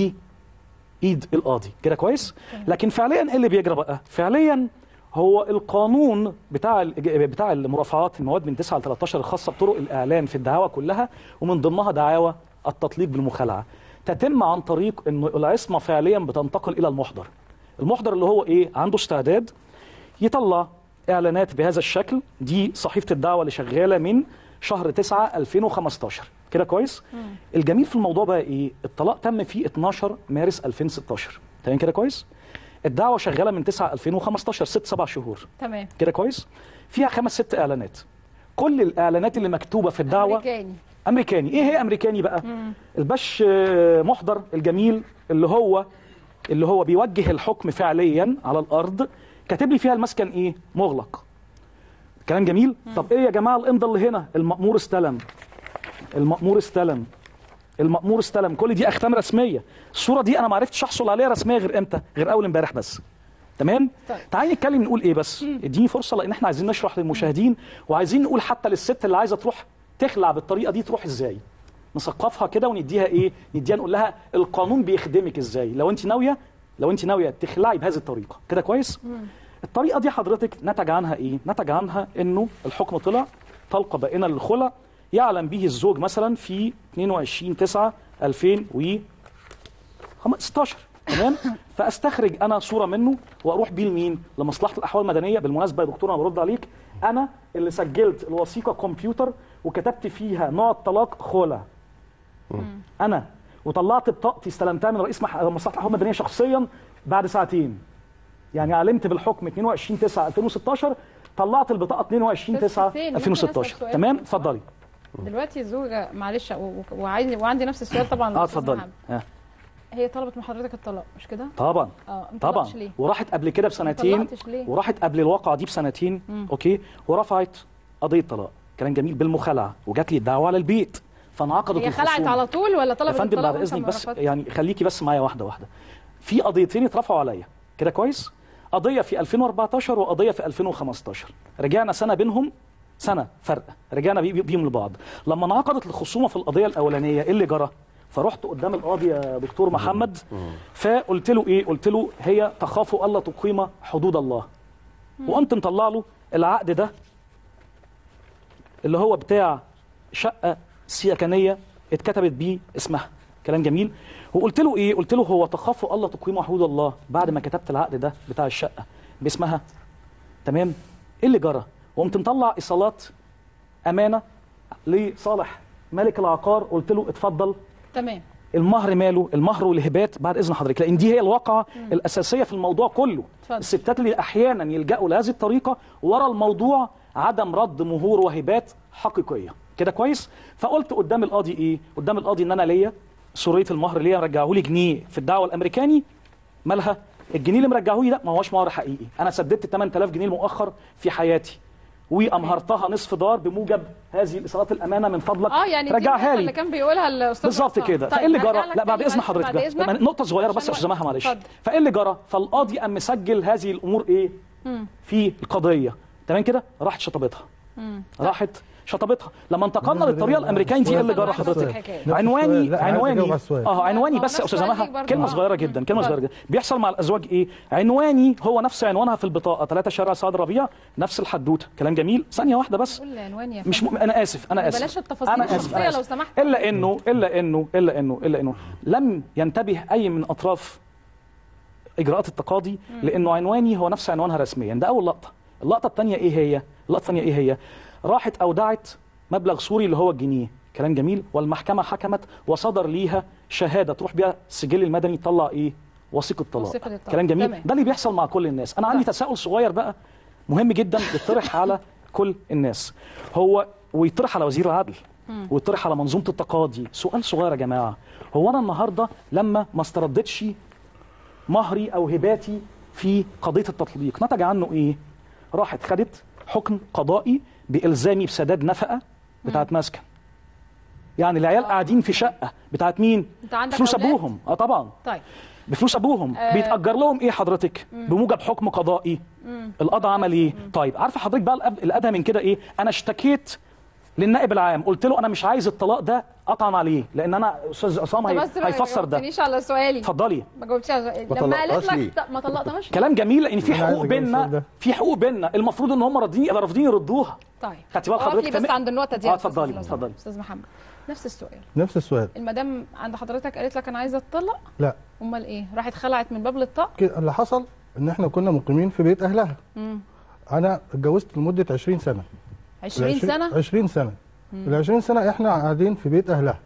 لايد القاضي كده كويس لكن فعليا ايه اللي بيجرى بقى فعليا هو القانون بتاع ال- بتاع المرافعات المواد من 9 ل 13 الخاصه بطرق الاعلان في الدعاوى كلها ومن ضمنها دعاوى التطليق بالمخالعه تتم عن طريق انه العصمه فعليا بتنتقل الى المحضر المحضر اللي هو ايه عنده استعداد يطلع اعلانات بهذا الشكل دي صحيفه الدعوه اللي شغاله من شهر 9 2015 كده كويس الجميل في الموضوع بقى ايه الطلاق تم في 12 مارس 2016 تمام كده كويس الدعوه شغاله من 9 2015 ست سبع شهور تمام كده كويس فيها خمس ست اعلانات كل الاعلانات اللي مكتوبه في الدعوه امريكاني امريكاني ايه هي امريكاني بقى الباش آه، محضر الجميل اللي هو اللي هو بيوجه الحكم فعليا على الارض كاتب لي فيها المسكن ايه مغلق كلام جميل طب ايه يا جماعه الامضه اللي هنا المأمور استلم المأمور استلم المأمور استلم كل دي اختام رسميه الصوره دي انا ما عرفتش احصل عليها رسميه غير امتى غير اول امبارح بس تمام طيب. تعالي نتكلم نقول ايه بس اديني فرصه لان احنا عايزين نشرح للمشاهدين وعايزين نقول حتى للست اللي عايزه تروح تخلع بالطريقه دي تروح ازاي نثقفها كده ونديها ايه نديها نقول لها القانون بيخدمك ازاي لو انت ناويه لو انت ناويه تخلعي بهذه الطريقه كده كويس الطريقه دي حضرتك نتج عنها ايه نتج عنها انه الحكم طلع طلقه بائنه للخلع يعلم به الزوج مثلا في 22 9 2015 تمام فاستخرج انا صوره منه واروح بيه لمين لمصلحه الاحوال المدنيه بالمناسبه يا دكتور انا برد عليك انا اللي سجلت الوثيقه كمبيوتر وكتبت فيها نوع الطلاق خلع انا وطلعت بطاقتي استلمتها من رئيس مح- مصلحه الاحوال المدنيه شخصيا بعد ساعتين يعني علمت بالحكم 22 9 2016 طلعت البطاقه 22 9 حسين، ممكن 2016 أسأل سؤال؟ تمام اتفضلي دلوقتي الزوجه معلش و- و- وعايز وعندي نفس السؤال طبعا اه للأستاذ اتفضلي محمد. آه. هي طلبت من حضرتك الطلاق مش كده؟ طبعا اه ما طبعا طلقتش ليه؟ وراحت قبل كده بسنتين طلقتش ليه؟ وراحت قبل الواقعه دي بسنتين مم. اوكي ورفعت قضيه طلاق كلام جميل بالمخالعه وجات لي الدعوه على البيت فانعقدت هي خلعت الخصومة. على طول ولا يا طلبت فندم الطلاق بعد وأنت اذنك ما بس رفضتش؟ يعني خليكي بس معايا واحده واحده في قضيتين اترفعوا عليا كده كويس قضيه في 2014 وقضيه في 2015 رجعنا سنه بينهم سنه فرق رجعنا بي- بيهم لبعض لما انعقدت الخصومه في القضيه الاولانيه ايه اللي جرى فرحت قدام القاضي يا دكتور محمد فقلت له ايه قلت له هي تخاف الا تقيم حدود الله وقمت مطلع له العقد ده اللي هو بتاع شقه سكنيه اتكتبت بيه اسمها كلام جميل وقلت له ايه قلت له هو تخاف الا تقيم حدود الله بعد ما كتبت العقد ده بتاع الشقه باسمها تمام ايه اللي جرى وقمت مطلع ايصالات امانه لصالح ملك العقار قلت له اتفضل تمام المهر ماله المهر والهبات بعد اذن حضرتك لان دي هي الواقعه الاساسيه في الموضوع كله اتفضل. الستات اللي احيانا يلجأوا لهذه الطريقه ورا الموضوع عدم رد مهور وهبات حقيقيه كده كويس فقلت قدام القاضي ايه قدام القاضي ان انا ليا سوريه المهر ليا رجعه لي جنيه في الدعوه الامريكاني مالها الجنيه اللي مرجعه لي ده ما هوش مهر حقيقي انا سددت 8000 جنيه المؤخر في حياتي وامهرتها نصف دار بموجب هذه الايصالات الامانه من فضلك اه يعني دي رجعها النقطة لي اللي كان بيقولها الاستاذ بالظبط عصام. كده طيب فايه اللي هرجع جرى لك لا بعد تاني اذن معلش، حضرتك بعد بقى. إذنك. نقطه صغيره بس يا عشان استاذ مها معلش اتفضل. فايه اللي جرى فالقاضي قام مسجل هذه الامور ايه مم. في القضيه تمام كده راحت شطبتها مم. راحت شطبتها لما انتقلنا للطريقه الامريكاني دي ايه اللي جرى نفس حضرتك الحكاية. نفس عنواني السؤال. لا، عايز أجاوب عنواني على السؤال. اه عنواني آه، بس يا نفس استاذه السؤال مها ليك برضه. كلمه آه. صغيره جدا كلمه اتفضل. صغيره جدا بيحصل مع الازواج ايه عنواني هو نفس عنوانها في البطاقه 3 شارع سعد ربيع نفس الحدوته كام جميل ثانيه واحده بس قول لي عنوان يا مش فندم. م... انا اسف انا اسف بلاش التفاصيل انا اسف الشخصية انا لو اسف سمحت. الا انه الا انه الا انه الا انه لم ينتبه اي من اطراف اجراءات التقاضي لانه عنواني هو نفس عنوانها رسميا ده اول لقطه اللقطه الثانيه ايه هي اللقطه الثانيه ايه هي راحت اودعت مبلغ سوري اللي هو الجنيه كلام جميل والمحكمه حكمت وصدر ليها شهاده تروح بيها السجل المدني يطلع ايه وثيقه طلاق وثيقة الطلاق. كلام جميل تمام. ده اللي بيحصل مع كل الناس انا عندي تساؤل صغير بقى مهم جدا يطرح على كل الناس هو ويطرح على وزير العدل مم. ويطرح على منظومه التقاضي سؤال صغير يا جماعه هو انا النهارده لما ما استردتش مهري او هباتي في قضيه التطليق نتج عنه ايه راحت خدت حكم قضائي بالزامي بسداد نفقه بتاعت مسكن يعني العيال قاعدين في شقه بتاعت مين انت عندك فلوس أولاد؟ ابوهم اه طبعا طيب بفلوس ابوهم آه. بيتاجر لهم ايه حضرتك مم. بموجب حكم قضائي مم. القضاء عمل ايه طيب عارفه حضرتك بقى الأب- الادهى من كده ايه انا اشتكيت للنائب العام قلت له انا مش عايز الطلاق ده اطعن عليه لان انا استاذ عصام طب هي... بس ما هيفسر ده جاوبتنيش على سؤالي اتفضلي ما جاوبتش على سؤالي ما لما قالت طلقتهاش لك ليه؟ ط- ما طلقتهاش كلام جميل لان في أنا عايز حقوق أجاوب السؤال بيننا ده. في حقوق بيننا المفروض ان هم راضيين رافضين يردوها طيب خدتي بال اقف حضرتك لي بس تمام؟ عند النقطه دي اه يا أستاذ اتفضلي لو سمحت. اتفضلي استاذ محمد نفس السؤال نفس السؤال المدام عند حضرتك قالت لك انا عايزه اتطلق لا امال ايه راحت خلعت من باب للطاق كده اللي حصل ان احنا كنا مقيمين في بيت اهلها مم. انا اتجوزت لمده 20 سنه 20 العشرين- سنه 20 سنه مم. ال 20 سنه احنا قاعدين في بيت اهلها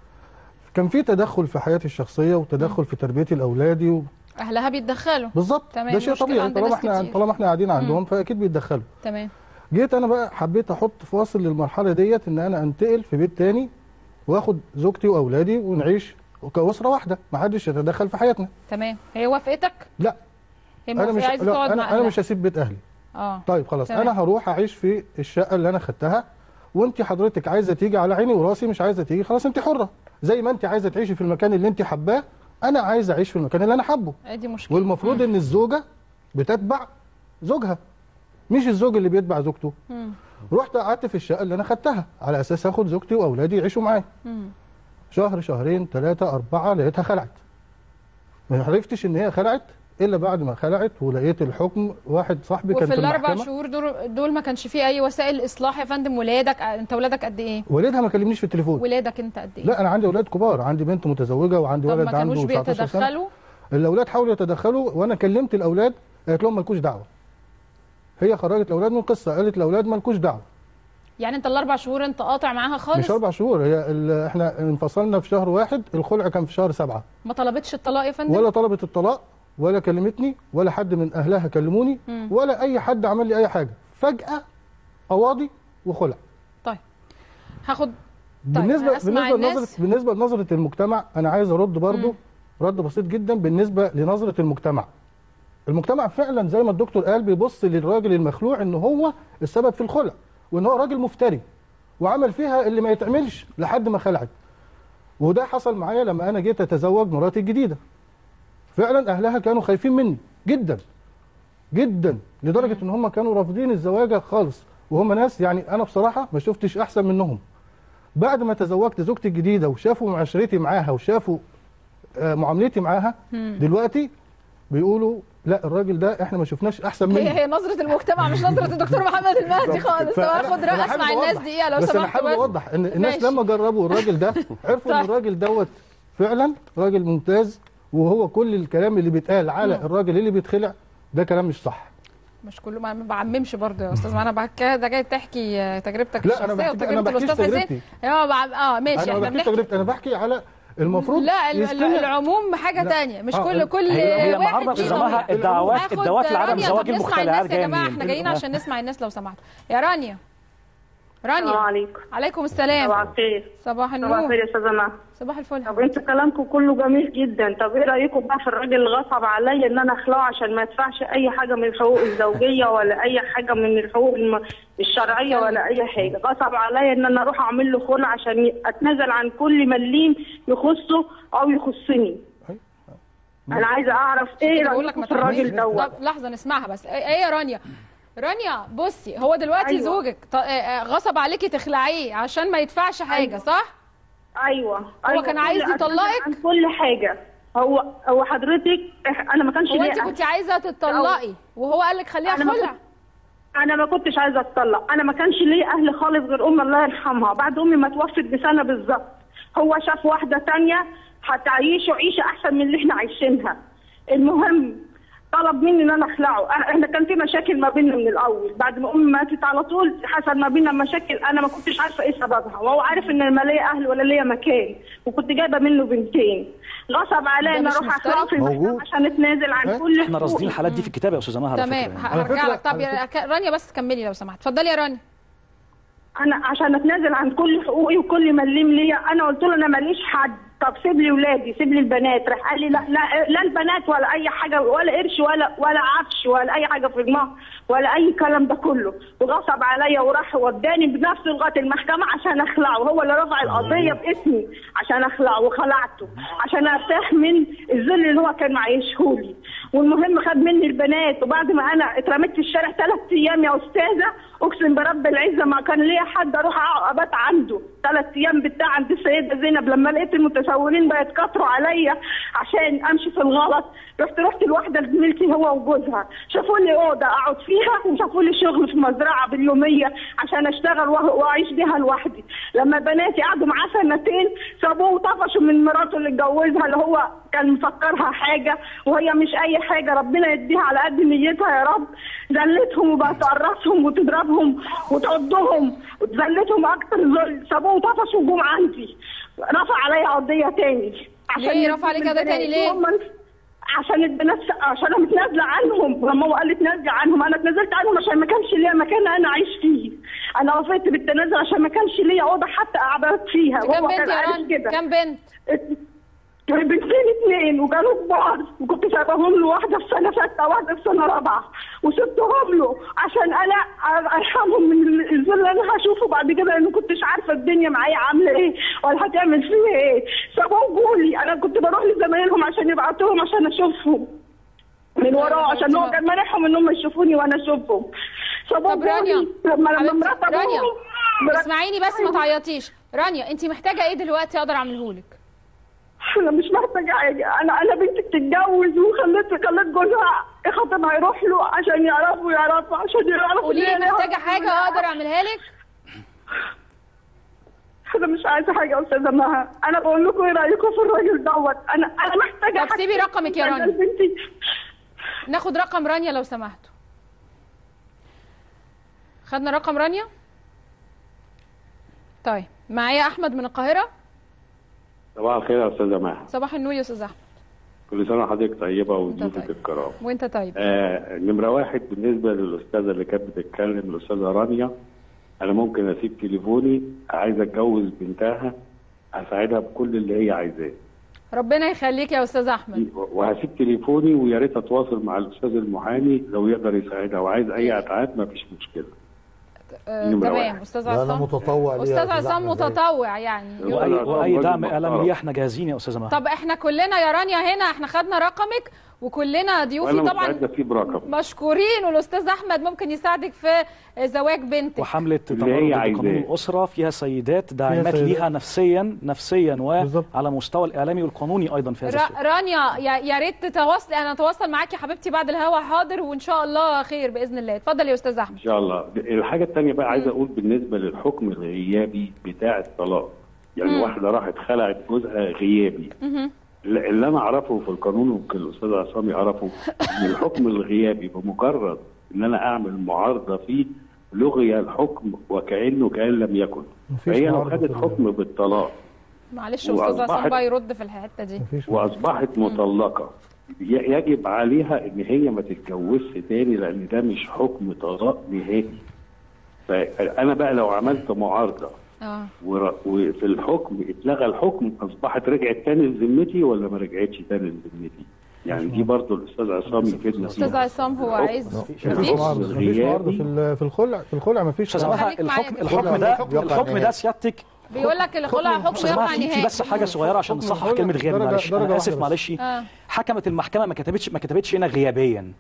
كان في تدخل في حياتي الشخصيه وتدخل في تربيتي لاولادي و... اهلها بيتدخلوا بالظبط تمام ده شيء مشكلة طبيعي عند طالما ناس احنا كتير. طالما احنا قاعدين مم. عندهم فاكيد بيتدخلوا تمام جيت انا بقى حبيت احط فاصل للمرحله ديت ان انا انتقل في بيت تاني واخد زوجتي واولادي ونعيش كاسره واحده ما حدش يتدخل في حياتنا تمام هي وافقتك لا هي انا موافقة مش عايزه لا تقعد مع انا انا أهلها. مش هسيب بيت اهلي اه طيب خلاص تمام. انا هروح اعيش في الشقه اللي انا خدتها وانت حضرتك عايزه تيجي على عيني وراسي مش عايزه تيجي خلاص انت حره زي ما انت عايزه تعيشي في المكان اللي انت حباه انا عايز اعيش في المكان اللي انا حابه ادي مشكله والمفروض ان الزوجه بتتبع زوجها مش الزوج اللي بيتبع زوجته مم. رحت قعدت في الشقه اللي انا خدتها على اساس اخد زوجتي واولادي يعيشوا معايا مم. شهر شهرين ثلاثة أربعة لقيتها خلعت ما عرفتش إن هي خلعت إلا بعد ما خلعت ولقيت الحكم واحد صاحبي كان وفي في الاربع المحكمة شهور دول, دول ما كانش فيه اي وسائل اصلاح يا فندم ولادك انت ولادك قد ايه والدها ما كلمنيش في التليفون ولادك انت قد ايه لا أنا عندي أولاد كبار عندي بنت متزوجة وعندي طب ولد ما كانوش عنده 19 سنة بيتدخلوا الأولاد حاولوا يتدخلوا وأنا كلمت الأولاد قالت لهم مالكوش دعوة هي خرجت الأولاد من القصة قالت الأولاد مالكوش دعوة يعني انت الاربع شهور انت قاطع معاها خالص مش أربع شهور هي ال- إحنا انفصلنا في شهر واحد الخلع كان في شهر سبعة ما طلبتش الطلاق يا فندم ولا طلبت الطلاق ولا كلمتني ولا حد من اهلها كلموني مم. ولا اي حد عمل لي اي حاجه فجاه قواضي وخلع طيب هاخد بالنسبه هسمع بالنسبه الناس. لنظره بالنسبه لنظره المجتمع انا عايز ارد برضو رد بسيط جدا بالنسبه لنظره المجتمع المجتمع فعلا زي ما الدكتور قال بيبص للراجل المخلوع ان هو السبب في الخلع وان هو راجل مفتري وعمل فيها اللي ما يتعملش لحد ما خلعت وده حصل معايا لما انا جيت اتزوج مراتي الجديده فعلا اهلها كانوا خايفين مني جدا جدا لدرجه ان هم كانوا رافضين الزواج خالص وهم ناس يعني انا بصراحه ما شفتش احسن منهم بعد ما تزوجت زوجتي الجديده وشافوا معاشرتي معاها وشافوا آه، معاملتي معاها مم. دلوقتي بيقولوا لا الراجل ده احنا ما شفناش احسن منه هي هي نظره المجتمع مش نظره الدكتور محمد المهدي خالص طب فأنا- هاخد أنا رأي حابب اسمع الناس أوضح. دقيقه لو بس انا سمحت حابب اوضح ان الناس ماشي. لما جربوا الراجل ده عرفوا ان طيب. الراجل دوت فعلا راجل ممتاز وهو كل الكلام اللي بيتقال على مم. الراجل اللي بيتخلع ده كلام مش صح مش كله ما ما بعممش برضه يا استاذ ما انا بحكي ده جاي تحكي آه، تجربتك لا، أنا الشخصيه بحكي- أنا وتجربه بحكيش الاستاذ تجربتي. حسين اه بعم- اه ماشي انا ما احنا بحكيش بنحكي تجربتي انا بحكي على المفروض لا ال- ال- يستمع. العموم حاجه لا. تانية مش آه، كل كل هي- هي واحد النهارده ليه بتسمعها ضمير. الدعوات هاخد الدعوات لعدم رانيا، زواج طب نسمع المختلعات الناس يا جايه جماعه منين؟ احنا جايين عشان نسمع الناس لو سمحتوا يا رانيا رانيا السلام عليكم عليكم السلام صباح الخير صباح النور صباح الخير يا استاذه مها صباح الفل طب انتوا كلامكم كله جميل جدا طب ايه رايكم بقى في الراجل اللي غصب عليا ان انا اخلعه عشان ما يدفعش اي حاجه من الحقوق الزوجيه ولا اي حاجه من الحقوق الم- الشرعيه ولا اي حاجه غصب عليا ان انا اروح اعمل له خلع عشان ي- اتنازل عن كل مليم يخصه او يخصني انا عايزه اعرف ايه بقول لك رايكم ما في الراجل تعمليش. دوت طب لحظه نسمعها بس ايه إيه يا رانيا رانيا بصي هو دلوقتي أيوة. زوجك ط- آه، آه، غصب عليكي تخلعيه عشان ما يدفعش حاجه أيوة. صح ايوه هو أيوة، كان كل- عايز أتنازل يطلقك عن كل حاجه هو هو حضرتك إح- انا ما كانش هو ليا انت أهل. كنت عايزه تتطلقي وهو قال لك خليها أنا ما خلع كنت- انا ما كنتش عايزه اتطلق انا ما كانش ليا اهل خالص غير امي الله يرحمها بعد امي ما توفت بسنه بالظبط هو شاف واحده تانية هتعيشه عيشه احسن من اللي احنا عايشينها المهم طلب مني ان انا اخلعه أنا- احنا كان في مشاكل ما بيننا من الاول بعد ما امي ماتت على طول حصل ما بيننا مشاكل انا ما كنتش عارفه ايه سببها وهو عارف ان أنا لا ليا اهل ولا ليا مكان وكنت جايبه منه بنتين غصب عليا ان مش اروح اخلعه في موجود. المحكمه عشان اتنازل عن كل احنا راصدين حقوقي. الحالات دي في الكتاب يا استاذه مها على تمام فكرة يعني. هرجع لك طب يا ك- رانيا بس كملي لو سمحت اتفضلي يا رانيا انا عشان اتنازل عن كل حقوقي وكل مليم ليا انا قلت له انا ماليش حد طب سيب لي ولادي سيب لي البنات راح قال لي لا لا لا البنات ولا اي حاجه ولا قرش ولا ولا عفش ولا اي حاجه في المهر ولا اي كلام ده كله وغصب عليا وراح وداني بنفسه لغايه المحكمه عشان اخلعه هو اللي رفع القضيه باسمي عشان اخلعه وخلعته عشان ارتاح من الذل اللي هو كان معيشهولي والمهم خد مني البنات وبعد ما انا اترميت في الشارع ثلاث ايام يا استاذه اقسم برب العزه ما كان ليا حد اروح أقعد- ابات عنده ثلاث ايام بتاع عند السيده زينب لما لقيت المتسولين بقى يتكاتروا عليا عشان امشي في الغلط رحت رحت لواحده زميلتي هو وجوزها شافوا لي اوضه اقعد فيها وشافوا لي شغل في مزرعه باليوميه عشان اشتغل وأ- واعيش بيها لوحدي لما بناتي قعدوا معاه سنتين سابوه وطفشوا من مراته اللي اتجوزها اللي هو كان مفكرها حاجه وهي مش اي حاجه ربنا يديها على قد نيتها يا رب ذلتهم وبقى تقرصهم وتضربهم وتعضهم وتذلتهم اكتر ذل سابوه وطفشوا وجم عندي رفع عليا قضيه تاني ليه رفع عليك قضية تاني ليه؟ هم- عشان البنات عشان انا متنازله عنهم لما هو قال لي اتنازلي عنهم انا اتنازلت عنهم عشان ما كانش ليا مكان انا اعيش فيه انا وافقت بالتنازل عشان ما كانش ليا اوضه حتى اقعد فيها كم وهو بنت كان يا عارف رانيا كده كم بنت بنتين اتنين وكانوا كبار وكنت سايباهم له واحده في سنه سته وواحده في سنه رابعه وسبتهم له عشان انا ارحمهم من الذل اللي انا هشوفه بعد كده لان كنتش عارفه الدنيا معايا عامله ايه ولا هتعمل فيا ايه سابوه جولي انا كنت بروح لزمايلهم عشان يبعتوا لهم عشان اشوفهم من وراه عشان هو كان مانعهم ان هم يشوفوني وانا اشوفهم سابوه طب رانيا جولي لما لما حبيبتي، مرات رانيا ابوهم اسمعيني بس ما تعيطيش رانيا انت محتاجه ايه دلوقتي اقدر اعمله لك انا مش محتاجه حاجه انا انا بنتي بتتجوز وخليت خليت جوزها خطيبها يروح له عشان يعرفوا يعرفوا عشان يعرفوا قولي لي إن هي محتاجه ليها حاجه اقدر اعملها لك انا مش عايزه حاجه يا استاذه مها انا بقول لكم ايه رايكم في الراجل دوت انا انا محتاجه طب سيبي رقمك يا رانيا. بنتي ناخد رقم رانيا لو سمحتوا خدنا رقم رانيا طيب معايا احمد من القاهره صباح الخير يا استاذه ماهر صباح النور يا استاذ احمد كل سنه وحضرتك طيبه وضيوفك الكرام وانت طيب آه نمره واحد بالنسبه للاستاذه اللي كانت بتتكلم الاستاذه رانيا انا ممكن اسيب تليفوني عايزه اتجوز بنتها اساعدها بكل اللي هي عايزاه ربنا يخليك يا استاذ احمد وهسيب تليفوني ويا ريت اتواصل مع الاستاذ المحامي لو يقدر يساعدها وعايز اي اتعاب ما فيش مشكله آه نمرة تمام واحد. استاذ لا، أنا عصام متطوع ليه يا استاذ أستاذ عصام أحمد زي- متطوع يعني واي واي دعم راجل اعلامي محترم. ليه احنا جاهزين يا استاذه مها طب احنا كلنا يا رانيا هنا احنا خدنا رقمك وكلنا ضيوفي وانا طبعا مستعد اسيب رقم مشكورين والاستاذ احمد ممكن يساعدك في زواج بنتك وحملة اللي تمرد هي ضد عايزاه. قانون الأسرة فيها سيدات داعمات سيدات. ليها نفسيا نفسيا وعلى مستوى الإعلامي والقانوني أيضا في هذا الشيء را- رانيا يا يا ريت تتواصلي انا اتواصل معاكي يا حبيبتي بعد الهوا حاضر وان شاء الله خير باذن الله اتفضل يا استاذ احمد ان شاء الله الحاجه الثانيه بقى عايز اقول بالنسبه للحكم الغيابي بتاع الطلاق يعني مم. واحده راحت خلعت جوزها غيابي مهم. اللي انا اعرفه في القانون ويمكن الاستاذ عصام يعرفه ان الحكم الغيابي بمجرد ان انا اعمل معارضه فيه لغي الحكم وكانه كان لم يكن مفيش فهي لو معارضة خدت في حكم بالطلاق معلش استاذ عصام وأصبحت- بقى يرد في الحته دي واصبحت مطلقه ي- يجب عليها ان هي ما تتجوزش تاني لان ده مش حكم طلاق نهائي فانا بقى لو عملت معارضه اه ور- وفي الحكم اتلغى الحكم اصبحت رجعت تاني لذمتي ولا ما رجعتش تاني لذمتي؟ يعني دي برضو الاستاذ عصام يفيدنا استاذ فيها. عصام هو الحكم- عايز مفيش مفيش معارضه مفيش معارضه في ال- في الخلع في الخلع مفيش استاذ معارضة. مها الحكم الحكم ده الحكم ده سيادتك بيقول لك الخلع حكم استاذ مها يقع في, في نهائي بس حاجه صغيره عشان حكم نصحح الخلع كلمه غياب درجة- معلش درجة انا اسف واحدة بس. معلش آه. حكمت المحكمه ما كتبتش ما كتبتش هنا غيابيا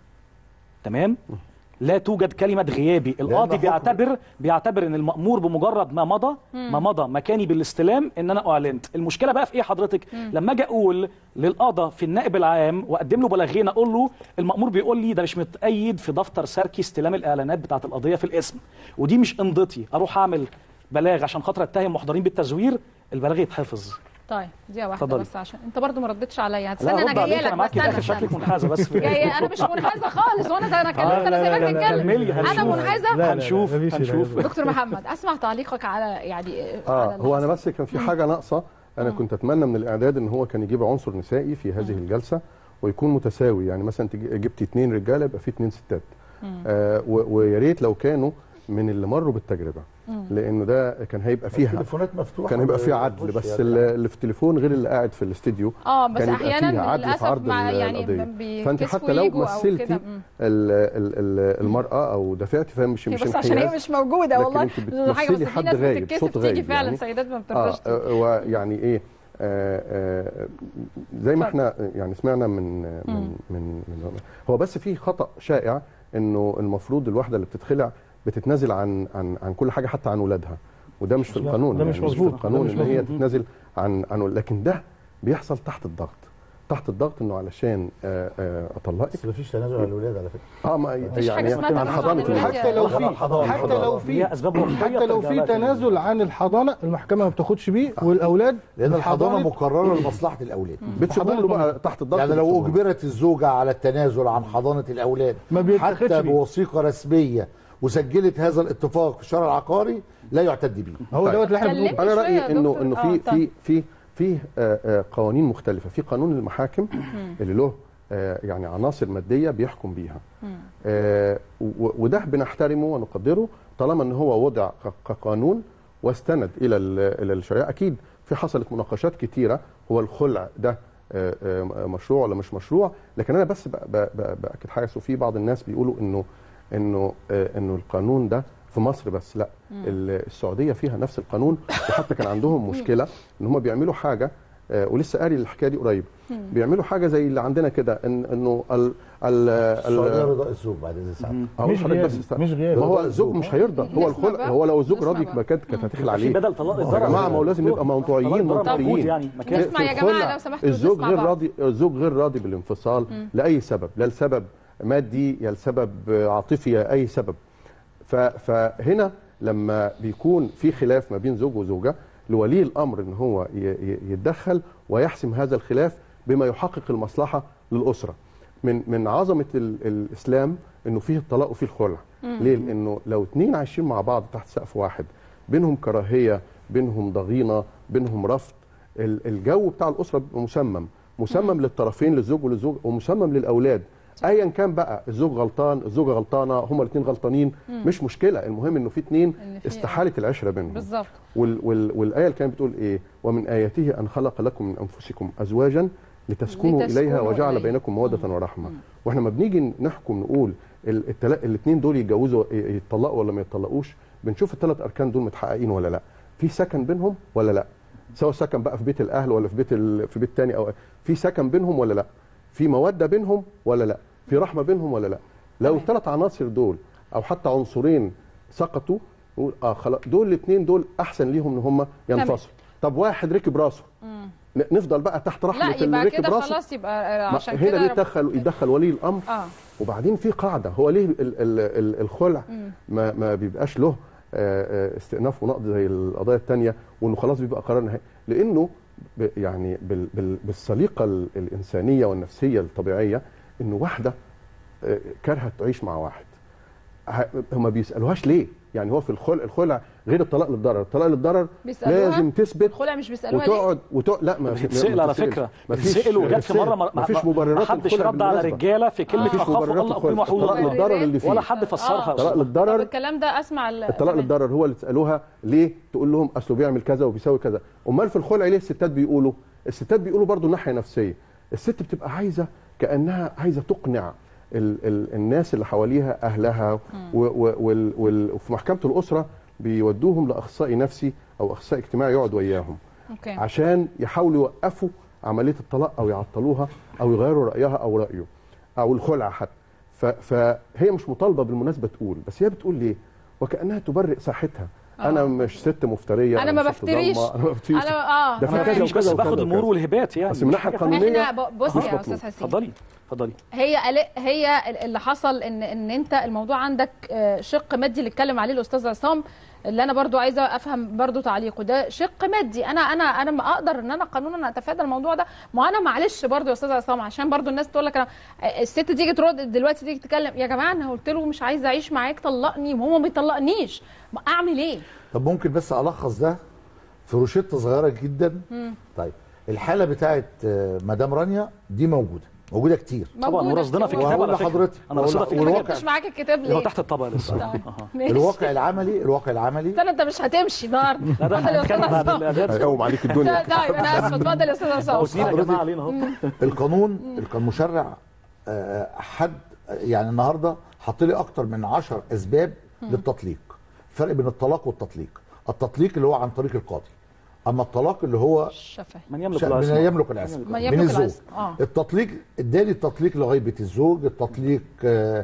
تمام لا توجد كلمة غيابي القاضي حكم. بيعتبر بيعتبر ان المأمور بمجرد ما مضى ما مضى مكاني بالاستلام ان انا اعلنت المشكلة بقى في ايه حضرتك لما اجي اقول للقضاء في النائب العام واقدم له بلاغين اقول له المأمور بيقول لي ده مش متأيد في دفتر ساركي استلام الاعلانات بتاعة القضية في الاسم ودي مش امضتي اروح اعمل بلاغ عشان خاطر اتهم محضرين بالتزوير البلاغ يتحفظ طيب دي واحده اتفضلي. بس عشان انت برضو ما ردتش عليا لا هتستنى انا رد عليك جايه انا لك معاكي بستنى اخر شكلك استنى. منحازه بس جايه انا مش منحازه خالص وانا ده انا كلمت آه، انا لا، سايبك لا، لا، تتكلم كملي، انا هنشوف. منحازه لا، لا، هنشوف مفيش هنشوف دكتور محمد اسمع تعليقك على يعني اه على هو انا بس كان في حاجه ناقصه انا كنت اتمنى من الاعداد ان هو كان يجيب عنصر نسائي في هذه الجلسه ويكون متساوي يعني مثلا انت جبتي اثنين رجاله يبقى في اثنين ستات آه و- ويا ريت لو كانوا من اللي مروا بالتجربه لانه ده كان هيبقى فيها التليفونات مفتوحه كان هيبقى فيها ولا عدل يخش بس يعني. اللي اللي في التليفون غير اللي قاعد في الاستديو اه بس كان يبقى احيانا فيها عدل في للاسف عرض مع ال- يعني القضيه فانت بيكسفوا حتى لو يجوا أو مثلتي كده. ال- مم. ال- ال- المراه او دافعتي فاهم مش هي مش بس عشان هي انحياز مش موجوده لكن والله انت دي حاجه بس بتمثلي في حد ناس غايب بتتكسف صوت تيجي غايب فعلا يعني. سيدات ما اه بترضاش تيجي. آه، ويعني ايه آه، آه، زي ما احنا يعني سمعنا من من من, من هو بس في خطا شائع انه المفروض الواحده اللي بتتخلع بتتنازل عن عن عن كل حاجه حتى عن اولادها وده مش في لا، القانون ده مش يعني في مظبوط، القانون ده ان مش هي مظبوط. تتنازل عن عن لكن ده بيحصل تحت الضغط تحت الضغط انه علشان آه، آه، اطلقك بس مفيش تنازل على الاولاد على فكره اه ما مفيش حاجة يعني اسمها عن تنازل عن حضانه الولاد. الولاد. حتى لو حضانة، في حضانة، حتى لو في ليها أسباب وقتية حتى لو ترجع في لها تاني. تنازل عن الحضانه المحكمه ما بتاخدش بيه والاولاد لان الحضانه الحضانة- مقرره لمصلحه الاولاد بتسيبهم له بقى تحت الضغط يعني لو بتسيبهم له. اجبرت الزوجه على التنازل عن حضانه الاولاد ما بيتاخدش حتى بيه. بوثيقه رسميه وسجلت هذا الاتفاق في الشرع العقاري لا يعتد به هو طيب. دوت اللي احنا كلمني بنقول انا شوية يا رايي انه دكتور. انه آه، في طيب. في في في آه، آه، قوانين مختلفه في قانون المحاكم اللي له آه، يعني عناصر ماديه بيحكم بيها آه، و- وده بنحترمه ونقدره طالما ان هو وضع ك- كقانون واستند الى ال- الى الشريعه اكيد في حصلت مناقشات كتيره هو الخلع ده آه، آه، مشروع ولا مش مشروع لكن انا بس ب- ب- ب- باكد حاجه في بعض الناس بيقولوا انه انه آه، انه القانون ده في مصر بس لا ال- السعوديه فيها نفس القانون وحتى كان عندهم مشكله ان هم بيعملوا حاجه آه، ولسه قاري الحكايه دي قريب بيعملوا حاجه زي اللي عندنا كده إن انه ال ال السعوديه ال رضا الزوج بعد اذن ساعتك أقول مش لحضرتك غيابي، بس است- مش غيابي. ما هو الزوج مش هيرضى هو نسمع الخلق بقى. هو لو الزوج نسمع راضي بقى. يبقى كانت كانت هتخلع في عليه بدل طلاق يا الضرر جماعه ما هو لازم نبقى موضوعيين طلاق الضرر موجود منطقيين يعني مكان في نسمع يا جماعة الخلع لو سمحتوا الزوج نسمع غير بعض. راضي الزوج غير راضي بالانفصال لاي سبب لا لسبب مادي يا لسبب عاطفي يا اي سبب ف- فهنا لما بيكون في خلاف ما بين زوج وزوجه لولي الامر ان هو ي- ي- يتدخل ويحسم هذا الخلاف بما يحقق المصلحه للاسره من من عظمه ال- الاسلام انه فيه الطلاق وفيه الخلع ليه لانه لو اتنين عايشين مع بعض تحت سقف واحد بينهم كراهيه بينهم ضغينه بينهم رفض ال- الجو بتاع الاسره بيبقى مسمم مسمم للطرفين للزوج وللزوج ومسمم للاولاد ايا كان بقى الزوج غلطان الزوجه غلطانه هما الاثنين غلطانين مش مشكله المهم انه في اثنين إن في- استحاله العشره بينهم بالظبط وال وال والايه اللي كانت بتقول ايه ومن اياته ان خلق لكم من انفسكم ازواجا لتسكنوا, لتسكنوا اليها وجعل إليها. بينكم موده ورحمه واحنا ما بنيجي نحكم نقول الاثنين دول يتجوزوا ي- يتطلقوا ولا ما يتطلقوش بنشوف الثلاث اركان دول متحققين ولا لا في سكن بينهم ولا لا سواء سكن بقى في بيت الاهل ولا في بيت ال... في بيت تاني او في سكن بينهم ولا لا في موده بينهم ولا لا في رحمه بينهم ولا لا لو الثلاث عناصر دول او حتى عنصرين سقطوا نقول اه خلاص دول الاثنين دول احسن ليهم ان هم ينفصلوا طب واحد ركب راسه ن- نفضل بقى تحت رحمه لا اللي يبقى ركب كده راسه خلاص يبقى ما عشان كده هنا رب- بيتدخل يدخل ولي الامر اه وبعدين في قاعده هو ليه ال ال ال الخلع ما, ما بيبقاش له آه، آه، استئناف ونقض زي القضايا الثانيه وانه خلاص بيبقى قرار نهائي لانه ب- يعني بال بال بالسليقه ال- الانسانيه والنفسيه الطبيعيه انه واحده آه، كارهه تعيش مع واحد ه- هم بيسالوهاش ليه يعني هو في الخلع الخلع غير الطلاق للضرر الطلاق للضرر بيسألوها؟ لازم تثبت الخلع مش بيسالوها ليه؟ وتقعد وتقعد لا ما في- بتتسأل ما على بتتسأل. فكره ما فيش بتتسأل وجت في مره ما ما فيش مبررات ما حدش الخلع رد على بالمناسبة. رجاله في كلمه مفيش اخافوا مبررات الله الخلع. اقيموا حدود الطلاق الله للضرر اللي فيه ولا حد فسرها الطلاق طب للضرر الكلام ده اسمع ال- الطلاق للضرر هو اللي تسالوها ليه تقول لهم اصله بيعمل كذا وبيسوي كذا امال في الخلع ليه الستات بيقولوا الستات بيقولوا برضو ناحيه نفسيه الست بتبقى عايزه كانها عايزه تقنع ال ال الناس اللي حواليها اهلها و- و- وال- وال- وفي محكمه الاسره بيودوهم لاخصائي نفسي او اخصائي اجتماعي يقعد وياهم اوكي عشان يحاولوا يوقفوا عمليه الطلاق او يعطلوها او يغيروا رايها او رايه او الخلع حتى ف- فهي مش مطالبه بالمناسبه تقول بس هي بتقول ليه وكانها تبرئ ساحتها انا مش ست مفتريه انا أو ما ست بفتريش ضلمة، انا ما بفتريش انا اه ده في انا كذا مش وكذا بس وكذا باخد وكذا. المرور والهبات يعني بس من مش ناحيه حاجة قانونيه احنا ب- بص مش يا مطلوب. استاذ حسين اتفضلي اتفضلي هي قال- هي اللي حصل ان ان انت الموضوع عندك آه، شق مادي اللي اتكلم عليه الاستاذ عصام اللي انا برضو عايزه افهم برضو تعليقه ده شق مادي انا انا انا ما اقدر ان انا قانونا اتفادى الموضوع ده ما انا معلش برضو يا استاذ عصام عشان برضو الناس تقول لك انا الست تيجي ترد دلوقتي تيجي تتكلم يا جماعه انا قلت له مش عايزه اعيش معاك طلقني وهو ما بيطلقنيش ما اعمل ايه طب ممكن بس الخص ده في روشته صغيره جدا مم. طيب الحاله بتاعت آه، مدام رانيا دي موجوده موجوده كتير طبعا ورصدنا في الكتاب وهقول على فكره لحضرتك انا رصدها في ما والواقع- الكتاب جبتش معاك الكتاب اللي هو ليه تحت الطبق لسه طيب. أها. ماشي. الواقع العملي الواقع العملي استنى انت مش هتمشي النهارده لا ده اتفضل يا هنتكلم استاذ بعد عصام الاعداد هيقوم عليك الدنيا طيب انا اسف اتفضل يا استاذ عصام واثنين يا جماعه علينا اهو القانون القانون مشرع آه، حد يعني النهارده حط لي اكتر من 10 اسباب للتطليق فرق بين الطلاق والتطليق التطليق اللي هو عن طريق القاضي اما الطلاق اللي هو شفه من يملك شا- من العصمه يملك العصمه من من يملك الزوج العصمة، آه. التطليق اداني التطليق لغيبه الزوج التطليق آه،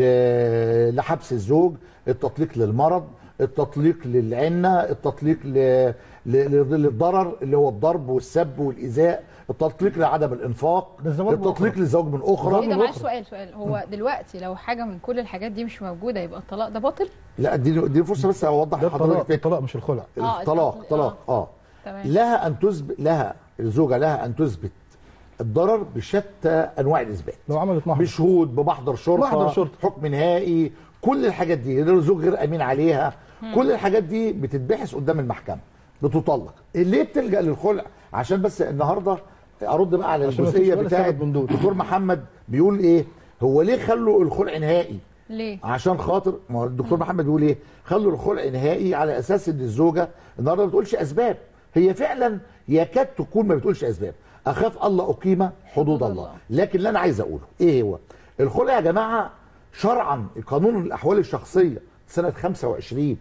ل- لحبس الزوج التطليق للمرض التطليق للعنه التطليق ل... ل... للضرر اللي هو الضرب والسب والايذاء التطليق لعدم الانفاق للزواج من التطليق أخرى. للزوج من اخرى ايه ده معلش سؤال سؤال هو دلوقتي لو حاجه من كل الحاجات دي مش موجوده يبقى الطلاق ده باطل لا دي دي فرصه بس اوضح ده لحضرتك الطلاق فكره الطلاق مش الخلع آه، الطلاق التطليق، طلاق اه تمام لها ان تثبت لها الزوجه لها ان تثبت الضرر بشتى انواع الاثبات لو عملت محضر بشهود بمحضر شرطه محضر شرطة. حكم نهائي كل الحاجات دي لو الزوج غير امين عليها كل الحاجات دي بتتبحث قدام المحكمه بتطلق ليه بتلجا للخلع عشان بس النهارده ارد بقى على عشان ما فيش الجزئيه ولا بتاعت سبب من دول. دكتور محمد بيقول ايه هو ليه خلوا الخلع نهائي ليه عشان خاطر ما هو الدكتور محمد بيقول ايه خلوا الخلع نهائي على اساس ان الزوجه النهارده ما بتقولش اسباب هي فعلا يكاد تكون ما بتقولش اسباب اخاف الله اقيم حدود الله لكن اللي انا عايز اقوله ايه هو الخلع يا جماعه شرعا قانون الاحوال الشخصيه سنه 25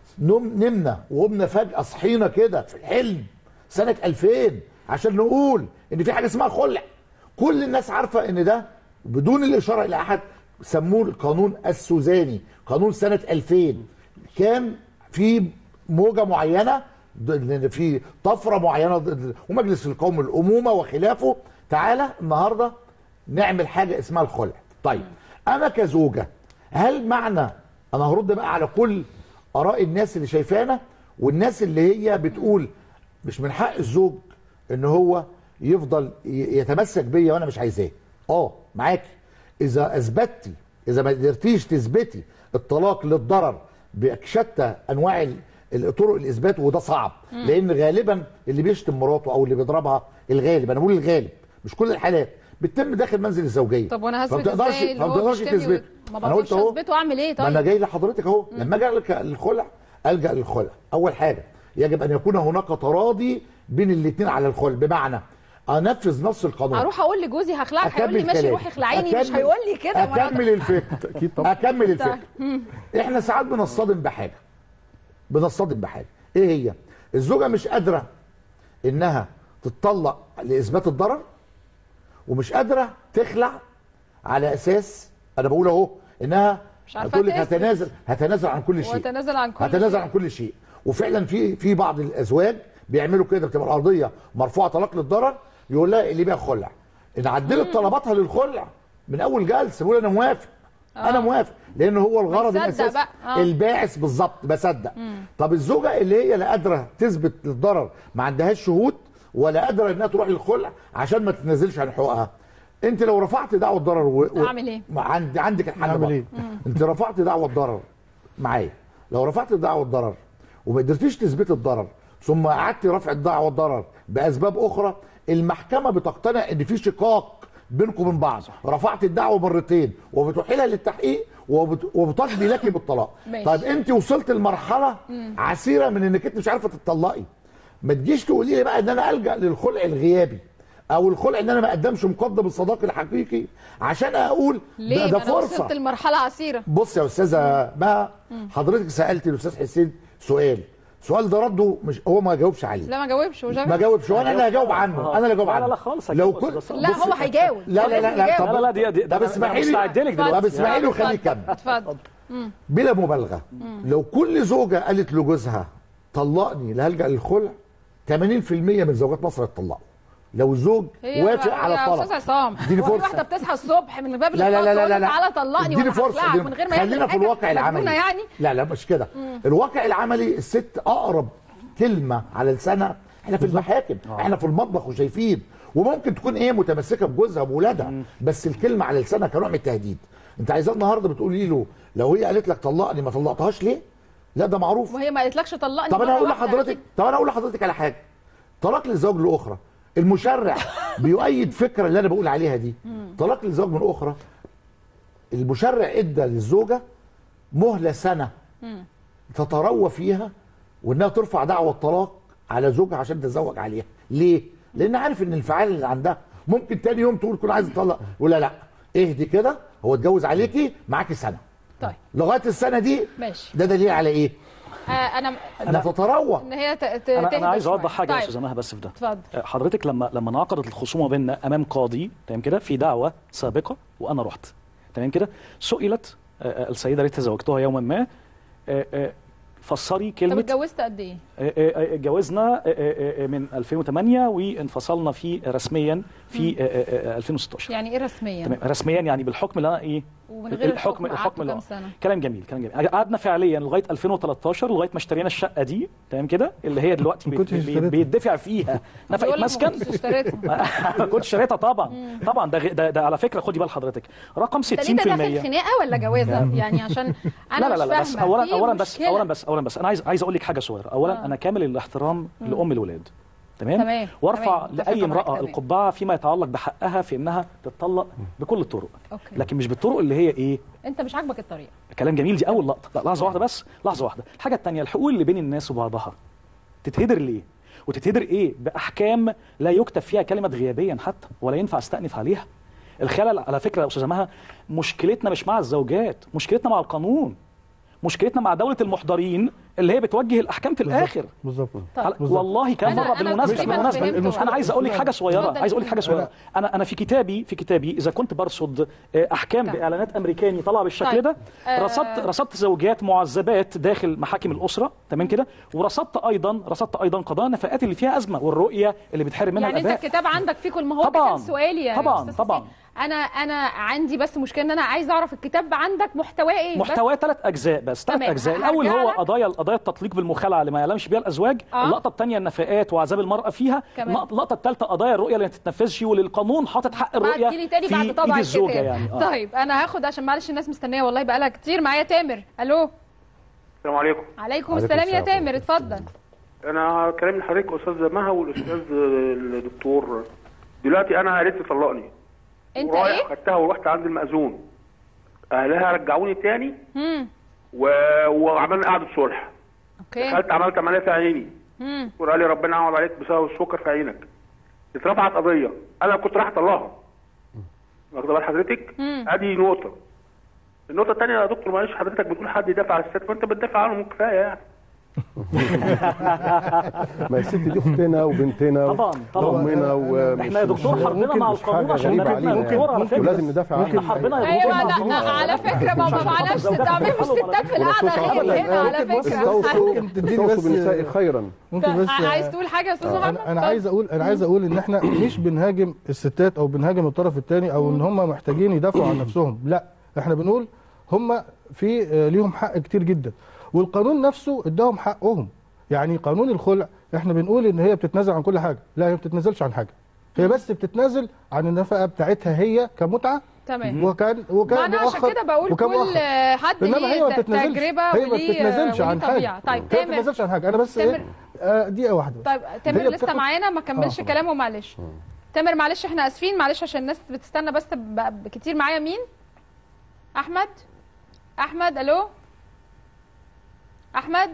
نم نمنا وقمنا فجاه صحينا كده في الحلم سنه 2000 عشان نقول ان في حاجه اسمها خلع كل الناس عارفه ان ده بدون الاشاره الى احد سموه القانون السوزاني قانون سنه 2000 كان في موجه معينه ضد- في طفره معينه ضد- ومجلس القوم الامومه وخلافه تعالى النهارده نعمل حاجه اسمها الخلع طيب انا كزوجه هل معنى انا هرد بقى على كل اراء الناس اللي شايفانا والناس اللي هي بتقول مش من حق الزوج ان هو يفضل ي- يتمسك بيا وانا مش عايزاه اه معاكي اذا اثبتي اذا ما قدرتيش تثبتي الطلاق للضرر بشتى انواع ال- ال- طرق الاثبات وده صعب مم. لان غالبا اللي بيشتم مراته او اللي بيضربها الغالب انا بقول الغالب مش كل الحالات بتتم داخل منزل الزوجيه طب وانا هثبت فبتقدرش ازاي اللي هو فبتقدرش بيشتمني تثبت و- ما انا قلت بقدرش اهو اثبته اعمل ايه ما انا طيب جاي لحضرتك اهو لما اجي لك الخلع الجا للخلع اول حاجه يجب ان يكون هناك تراضي بين الاثنين على الخلع بمعنى انفذ نص القانون اروح اقول لجوزي هخلعك هيقول لي أكمل ماشي كلامي. روح اخلعيني مش أكمل- هيقول لي كده ما أنا- اكمل الفكره اكيد طبعا اكمل الفكره طيب. مم. احنا ساعات بنصطدم بحاجه بنصطدم بحاجه ايه هي الزوجه مش قادره انها تتطلق لاثبات الضرر ومش قادره تخلع على اساس انا بقول اهو انها مش عارفة هتقول لك تثبت. هتنازل هتنازل عن كل شيء وتنازل عن كل هتنازل شيء. عن كل شيء وفعلا في في بعض الازواج بيعملوا كده بتبقى القضيه مرفوعه طلاق للضرر يقول لها اللي بيها خلع ان عدلت طلباتها للخلع من اول جلسه بيقول انا موافق آه. انا موافق لان هو الغرض بيصدق الاساسي بقى. آه. الباعث بالظبط بصدق مم. طب الزوجه اللي هي لا قادره تثبت الضرر ما عندهاش شهود ولا قادره انها تروح للخلع عشان ما تتنازلش عن حقوقها انت لو رفعت دعوه ضرر و... و... اعمل ايه؟ ما عند... عندك الحل نعمل بقى. إيه؟ انت رفعت دعوه ضرر معايا لو رفعت دعوه ضرر وما قدرتيش تثبت الضرر ثم قعدت رفع الدعوه ضرر باسباب اخرى المحكمه بتقتنع ان في شقاق بينكم وبين بعض رفعت الدعوه مرتين وبتحيلها للتحقيق وبت... وبتقضي لك بالطلاق ماشي. طيب انت وصلت لمرحله مم. عسيره من انك انت مش عارفه تطلقي ما تجيش تقولي لي بقى ان انا الجا للخلع الغيابي او الخلع ان انا ما اقدمش مقدم الصداقه الحقيقي عشان اقول ليه ده, ده ما انا فرصه وصلت لمرحله عسيره بص يا استاذه مها مم. حضرتك سالت الاستاذ حسين سؤال السؤال ده رده مش هو ما جاوبش عليه لا ما جاوبش هو جاوب. ما جاوبش وانا اللي هجاوب عنه انا اللي هجاوب لا، عنه لا، لا خالص لو هجاوب كنت بس- لا هو هيجاوب لا لا لا لا طب لا، لا، دي- دي- طب أنا- اسمحي أنا لي مستعد لك دلوقتي. طب اسمحي لي وخليه يكمل اتفضل مم. بلا مبالغه مم. لو كل زوجه قالت لجوزها طلقني لا هلجا للخلع 80% من زوجات مصر هيتطلقوا لو الزوج هي وافق على يا الطلاق استاذ عصام اديني هو في فرصه واحده بتصحى الصبح من باب لا لا لا لا تقول لا, له لا. تعالى طلقني اديني وانا فرصه هخلعك اديني- من غير ما يعمل خلينا في حاجة. الواقع مجنونة العملي يعني لا لا مش كده مم. الواقع العملي الست اقرب كلمه على لسانها احنا في المحاكم احنا في المطبخ وشايفين وممكن تكون ايه متمسكه بجوزها وبولادها بس الكلمه على لسانها كنوع من التهديد انت عايزاه النهارده بتقولي له لو هي قالت لك طلقني ما طلقتهاش ليه لا ده معروف وهي ما قالتلكش طلقني طب انا مرة اقول واحدة لحضرتك طب انا اقول لحضرتك على حاجه طلاق للزوج لاخرى المشرع بيؤيد فكره اللي انا بقول عليها دي طلاق للزوج من اخرى المشرع ادى للزوجه مهله سنه مم. تتروى فيها وانها ترفع دعوى طلاق على زوجها عشان تتزوج عليها ليه لان عارف ان الانفعال اللي عندها ممكن تاني يوم تقول كنت عايز اطلق ولا لا اهدي كده هو اتجوز عليكي معاكي سنه طيب لغايه السنه دي ماشي ده دليل على ايه آه انا انها تتروى ان هي ت- ت- انا تهدى انا عايز شوية. اوضح حاجه يا طيب. استاذ مها بس في ده اتفضل حضرتك لما لما انعقدت الخصومه بيننا امام قاضي تمام كده في دعوه سابقه وانا رحت تمام كده سئلت آه، آه، السيده التي تزوجتها يوما ما آه، آه، فسري طب كلمه اتجوزت قد ايه؟ آه، آه، اتجوزنا آه، آه، آه، من 2008 وانفصلنا فيه رسميا في آه، آه، آه، 2016 يعني ايه رسميا؟ تمام رسميا يعني بالحكم اللي انا ايه ومن غير الحكم الحكم قعدتوا اللي كام هو- سنة؟ كلام جميل كلام جميل قعدنا فعليا لغايه 2013 لغايه ما اشترينا الشقه دي تمام كده اللي هي دلوقتي بي- كنتش بي- اشتريتها. بيدفع فيها نفقه بيقول لك ما مسكن كنتش اشتريتها. ما كنتش شريتها طبعا طبعا ده, غ- ده, ده على فكره خدي بال حضرتك رقم 60% ده ليه ده داخل خناقه ولا جوازه؟ يعني عشان انا لا لا مش لا بس فاهمة. اولا في اولا بس مشكلة. اولا بس اولا بس انا عايز عايز اقول لك حاجه صغيره اولا آه. انا كامل الاحترام مم. لام الولاد تمام تمام، وارفع تمام، متفقة لاي معاك امراه تمام. القبعه فيما يتعلق بحقها في انها تتطلق بكل الطرق أوكي. لكن مش بالطرق اللي هي ايه انت مش عاجبك الطريقه كلام جميل دي اول لقطه لا لحظه واحده بس لحظه واحده الحاجه الثانيه الحقوق اللي بين الناس وبعضها تتهدر ليه وتتهدر ايه باحكام لا يكتب فيها كلمه غيابيا حتى ولا ينفع استانف عليها الخلل على فكره يا استاذه مها مشكلتنا مش مع الزوجات مشكلتنا مع القانون مشكلتنا مع دوله المحضرين اللي هي بتوجه الاحكام في الاخر بالظبط على- والله كان أنا- مره أنا بالمناسبه تقريباً بالمناسبه فهمت انا عايز اقول لك حاجه صغيره اتفضل. عايز اقول لك حاجه صغيره انا انا في كتابي في كتابي اذا كنت برصد آه، احكام باعلانات امريكاني طالعه بالشكل طيب. ده آه. رصدت رصدت زوجات معذبات داخل محاكم الاسره تمام كده ورصدت ايضا رصدت ايضا قضايا نفقات اللي فيها ازمه والرؤيه اللي بتحرم منها يعني انت الاباء الكتاب عندك فيه كل ما هو ده طبعاً. كان سؤالي يا طبعاً، أستاذ طبعاً. حسين. انا انا عندي بس مشكله ان انا عايز اعرف الكتاب عندك محتواه ايه بس. محتواه ثلاث اجزاء بس ثلاث تمام. اجزاء هرجع الاول هو لك. قضايا قضايا التطليق بالمخالعه اللي ما يعلمش بها الازواج آه. اللقطه الثانيه النفقات وعذاب المراه فيها كمان. النق- اللقطه الثالثه قضايا الرؤيه اللي ما تتنفذش وللقانون حاطط حق الرؤيه بعد لي تاني في بعد ايد طبع الزوجه الكتاب يعني آه. طيب انا هاخد عشان معلش الناس مستنيه والله بقالها كتير معايا تامر الو السلام عليكم عليكم السلام يا تامر اتفضل انا كلام من حضرتك استاذ مها والاستاذ الدكتور دلوقتي انا قالت طلقني انت ورايح ايه خدتها ورحت عند المأذون اهلها رجعوني تاني امم و... وعملنا قعده صلح اوكي دخلت عملت عمليه في عيني امم وقال لي ربنا يعوض عليك بسبب السكر في عينك اترفعت قضيه انا كنت رايح اطلقها واخده بال حضرتك مم. ادي نقطه النقطه الثانيه يا دكتور معلش حضرتك بتقول حد يدافع عن الست فانت بتدافع عنهم كفايه يعني ما الست دي اختنا وبنتنا طبعاً، طبعاً. وامنا ومش إحنا يا دكتور مش- حربنا ممكن مع مش القانون حاجة عشان غريبة نبقى علينا. دكتور على فكرة. ولازم ندافع عنها احنا حربنا يا ايوه دكتور لا, لا على فكره ما ما معناش تعملوا الستات في القعده غير هنا على فكره ممكن تديني بس بالنساء خيرا ممكن بس عايز تقول حاجه يا استاذ محمد انا انا عايز اقول انا عايز اقول ان احنا مش بنهاجم الستات او بنهاجم الطرف الثاني او ان هم محتاجين يدافعوا عن نفسهم لا احنا بنقول هم في آه، ليهم حق كتير جدا والقانون نفسه اداهم حقهم يعني قانون الخلع احنا بنقول ان هي بتتنازل عن كل حاجه لا هي ما بتتنازلش عن حاجه هي بس بتتنازل عن النفقه بتاعتها هي كمتعه تمام وكان وكان ما انا عشان مؤخر- كده بقول وكان كل مؤخر. حد إنما هي ما ليه ت- بتتنازلش. تجربه هي ما وليه بتتنازلش وليه عن طبيعه حاجه طيب هي ما تامر بتتنازلش عن حاجه انا بس تامر ايه آه دقيقه واحده بس. طيب تامر هي لسه بتاخد- معانا ما كملش آه. كلامه معلش تامر معلش احنا اسفين معلش عشان الناس بتستنى بس ب- كتير معايا مين احمد احمد الو احمد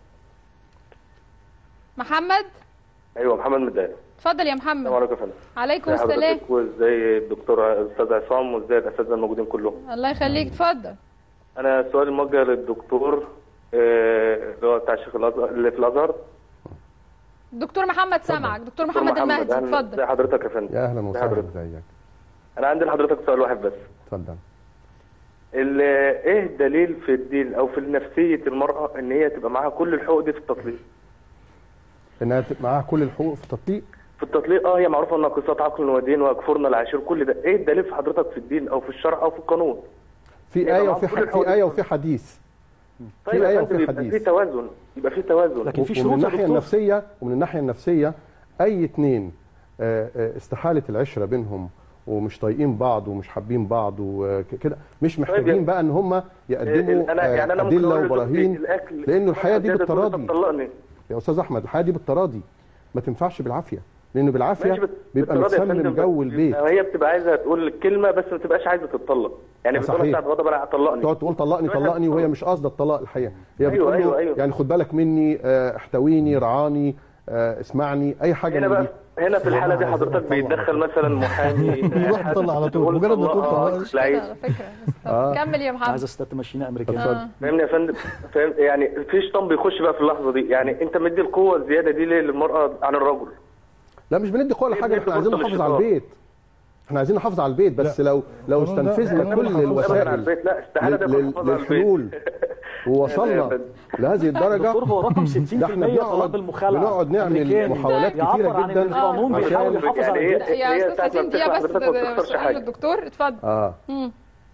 محمد ايوه محمد مداري اتفضل يا السلام محمد عليكم يا فندم عليكم ازي السلام حضرتك وازاي الدكتور الاستاذ عصام وازاي الاساتذه الموجودين كلهم الله يخليك اتفضل انا سؤالي موجه للدكتور آه، اللي هو بتاع الشيخ الازهر اللي في الازهر دكتور محمد سامعك دكتور دكتور محمد المهدي أهلاً- اتفضل ازي حضرتك يا فندم يا اهلا ازي وسهلا حضرتك؟ ازيك انا عندي لحضرتك سؤال واحد بس اتفضل ال- ايه الدليل في الدين او في نفسيه المراه ان هي تبقى معاها كل الحقوق دي في التطليق انها تبقى معاها كل الحقوق في التطبيق في التطليق اه هي معروفه انها قصه عقل ودين ويكفرنا العشير كل ده ايه الدليل في حضرتك في الدين او في الشرع او في القانون في يبقى ايه معاهم وفي كل ح- الحقوق في ايه وفي حديث طيب في ايه يا وفي فندم يبقى في حديث توازن يبقى في توازن ومن الناحيه النفسيه ومن الناحيه النفسيه اي اتنين آه، آه، استحاله العشره بينهم ومش طايقين بعض ومش حابين بعض وكده مش محتاجين بقى ان هم يقدموا أنا- يعني أنا آه، ممكن ادله أقول لزوجتي وبراهين الأكل لانه الحياه دي زيادة تقول لي بالتراضي طب طلقني يا استاذ احمد الحياه دي بالتراضي ما تنفعش بالعافيه لانه بالعافيه ماشي بت- بيبقى بالتراضي يا متسمم فندم، جو بس البيت هي بتبقى عايزه تقول الكلمه بس ما تبقاش عايزه تتطلق يعني بتقول صحيح. بتاعت غضب انا طلقني تقعد تقول طلقني تقول طلقني وهي مش قاصده الطلاق الحقيقه هي أيوة، بتقول له أيوة، أيوة. يعني خد بالك مني آه، احتويني رعاني آه، اسمعني اي حاجه هنا من بقى دي هنا في الحاله دي حضرتك بيتدخل مثلا محامي يروح يطلع على طول مجرد ما تقول طلق لعيب آه. كمل يا محمد عايز استاذ تمشينا امريكان آه. فاهمني يا فندم فاهم يعني في شيطان بيخش بقى في اللحظه دي يعني انت مدي القوه الزياده دي ليه للمراه عن الرجل لا مش بندي قوه لحاجه بندي احنا عايزين فرصة نحافظ على للشيطان. البيت احنا عايزين نحافظ على البيت بس لو لو القانون ده- استنفذنا القانون كل ده محافظ على الوسائل البيت. لا، استحالة ده لل- يبقى محافظ على البيت. للحلول ووصلنا لهذه الدرجه دكتور هو رقم 60% ده احنا طلاق بنقعد بالمخالعه بنقعد نعمل أمريكاني. محاولات يعبر كتيره عن جدا القانون بيحاول يحافظ على يعني البيت. هي- يا هي استاذ ساعة ما حسين دقيقه بتسمع بس حضرتك ما بتخسرش سؤال حاجة. للدكتور اتفضل اه مم.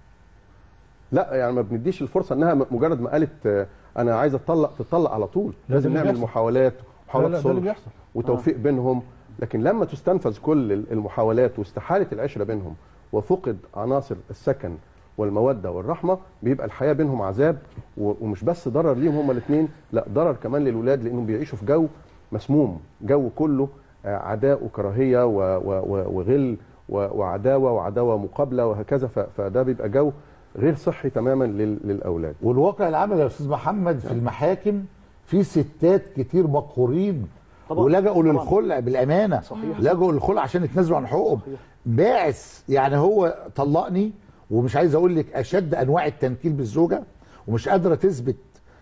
لا يعني ما بنديش الفرصه انها م- مجرد ما قالت آه، انا عايزه اتطلق تتطلق على طول ده لازم اللي نعمل بيحصل. محاولات لا، محاولات لا، ده اللي صلح بيحصل. وتوفيق بينهم لكن لما تستنفذ كل ال- المحاولات واستحاله العشره بينهم وفقد عناصر السكن والموده والرحمه بيبقى الحياه بينهم عذاب و- ومش بس ضرر ليهم هما الاثنين لا ضرر كمان للولاد لانهم بيعيشوا في جو مسموم جو كله آه، عداء وكراهيه و- و- و- وغل و- وعداوه وعداوه مقابله وهكذا ف- فده بيبقى جو غير صحي تماما لل- للاولاد والواقع العمل يا استاذ محمد في المحاكم في ستات كتير مقهورين طبعاً. ولجأوا طبعاً. للخلع بالامانه صحيح. لجأوا للخلع عشان يتنازلوا عن حقوقهم باعث يعني هو طلقني ومش عايز اقول لك اشد انواع التنكيل بالزوجه ومش قادره تثبت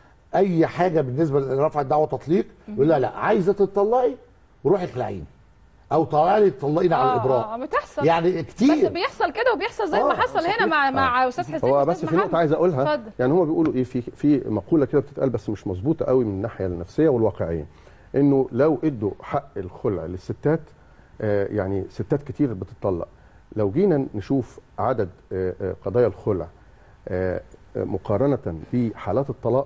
اي حاجه بالنسبه لرفع الدعوه تطليق يقول لا لا عايزه تطلقي روحي اخلعيني او طلعي تطلقيني على اه الاجراء اه بتحصل يعني كتير بس بيحصل كده وبيحصل زي ما آه، حصل هنا صحيح. مع مع آه. استاذ حسين هو وأستاذ بس في محمد. نقطه عايز اقولها اتفضل يعني هم بيقولوا ايه في في مقوله كده بتتقال بس مش مظبوطه قوي من الناحيه النفسيه والواقعيه انه لو ادوا حق الخلع للستات آه، يعني ستات كتير بتطلق لو جينا نشوف عدد آه، آه، قضايا الخلع آه، آه، مقارنه بحالات الطلاق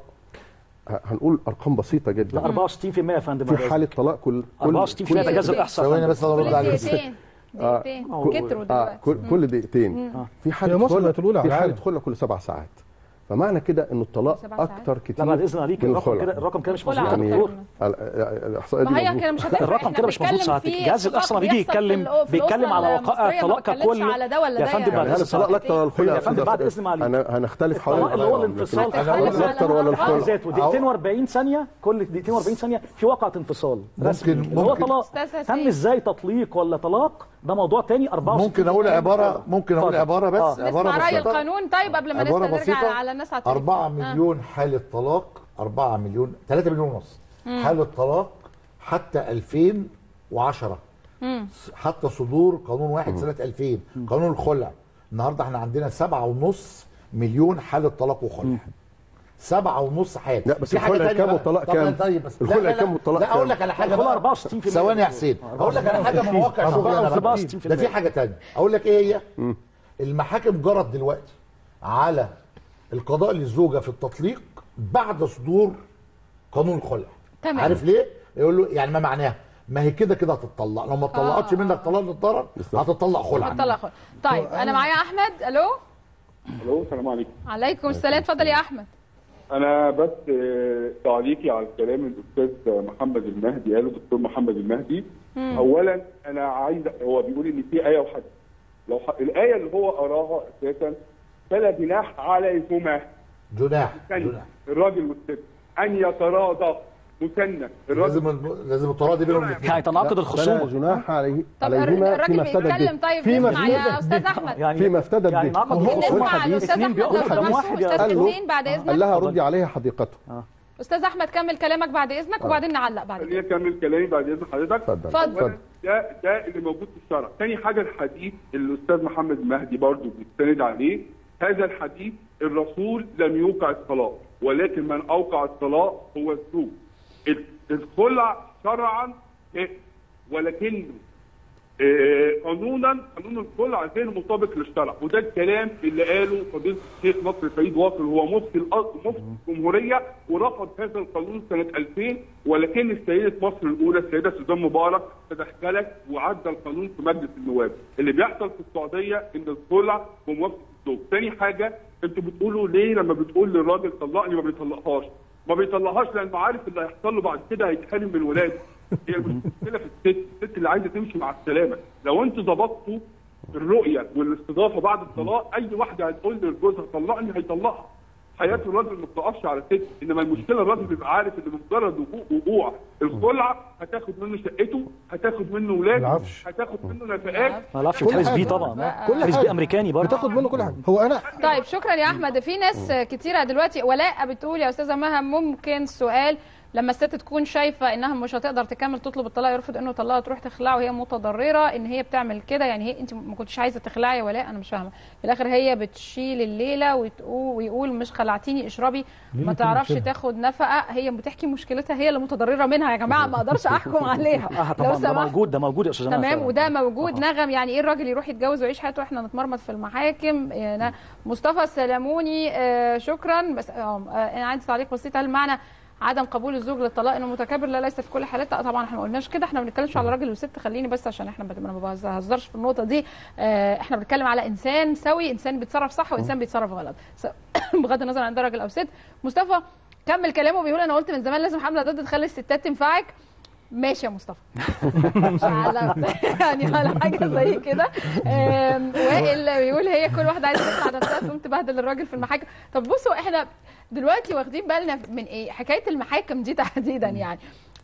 ه- هنقول ارقام بسيطه جدا لا 64% يا فندم في حاله طلاق كل كل 64% تجاوز الاحصاء ثواني بس أنا أرد عليك. دقيقتين آه، دقيقتين كل- كتروا آه دلوقتي كل, كل دقيقتين مم. في حاله هي مصر خلع بقت الأولى على في حاله العالم. خلع كل سبع ساعات فمعنى كده ان الطلاق سبع ساعات؟ اكتر كتير لا بعد اذن عليك من الرقم الخلع. كده الرقم كده مش خلع مظبوط يا أكتر دكتور من- ال- ال- الاحصائيه دي ما هي مظبوطة. كده مش هتفرق الرقم احنا كده مش مظبوط بنتكلم ساعتك في الجهاز الشقاق الاصلا بيجي بيحصل في يتكلم الأ- في بيتكلم الأسرة على وقائع المصرية، ما الطلاق بتكلمش ككل على ده ولا يا ده فندم يعني. بعد هل اذن الطلاق الاكتر ولا الخلع يا فندم بعد أستاذ؟ اذن عليك هن- هنختلف حوالين الطلاق اللي هو الأرقام، الانفصال لكن هتختلف هل على الاكتر ولا الأرقام. الخلع ذاته دقيقتين و40 ثانيه كل دقيقتين و40 ثانيه في واقعه انفصال رسمي ممكن- اللي هو ممكن- طلاق أستاذ حسين. هم ازاي تطليق ولا طلاق ده موضوع تاني 64 ممكن اقول عباره ممكن اقول اتفضل. عباره بس آه. عباره نسمع راي بسيطه القانون طيب قبل ما عبارة نرجع بسيطة على الناس على التليفون. 4 آه. مليون حالة طلاق 4 مليون 3 مليون ونص مم. حالة طلاق حتى 2010 مم. حتى صدور قانون واحد سنة 2000 قانون الخلع النهارده احنا عندنا سبعة ونص مليون حالة طلاق وخلع سبعة ونص حالة لا، بس في حاجة الخلع تانية كام بقى. والطلاق طب كام؟ طيب بس لا، الخلع لا، لا. كام والطلاق لا اقول كام؟ لك على حاجة الخلع بقى 64% ثواني يا حسين اقول لك على حاجة من واقع شغلنا بقى. 64% ده في حاجة تانية اقول لك ايه هي المحاكم جرت دلوقتي على القضاء للزوجه في التطليق بعد صدور قانون الخلع تمام. عارف ليه يقول له يعني ما معناها ما هي كده كده هتطلق لو ما اتطلقتش منك طلاق للضرر هتطلق خلع هطلع خل طيب انا معايا احمد الو الو السلام عليكم عليكم السلام اتفضل يا احمد انا بس آه، تعليقي على الكلام الاستاذ محمد المهدي قاله الدكتور محمد المهدي مم. اولا انا عايز هو بيقول ان في ايه وحديث لو ح... الايه اللي هو قراها اساسا فلا جناح عليهما جناح مثنى الراجل والست ان يتراضى مثنى الراجل لازم لازم التراضي بينهم الاثنين هيتناقض الخصومه فلا جناح عليه طب عليهما الراجل فيما افتدت بيتكلم به طيب فيما نسمع يا افتدت استاذ به. احمد يعني فيما افتدت يعني به نعقد وهو الخصومة. نسمع والحديث الاستاذ احمد لو سمحت استاذ قال له حسين بعد قال اذنك لها ردي عليها حديقته استاذ احمد كمل كلامك بعد اذنك وبعدين نعلق بعد خليني اكمل كلامي بعد اذن حضرتك اتفضل اتفضل. أولاً ده ده اللي موجود في الشرع تاني حاجه الحديث اللي الاستاذ محمد مهدي برضو بيستند عليه هذا الحديث الرسول لم يوقع الطلاق ولكن من اوقع الطلاق هو الزوج ال- الخلع شرعا إيه؟ ولكنه آه، قانونا قانون الخلع غير مطابق للشرع وده الكلام اللي قاله فضيله الشيخ نصر فريد واصل هو مفتي الأ- مفتي الجمهوريه ورفض هذا القانون سنه 2000 ولكن السيده مصر الاولى السيده سوزان مبارك تدخلت وعدى القانون في مجلس النواب اللي بيحصل في السعوديه ان الخلع بموافقه الزوج ثاني حاجه انتوا بتقولوا ليه لما بتقول للراجل طلقني ما بيطلقهاش ما بيطلقهاش لانه عارف اللي هيحصل له بعد كده هيتحرم من الولاده هي المشكله في الست الست اللي عايزه تمشي مع السلامه لو انتوا ظبطتوا الرؤيه والاستضافه بعد الطلاق اي واحده هتقول لجوزها طلقني هيطلقها حياه الراجل ما بتقفش على ست انما المشكله الراجل بيبقى عارف ان بمجرد وقوع وقوع الخلع هتاخد منه شقته هتاخد منه ولاده العفش. هتاخد منه نفقات ملف كل تحس بيه حاجة. طبعا كل تحس حاجة. بيه امريكاني برضه بتاخد منه كل حاجه هو انا طيب شكرا يا احمد في ناس كتيره دلوقتي ولاء بتقول يا استاذه مها ممكن سؤال لما الست تكون شايفه انها مش هتقدر تكمل تطلب الطلاق يرفض انه يطلقها تروح تخلعه وهي متضرره ان هي بتعمل كده يعني هي انت ما كنتش عايزه تخلعي يا ولاء انا مش فاهمه في الاخر هي بتشيل الليله وتقول ويقول مش خلعتيني اشربي ما ليلة تعرفش كل شيء. تاخد نفقه هي بتحكي مشكلتها هي اللي متضرره منها يا جماعه ما اقدرش احكم عليها آه لو طبعا ده سمحت موجود ده موجود يا استاذ أنا تمام فعلاً. وده موجود نغم يعني ايه الراجل يروح يتجوز ويعيش حياته واحنا نتمرمط في المحاكم يعني مصطفى السلاموني آه شكرا بس آه آه، انا عندي تعليق بسيط هل معنى عدم قبول الزوج للطلاق انه متكبر لا ليس في كل حالات لا طبعا احنا ما قلناش كده احنا ما بنتكلمش على راجل وست خليني بس عشان احنا بت- انا ما بهزرش في النقطه دي آه احنا بنتكلم على انسان سوي انسان بيتصرف صح وانسان بيتصرف غلط س- بغض النظر عن ده راجل او ست مصطفى كمل كلامه بيقول انا قلت من زمان لازم حمله ضد تخلي الستات تنفعك ماشي يا مصطفى مش على يعني على حاجه زي كده آم، وائل بيقول هي كل واحده عايزه تطلع نفسها تقوم تبهدل الراجل في المحاكم طب بصوا احنا دلوقتي واخدين بالنا من ايه حكايه المحاكم دي تحديدا يعني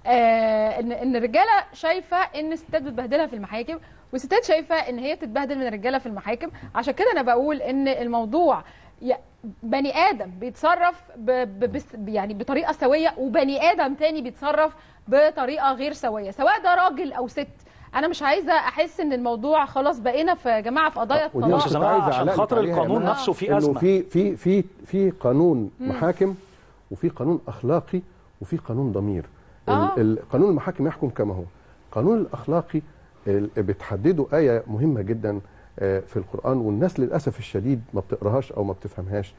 آه ان ان الرجاله شايفه ان الستات بتبهدلها في المحاكم والستات شايفه ان هي بتتبهدل من الرجاله في المحاكم عشان كده انا بقول ان الموضوع ي- بني ادم بيتصرف ب... ب... بس- يعني بطريقه سويه وبني ادم تاني بيتصرف بطريقه غير سويه سواء ده راجل او ست انا مش عايزه احس ان الموضوع خلاص بقينا في يا جماعه في قضايا ودي الطلاق كنت عايز عشان أعلق خاطر عليها يا القانون منى، نفسه فيه إنه أزمة. في في في في قانون مم. محاكم وفي قانون اخلاقي وفي قانون ضمير ال- آه. ال- قانون المحاكم يحكم كما هو قانون الاخلاقي ال- بتحدده ايه مهمه جدا آه، في القران والناس للاسف الشديد ما بتقراهاش او ما بتفهمهاش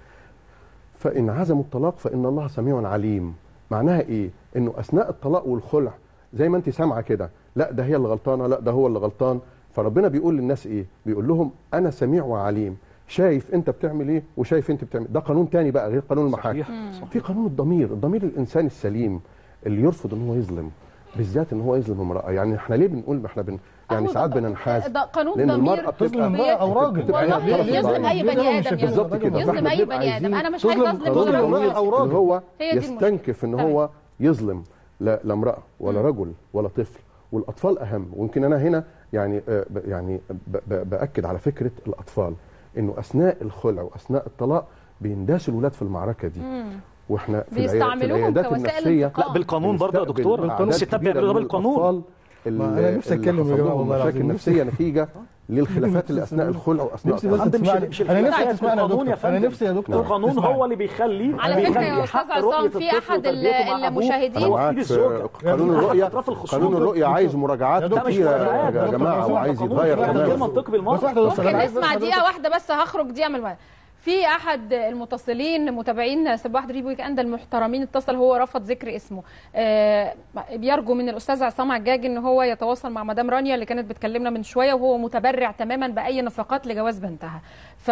فان عزموا الطلاق فان الله سميع عليم معناها ايه انه اثناء الطلاق والخلع زي ما انت سامعه كده لا ده هي اللي غلطانه لا ده هو اللي غلطان فربنا بيقول للناس ايه بيقول لهم انا سميع وعليم شايف انت بتعمل ايه وشايف انت بتعمل ده قانون تاني بقى غير قانون المحاكم صحيح. في قانون الضمير الضمير الانساني السليم اللي يرفض ان هو يظلم بالذات ان هو يظلم امراه يعني احنا ليه بنقول ما احنا بن يعني أهو ساعات ده- بننحاز ده قانون لان ضمير المراه بتبقى تظلم امرأة أو راجل. بتبقى والله هي الطرف يظلم الضعيف. اي بني ادم بالظبط يعني كده يظلم فاحنا اي بنبقى بني ادم عايزين انا مش تظلم عايزه اظلم تظلم ولا امرأة راجل. أو راجل. اللي هو هي دي المشكلة. يستنكف ان هو يظلم لا لا امراه ولا رجل ولا طفل والاطفال اهم ويمكن انا هنا يعني آه، ب- يعني ب- ب- باكد على فكره الاطفال انه اثناء الخلع واثناء الطلاق بينداس الولاد في المعركه دي مم. واحنا في العيا- في بيستعملوهم العيادات كوسائل النفسيه انتقام. لا بالقانون برضه يا بنستقبل دكتور أعداد القانون الستات كبيرة بيعملوا ده من بالقانون الأطفال ما أنا نفسي اللي أتكلم يا حصل جماعة لهم والله مشاكل العظيم. نفسيه نتيجه للخلافات اللي اثناء الخلع واثناء نفسي بس الطلاق. فندم، تسمعني. مش- مش انا الخلافات، نفسي تسمعني يا القانون يا دكتور انا فندم. نفسي يا دكتور القانون تسمعني. هو اللي بيخليه على فكرة بيخلي يا أستاذ حق عصام، رؤية في الطفل أحد وتربيته ال- مع أبوه المشاهدين- هو معاك في في الزوجة قانون الرؤيه أطراف الخصوم قانون الرؤيه عايز مراجعات ده مش كتيره مراجعات، يا ده جماعه قانون وعايز قانون يتغير غير تماما منطقي بس واحدة بالمره بس ممكن أنا عايز نسمع بس دقيقه واحده بس هخرج دقيقه من الموضوع في احد المتصلين متابعين صباح دريب ويك اند المحترمين اتصل هو رفض ذكر اسمه آه بيرجو من الاستاذ عصام عجاج ان هو يتواصل مع مدام رانيا اللي كانت بتكلمنا من شويه وهو متبرع تماما باي نفقات لجواز بنتها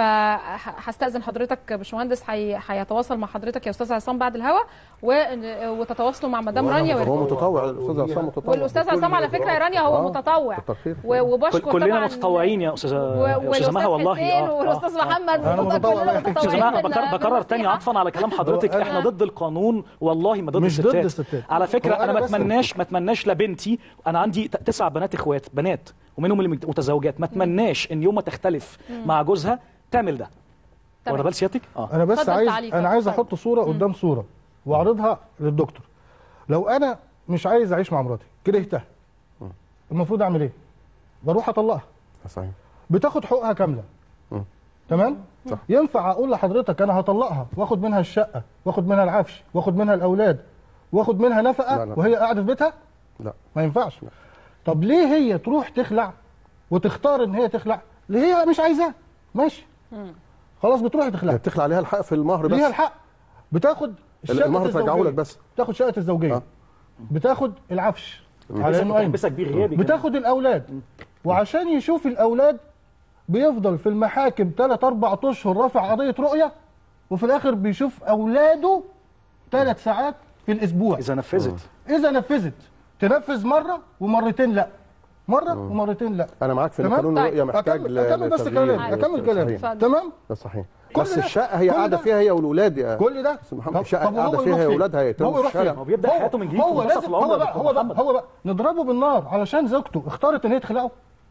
فهستاذن حضرتك يا باشمهندس هي- هيتواصل مع حضرتك يا استاذ عصام بعد الهوا و- وتتواصلوا مع مدام رانيا هو ويرجو. متطوع الاستاذ عصام متطوع والاستاذ عصام على فكره يا رانيا هو آه، متطوع كتر خير. و- وبشكر كلنا طبعا متطوعين يا استاذه و- يا استاذه والاستاذ مها والله حسين آه، آه. والاستاذ محمد أنا والله متطوع كلنا استاذه متطوعين مها في بكرر, ال- بكرر تاني عطفا على كلام حضرتك هو- احنا ضد القانون والله ما ضد مش ضد الستات الستات. على فكره هو انا أنا ما بس- اتمناش ما اتمناش لبنتي انا عندي ت- تسع بنات اخوات بنات ومنهم اللي متزوجات ما اتمناش ان يوم ما تختلف مم. مع جوزها تعمل ده تمام. واخد بال سيادتك اه انا بس اتفضل عايز تعليقك. انا عايز اتفضل. احط صوره قدام صوره واعرضها للدكتور لو انا مش عايز اعيش مع مراتي كرهتها المفروض اعمل ايه بروح اطلقها صحيح بتاخد حقوقها كامله مم. تمام صح. ينفع اقول لحضرتك انا هطلقها واخد منها الشقه واخد منها العفش واخد منها الاولاد واخد منها نفقه لا، لا. وهي قاعده في بيتها لا ما ينفعش طب ليه هي تروح تخلع وتختار ان هي تخلع اللي هي مش عايزاه ماشي خلاص بتروح تخلع يعني بتخلع عليها الحق في المهر بس ليها الحق بتاخد شقة المهر ترجعه الزوجية. لك بس بتاخد شقه الزوجيه بتاخد العفش مم. على انه قايم بتحبسك بيه غيابي كمان. بتاخد الاولاد وعشان يشوف الاولاد بيفضل في المحاكم 3 4 اشهر رافع قضيه رؤيه وفي الاخر بيشوف اولاده ثلاث ساعات في الاسبوع اذا نفذت اذا نفذت تنفذ مره ومرتين لا مره ومرتين لا انا معاك في ان تمام؟ قانون طيب، الرؤيه محتاج أكمل- ل- أكمل بس لتغيير. كلامي، أكمل كلامي. صحيح. تمام ده صحيح كل بس ده- الشقه هي كل قاعده ده- فيها هي والاولاد يا كل ده أستاذ محمد طب- الشقه طب وهو قاعده فيها يروح هي فين؟ واولادها هيترموا هو في يروح فين؟ الشارع هو بيبدا حياته من جديد هو في منتصف لازم العمر هو يا بقى دكتور هو بقى محمد. هو بقى نضربه بالنار علشان زوجته اختارت ان هي تخلعه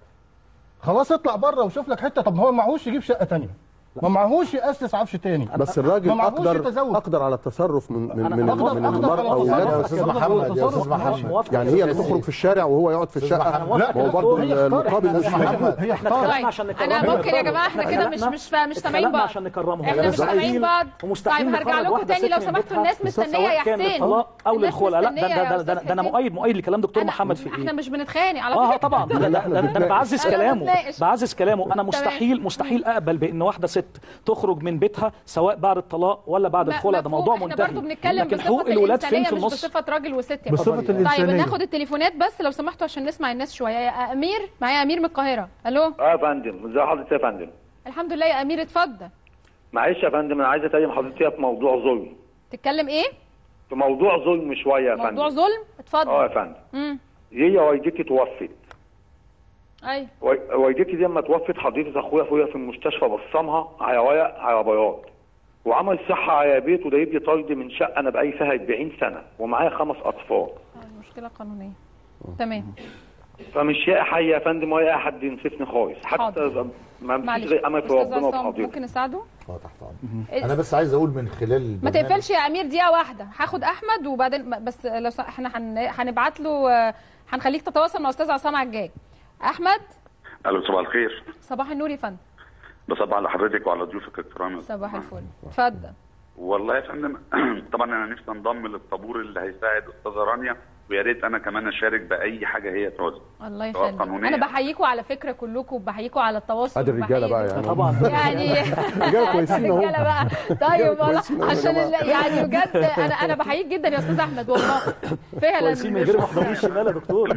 خلاص اطلع بره وشوف لك حته طب ما هو معهوش يجيب شقه تانية ما معهوش ياسس عفش تاني بس ما الراجل معهوش اقدر يتزوج اقدر على التصرف من من أنا- من, أقدر- من أقدر المراه على واولادها التصرف. يا أستاذ محمد، يا أستاذ محمد. يعني هي اللي تخرج في الشارع وهو يقعد في الشقه لا، ما هو برضه هي اختارت. المقابل مش هي محمد هي احنا اختارت اتخلقنا عشان نكرمهم انا ممكن يا جماعه احنا كده مش مش فا- مش سامعين اتخلقنا بعض عشان نكرمهم احنا مش سامعين بعض ومستحيل طيب هرجع نخرج لكم واحدة تاني لو ست من سمحتوا بيتها الناس مستنيه يا سواء كان حسين للطلاق او الناس للخلع لا ده مستنية ده يا ده, ده, أستاذ ده انا حسين. مؤيد مؤيد لكلام دكتور محمد في احنا ايه مش بنتخانق على اه فكره طبعا ده, ده, ده, ده انا بعزز أنا كلامه بتناقش. بعزز كلامه انا مستحيل مستحيل اقبل بان واحده ست تخرج من بيتها سواء بعد الطلاق ولا بعد ما- الخلع ده مفهوم. موضوع احنا منتهي برضه بنتكلم لكن بصفة حقوق الولاد فين الإنسانية في مش النص بصفة راجل وست يا بصفة فندم. طيب الإنسانية. ناخد التليفونات بس لو سمحتوا عشان نسمع الناس شويه يا امير معايا امير من القاهره الو اه يا فندم ازي حضرتك يا فندم الحمد لله يا امير اتفضل معلش يا فندم انا عايز اتكلم حضرتك في موضوع ظلم تتكلم ايه في موضوع ظلم شويه يا فندم موضوع ظلم اتفضل اه يا فندم امم هي والدتي توفت ايوه و- والدتي دي لما توفت حضرتك اخويا اخويا في المستشفى بصمها على ورق على بياض وعمل صحه على بيت وجايب لي طرد من شقه انا بقالي فيها 40 سنه ومعايا خمس اطفال مشكله قانونيه تمام فمش لاقي حي يا فندم ولا لاقي حد ينصفني خالص حتى حاضر. ما فيش معلش غير امل في استاذ ربنا عصام وفي ممكن نساعده اه تحت إيه؟ انا بس عايز اقول من خلال ما البرنامج- تقفلش يا امير دقيقه واحده هاخد احمد وبعدين بس لو س- احنا هن- هنبعت له آه، هنخليك تتواصل مع استاذ عصام عجاج احمد الو صباح الخير صباح النور يا فندم بصبح على حضرتك وعلى ضيوفك الكرام صباح الفل اتفضل والله يا فندم طبعا انا نفسي انضم للطابور اللي هيساعد استاذه رانيا ويا ريت انا كمان اشارك باي حاجه هي تعوز الله سواء يخليك قانونية. انا بحييكم على فكره كلكم بحييكم على التواصل ادي الرجاله بقى وبحيي- يعني طبعا يعني رجاله كويسين اهو الرجاله بقى طيب رجالة والله كويسين أهو يا عشان جماعة. ال- يعني بجد انا انا بحييك جدا يا استاذ احمد والله فعلا كويسين من غير ما احضروا الشمال يا دكتور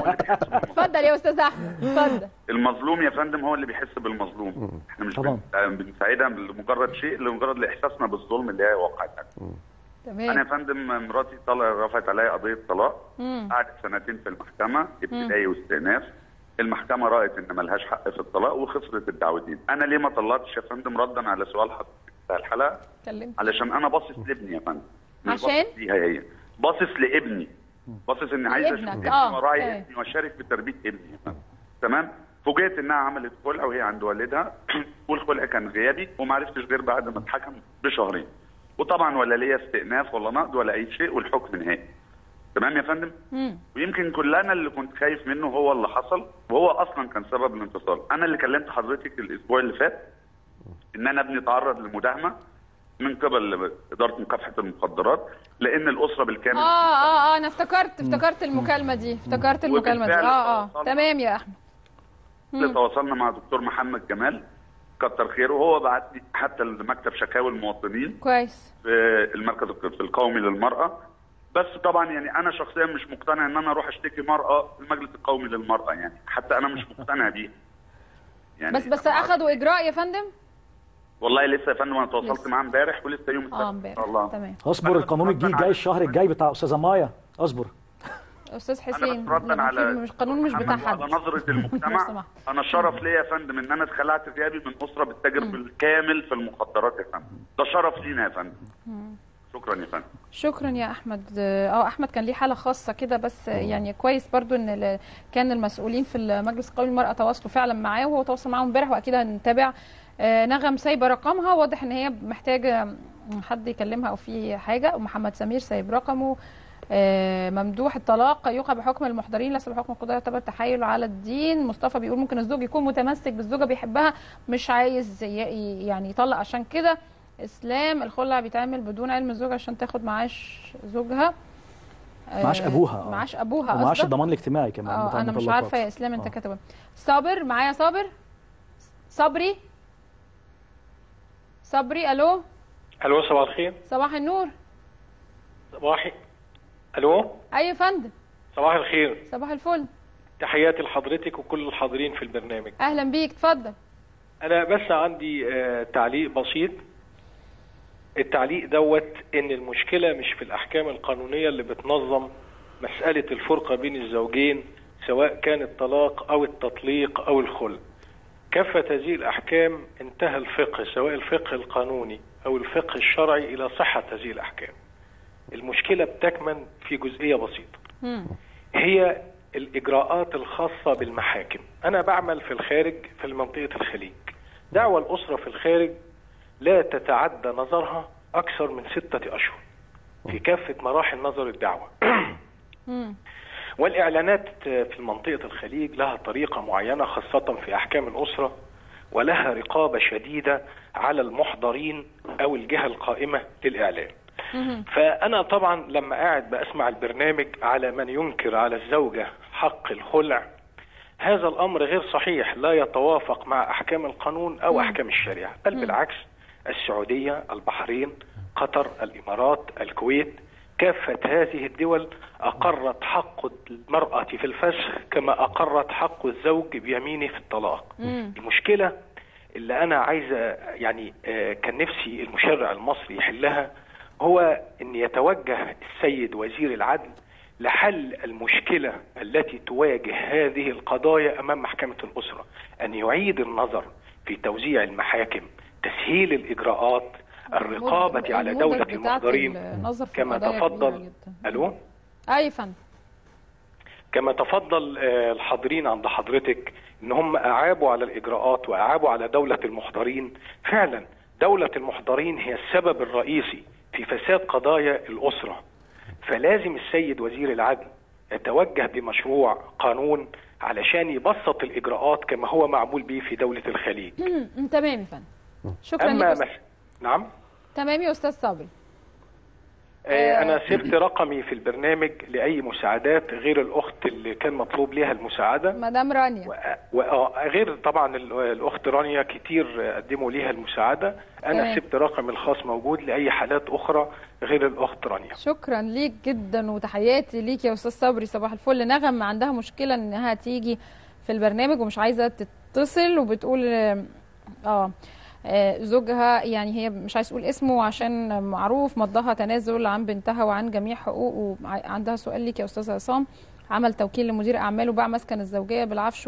اتفضل يا استاذ احمد اتفضل المظلوم يا فندم هو اللي بيحس بالمظلوم احنا مش طبعا. بن- بنساعدها لمجرد شيء لمجرد لاحساسنا بالظلم اللي هي وقعتها انا يا تمام فندم مراتي طلع رفعت عليا قضيه طلاق مم. قعدت سنتين في المحكمه ابتدائي واستئناف المحكمه رأت ان ملهاش حق في الطلاق وخسرت الدعوتين انا ليه ما طلعتش يا فندم ردا على سؤال حضرتك بتاع الحلقه اتكلمت علشان انا باصص لابني يا فندم مش عشان؟ باصص ليها هي باصص لابني باصص اني عايز اشوف لابنك، ابني آه، وراعي تمام. ابني واشارك في تربيه ابني يا فندم تمام فوجئت انها عملت خلع وهي عند والدها والخلع كان غيابي وما عرفتش غير بعد ما اتحكم بشهرين وطبعا ولا ليا استئناف ولا نقد ولا اي شيء والحكم نهائي تمام يا فندم مم. ويمكن كلنا اللي كنت خايف منه هو اللي حصل وهو اصلا كان سبب الانفصال انا اللي كلمت حضرتك الاسبوع اللي فات ان انا ابني تعرض لمداهمه من قبل اداره مكافحه المخدرات لان الاسره بالكامل اه اه اه انا افتكرت افتكرت المكالمه دي افتكرت المكالمه دي وبالفعل اه اه تواصلنا. تمام يا احمد اللي تواصلنا مع دكتور محمد جمال كتر خيره وهو بعت لي حتى لمكتب شكاوي المواطنين كويس في المركز الق- القومي للمرأة بس طبعا يعني انا شخصيا مش مقتنع ان انا اروح اشتكي مرأة في المجلس القومي للمرأة يعني حتى انا مش مقتنع بيها يعني بس بس اخدوا اجراء يا فندم والله لسه يا فندم انا تواصلت لسه. معاه امبارح ولسه يوم السبت اه ان امبارح شاء الله تمام اصبر القانون الجديد جاي الشهر الجاي بتاع استاذه مايا اصبر استاذ حسين ردا لما على في مش قانون مش بتاع محمد حد وعلى نظرة لو المجتمع سمحت. انا شرف ليا يا فندم ان انا اتخلعت غيابي من اسره بتتاجر بالكامل في المخدرات يا فندم ده شرف لينا يا فندم مم. شكرا يا فندم شكرا يا احمد اه احمد كان ليه حاله خاصه كده بس يعني كويس برضو ان ال- كان المسؤولين في المجلس القومي للمراه تواصلوا فعلا معاه وهو تواصل معاهم امبارح واكيد هنتابع آه، نغم سايبه رقمها واضح ان هي محتاجه حد يكلمها او في حاجه ومحمد سمير سايب رقمه آه، ممدوح الطلاق يوقع بحكم المحضرين ليس بحكم القضاء يعتبر تحايل على الدين مصطفى بيقول ممكن الزوج يكون متمسك بالزوجه بيحبها مش عايز ي- ي- يعني يطلق عشان كده اسلام الخلع بيتعمل بدون علم الزوج عشان تاخد معاش زوجها آه، معاش ابوها آه. معاش ابوها ومعاش قصدك؟ الضمان الاجتماعي كمان اه بتاع انا مش المطلقات. عارفه يا اسلام انت كاتبه صابر معايا صابر صبري صبري الو الو صباح الخير صباح النور صباحي الو اي يا فندم صباح الخير صباح الفل تحياتي لحضرتك وكل الحاضرين في البرنامج اهلا بيك اتفضل انا بس عندي آه، تعليق بسيط التعليق دوت ان المشكله مش في الاحكام القانونيه اللي بتنظم مساله الفرقه بين الزوجين سواء كان الطلاق او التطليق او الخلع كافه هذه الاحكام انتهى الفقه سواء الفقه القانوني او الفقه الشرعي الى صحه هذه الاحكام المشكله بتكمن في جزئيه بسيطه هي الإجراءات الخاصة بالمحاكم أنا بعمل في الخارج في منطقة الخليج دعوى الأسرة في الخارج لا تتعدى نظرها أكثر من ستة أشهر في كافة مراحل نظر الدعوة والإعلانات في منطقة الخليج لها طريقة معينة خاصة في أحكام الأسرة ولها رقابة شديدة على المحضرين أو الجهة القائمة للإعلان فأنا طبعا لما قاعد بأسمع البرنامج على من ينكر على الزوجة حق الخلع هذا الأمر غير صحيح لا يتوافق مع أحكام القانون أو أحكام الشريعة بل بالعكس السعودية البحرين قطر الإمارات الكويت كافة هذه الدول أقرت حق المرأة في الفسخ كما أقرت حق الزوج بيمينه في الطلاق المشكلة اللي أنا عايزة يعني آه، كان نفسي المشرع المصري يحلها هو أن يتوجه السيد وزير العدل لحل المشكلة التي تواجه هذه القضايا أمام محكمة الأسرة أن يعيد النظر في توزيع المحاكم تسهيل الإجراءات الرقابة على المدة دولة بتاعت المحضرين النظر في كما القضايا كبيرة تفضل جدا. ألو اي يا فندم كما تفضل آه، الحاضرين عند حضرتك ان هم اعابوا على الاجراءات واعابوا على دوله المحضرين فعلا دوله المحضرين هي السبب الرئيسي في فساد قضايا الاسره فلازم السيد وزير العدل يتوجه بمشروع قانون علشان يبسط الاجراءات كما هو معمول به في دوله الخليج مم، تمام يا فندم شكرا ليك اما يا أستاذ- مس... نعم تمام يا استاذ صبري آه، انا سبت رقمي في البرنامج لاي مساعدات غير الاخت اللي كان مطلوب ليها المساعده مدام رانيا وغير طبعا ال- الاخت رانيا كتير قدموا ليها المساعده انا تمام. سبت رقم الخاص موجود لاي حالات اخرى غير الاخت رانيا شكرا ليك جدا وتحياتي ليك يا استاذ صبري صباح الفل نغم عندها مشكله انها تيجي في البرنامج ومش عايزه تتصل وبتقول اه, آه آه، زوجها يعني هي مش عايز تقول اسمه عشان معروف مضاها تنازل عن بنتها وعن جميع حقوق وعندها سؤال ليك يا استاذ عصام عمل توكيل لمدير اعماله باع مسكن الزوجيه بالعفش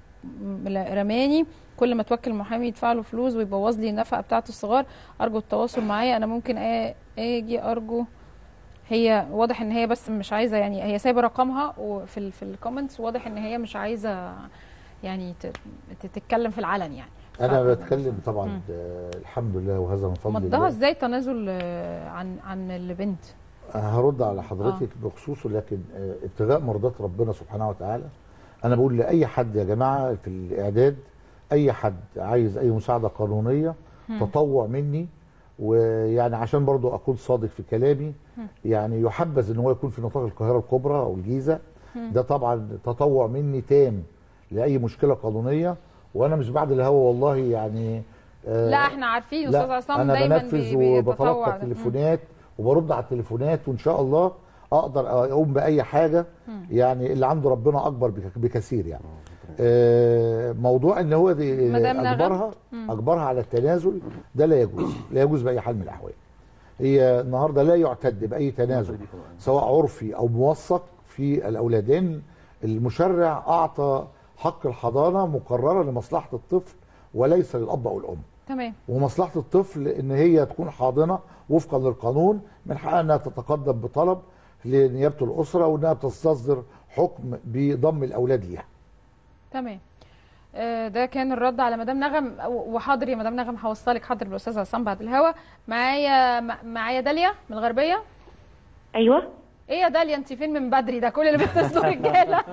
ورماني كل ما توكل محامي يدفع له فلوس ويبوظ لي النفقه بتاعته الصغار ارجو التواصل معايا انا ممكن آ- اجي ارجو هي واضح ان هي بس مش عايزه يعني هي سايبه رقمها وفي ال في الكومنتس واضح ان هي مش عايزه يعني ت- ت- تتكلم في العلن يعني انا بتكلم طبعا آه، الحمد لله وهذا من فضل مضاها الله ازاي تنازل آه، عن عن البنت هرد على حضرتك بخصوصه لكن آه، ابتغاء مرضات ربنا سبحانه وتعالى انا بقول لاي حد يا جماعه في الاعداد اي حد عايز اي مساعده قانونيه مم. تطوع مني ويعني عشان برضو اكون صادق في كلامي مم. يعني يحبذ ان هو يكون في نطاق القاهره الكبرى او الجيزه مم. ده طبعا تطوع مني تام لاي مشكله قانونيه وانا مش بعد الهوا والله يعني آه، لا احنا عارفين لا، استاذ عصام انا دايما بنفذ بي- بيتطوع وبتلقى ده. التليفونات وبرد على التليفونات وان شاء الله اقدر اقوم باي حاجه مم. يعني اللي عنده ربنا اكبر بك- بكثير يعني آه، موضوع ان هو دي مدام نغم. اجبرها مم. اجبرها على التنازل ده لا يجوز لا يجوز باي حال من الاحوال هي النهارده لا يعتد باي تنازل سواء عرفي او موثق في الاولادين المشرع اعطى حق الحضانه مقرره لمصلحه الطفل وليس للاب او الام تمام ومصلحه الطفل ان هي تكون حاضنه وفقا للقانون من حقها انها تتقدم بطلب لنيابه الاسره وانها بتستصدر حكم بضم الاولاد ليها تمام آه، ده كان الرد على مدام نغم وحاضر يا مدام نغم هوصلك حاضر بالاستاذ عصام بعد الهوا معايا مع- معايا داليا من الغربيه ايوه ايه يا داليا انت فين من بدري ده كل اللي بتصلوا رجاله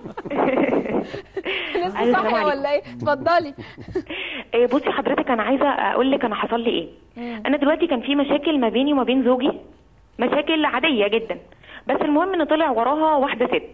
لسه السلام صاحيه عليكم. ولا ايه اتفضلي إيه، بصي حضرتك انا عايزه اقول لك انا حصل لي ايه انا دلوقتي كان في مشاكل ما بيني وما بين زوجي مشاكل عاديه جدا بس المهم ان طلع وراها واحده ست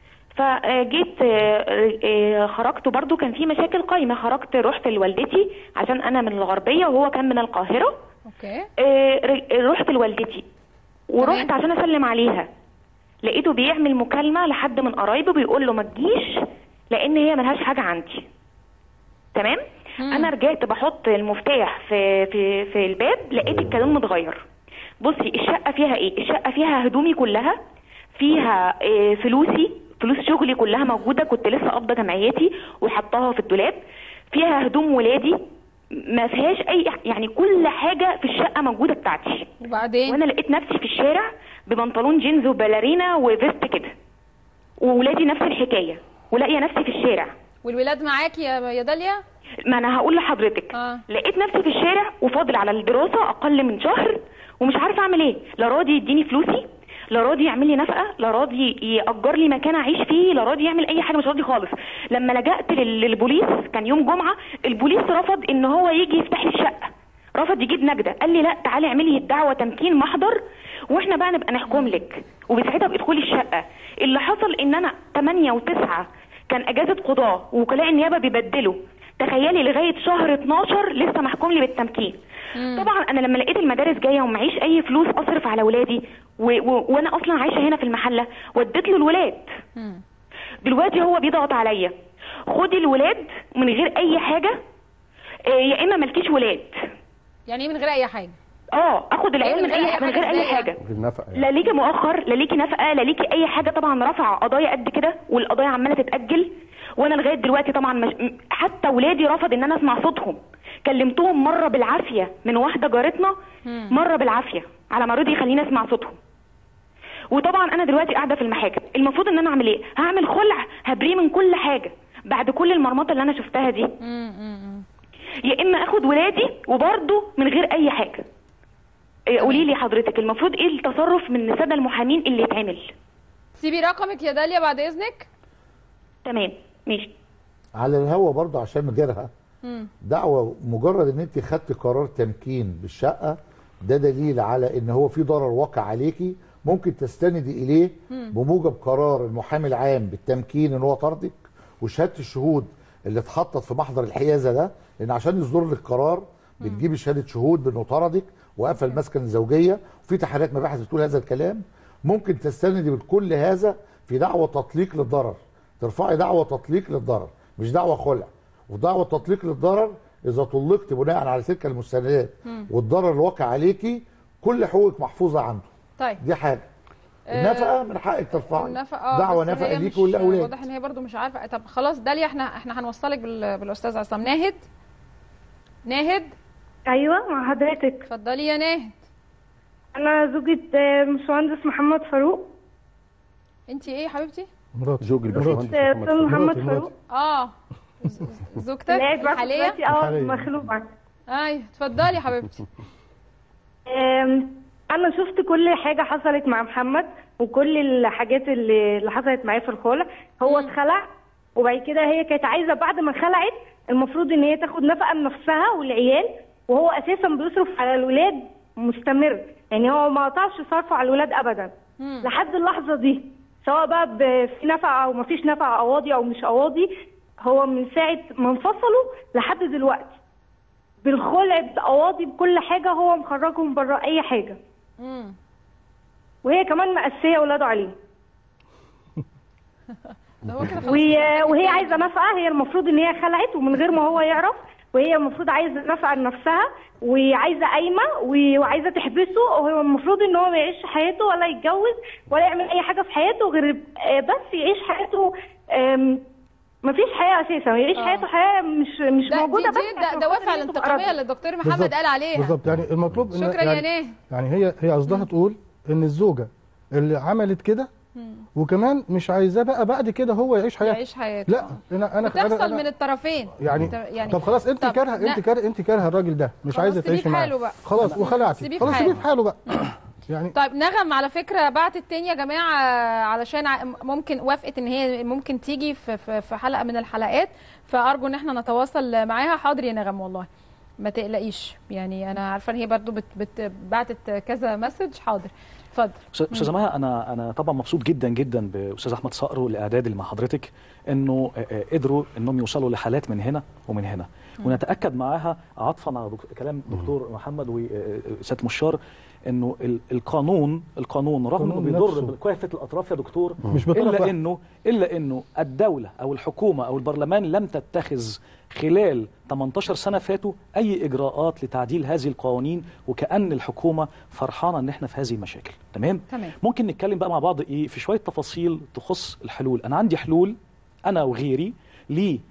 فجيت آه، آه، خرجت برضو كان في مشاكل قايمه خرجت رحت لوالدتي عشان انا من الغربيه وهو كان من القاهره اوكي آه، ر- رحت لوالدتي ورحت عشان اسلم عليها لقيته بيعمل مكالمه لحد من قرايبه بيقول له ما تجيش لان هي ملهاش حاجه عندي تمام انا رجعت بحط المفتاح في في في الباب لقيت الكلام متغير بصي الشقه فيها ايه الشقه فيها هدومي كلها فيها آه، فلوسي فلوس شغلي كلها موجوده كنت لسه قابضه جمعيتي وحطاها في الدولاب فيها هدوم ولادي ما فيهاش اي يعني كل حاجه في الشقه موجوده بتاعتي وبعدين وانا لقيت نفسي في الشارع ببنطلون جينز وباليرينا وفيست كده وولادي نفس الحكايه ولاقيه نفسي في الشارع والولاد معاكي يا يا داليا ما انا هقول لحضرتك آه. لقيت نفسي في الشارع وفاضل على الدراسه اقل من شهر ومش عارفه اعمل ايه لا راضي يديني فلوسي لا راضي يعمل لي نفقه لا راضي ياجر لي مكان اعيش فيه لا راضي يعمل اي حاجه مش راضي خالص لما لجأت لل- للبوليس كان يوم جمعه البوليس رفض ان هو يجي يفتح لي الشقه رفض يجيب نجده قال لي لا تعالي اعملي الدعوه تمكين محضر واحنا بقى نبقى نحكم لك وبساعتها بادخلي الشقه اللي حصل ان انا 8 و9 كان اجازه قضاه ووكلاء النيابه بيبدلوا تخيلي لغايه شهر 12 لسه محكوم لي بالتمكين طبعا انا لما لقيت المدارس جايه ومعيش اي فلوس اصرف على ولادي و... و... وانا اصلا عايشه هنا في المحله وديت له الولاد دلوقتي هو بيضغط عليا خدي الولاد من غير اي حاجه آه، يا اما مالكيش ولاد يعني ايه من غير اي حاجه اه اخد العيال من اي من غير اي إزاي حاجه بالنفقه يعني. لا ليكي مؤخر لا ليكي نفقه لا ليكي اي حاجه طبعا رفع قضايا قد كده والقضايا عماله تتاجل وانا لغايه دلوقتي طبعا مش... م- حتى ولادي رفض ان انا اسمع صوتهم كلمتهم مره بالعافيه من واحده جارتنا مره بالعافيه على ما رضي يخليني اسمع صوتهم وطبعا انا دلوقتي قاعده في المحاكم المفروض ان انا اعمل ايه هعمل خلع هبريه من كل حاجه بعد كل المرمطه اللي انا شفتها دي يا اما اخد ولادي وبرضه من غير اي حاجه إيه، قولي لي حضرتك المفروض ايه التصرف من الساده المحامين اللي يتعمل سيبي رقمك يا داليا بعد اذنك تمام ماشي على الهوا برضه عشان غيرها مم. دعوه مجرد ان انت خدت قرار تمكين بالشقه ده دليل على ان هو في ضرر واقع عليكي ممكن تستندي اليه مم. بموجب قرار المحامي العام بالتمكين ان هو طردك وشهاده الشهود اللي اتحطت في محضر الحيازه ده لان عشان يصدر لك قرار بتجيبي شهاده شهود بانه طردك وقفل مسكن الزوجيه وفي تحريات مباحث بتقول هذا الكلام ممكن تستندي بكل هذا في دعوه تطليق للضرر ترفعي دعوه تطليق للضرر مش دعوه خلع ودعوه تطليق للضرر اذا طلقت بناء على تلك المستندات مم. والضرر الواقع عليكي كل حقوقك محفوظه عنده طيب دي حاجه آه، النفقه من حقك ترفعي النفقه آه، دعوه بس نفقه هي ليك مش- وللاولاد واضح ان هي برضو مش عارفه طب خلاص داليا احنا احنا هنوصلك بال... بالاستاذ عصام ناهد ناهد ايوه مع حضرتك اتفضلي يا ناهد انا زوجة آه، باشمهندس محمد فاروق انت ايه يا حبيبتي مرات زوج الباشمهندس آه، أستاذ محمد فاروق اه ز- زوجتك لا بقى الحاليه دلوقتي اه مخلوقة ايوه اتفضلي يا حبيبتي آم، انا شفت كل حاجه حصلت مع محمد وكل الحاجات اللي اللي حصلت معاه في الخلع هو اتخلع وبعد كده هي كانت عايزه بعد ما خلعت المفروض ان هي تاخد نفقه لنفسها والعيال وهو اساسا بيصرف على الولاد مستمر يعني هو ما قطعش صرفه على الولاد ابدا لحد اللحظه دي سواء بقى ب- في نفقه او ما فيش نفقه قواضي او مش قواضي هو من ساعه ما انفصلوا لحد دلوقتي بالخلع بقواضي بكل حاجه هو مخرجهم بره اي حاجه مم. وهي كمان مأسيه اولاده عليه ده هو كده خلاص. وهي, وهي عايزه نفقه هي المفروض ان هي خلعت ومن غير ما هو يعرف وهي المفروض عايزه نفقه لنفسها وعايزه قايمه و- وعايزه تحبسه وهو المفروض ان هو ما يعيش حياته ولا يتجوز ولا يعمل اي حاجه في حياته غير آه، بس يعيش حياته آم، مفيش حياه اساسا يعيش آه. حياته حياه مش مش ده موجوده دي دي بس ده دوافع الانتقاميه اللي الدكتور محمد بالظبط. قال عليها بالظبط يعني المطلوب إن- شكرا يا يعني, ناه يعني هي هي قصدها تقول ان الزوجه اللي عملت كده وكمان مش عايزاه بقى بعد كده هو يعيش حياته يعيش حياته لا انا انا بتحصل أنا من الطرفين يعني, أنت- يعني طب خلاص انت طب كارهه لا. انت كاره انت كارهه الراجل ده مش خلاص عايزه سيبيه تعيشي في معاه حاله بقى. خلاص وخلعتي سيبيه في خلاص حاله. سيبيه في حاله بقى يعني طيب نغم على فكره بعتت تاني يا جماعه علشان ع- ممكن وافقت ان هي ممكن تيجي في في في حلقه من الحلقات فارجو ان احنا نتواصل معاها حاضر يا نغم والله ما تقلقيش يعني انا عارفه ان هي برضو بت بت بعتت كذا مسج حاضر اتفضل أستاذ- استاذه مها انا انا طبعا مبسوط جدا جدا باستاذ احمد صقر والاعداد اللي مع حضرتك انه آه، آه، قدروا انهم يوصلوا لحالات من هنا ومن هنا مم. ونتاكد معاها عطفا على دك- كلام دكتور محمد وسياده مشار انه ال- القانون القانون رغم انه القانون بيضر نفسه. بكافه الاطراف يا دكتور مش بطرف الا واحد. انه الا انه الدوله او الحكومه او البرلمان لم تتخذ خلال 18 سنه فاتوا اي اجراءات لتعديل هذه القوانين وكان الحكومه فرحانه ان احنا في هذه المشاكل تمام تمام ممكن نتكلم بقى مع بعض ايه في شويه تفاصيل تخص الحلول انا عندي حلول انا وغيري ليه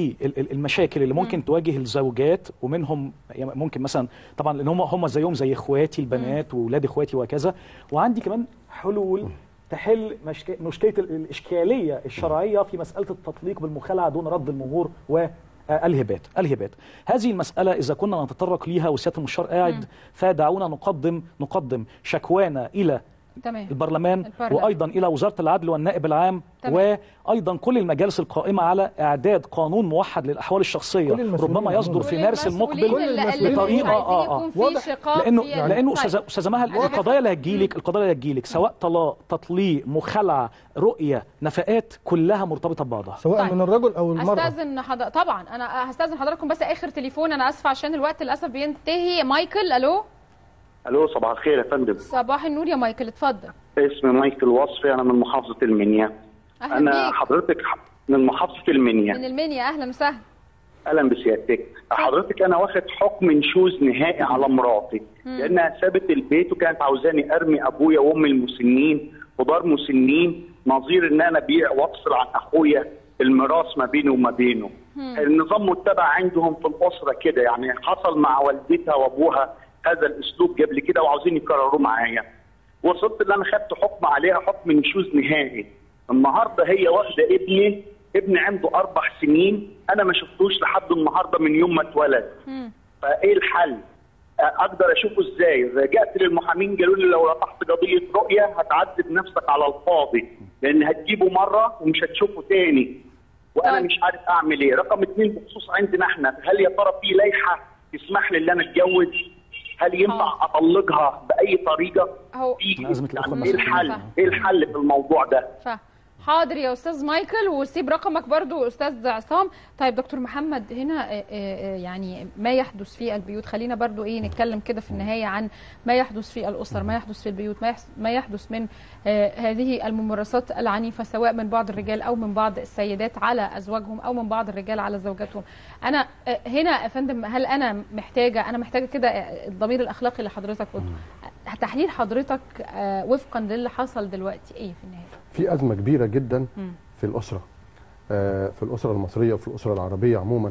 للمشاكل اللي ممكن تواجه الزوجات ومنهم يعني ممكن مثلا طبعا لان هم هم زيهم زي اخواتي البنات واولاد اخواتي وهكذا وعندي كمان حلول تحل مشك... مشكله ال- الاشكاليه الشرعيه في مساله التطليق بالمخالعه دون رد المهور و آه، الهبات الهبات هذه المسألة إذا كنا نتطرق ليها وسيادة المشار قاعد فدعونا نقدم نقدم شكوانا إلى تمام البرلمان, البرلمان. وايضا الى وزاره العدل والنائب العام تمام. وايضا كل المجالس القائمه على اعداد قانون موحد للاحوال الشخصيه كل المسؤولين ربما يصدر في كل مارس المسؤولين المقبل اللي- اللي بطريقه مش عايزين اه يكون اه في واضح. شقاق لانه في- لانه طيب. استاذ استاذه مها أنا القضايا اللي هتجيلك القضايا اللي هتجيلك سواء طلاق تطليق مخالعه رؤيه نفقات كلها مرتبطه ببعضها سواء طيب. من الرجل او المراه استاذن حضر... طبعا انا هستاذن حضراتكم بس اخر تليفون انا اسفه عشان الوقت للاسف بينتهي مايكل الو الو صباح الخير يا فندم صباح النور يا مايكل اتفضل اسمي مايكل وصفي انا من محافظه المنيا اهلا انا بيك حضرتك ح- من محافظه المنيا من المنيا اهلا وسهلا اهلا بسيادتك حضرتك انا واخد حكم نشوز نهائي على مراتي مم. لانها سابت البيت وكانت عاوزاني ارمي ابويا وامي المسنين كبار مسنين نظير ان انا ابيع وافصل عن اخويا الميراث ما بيني وما بينه مم. النظام متبع عندهم في الاسره كده يعني حصل مع والدتها وابوها هذا الاسلوب قبل كده وعاوزين يكرروه معايا وصلت اللي انا خدت حكم عليها حكم نشوز نهائي النهارده هي واخده ابني ابني عنده اربع سنين انا ما شفتوش لحد النهارده من يوم ما اتولد فايه الحل؟ اقدر اشوفه ازاي؟ رجعت للمحامين قالوا لي لو رفعت قضيه رؤيه هتعذب نفسك على الفاضي لان هتجيبه مره ومش هتشوفه تاني وانا مش عارف اعمل ايه، رقم اثنين بخصوص عندنا احنا هل يا ترى في لائحه تسمح لي ان انا اتجوز؟ هل ينفع اطلقها باي طريقه؟ هو في أزمة الأخوة يعني ايه الحل؟ المسؤولين. ايه الحل في الموضوع ده؟ ف... حاضر يا استاذ مايكل وسيب رقمك برضو استاذ عصام طيب دكتور محمد هنا آه، آه، يعني ما يحدث في البيوت خلينا برضو ايه نتكلم كده في النهايه عن ما يحدث في الاسر ما يحدث في البيوت ما يحس- ما يحدث من آه، هذه الممارسات العنيفه سواء من بعض الرجال او من بعض السيدات على ازواجهم او من بعض الرجال على زوجاتهم انا آه، هنا يا فندم هل انا محتاجه انا محتاجه كده آه، الضمير الاخلاقي اللي حضرتك قلته آه، تحليل حضرتك آه، وفقا للي حصل دلوقتي ايه في النهايه في أزمة كبيرة جدا مم. في الأسرة آه، في الأسرة المصرية وفي الأسرة العربية عموما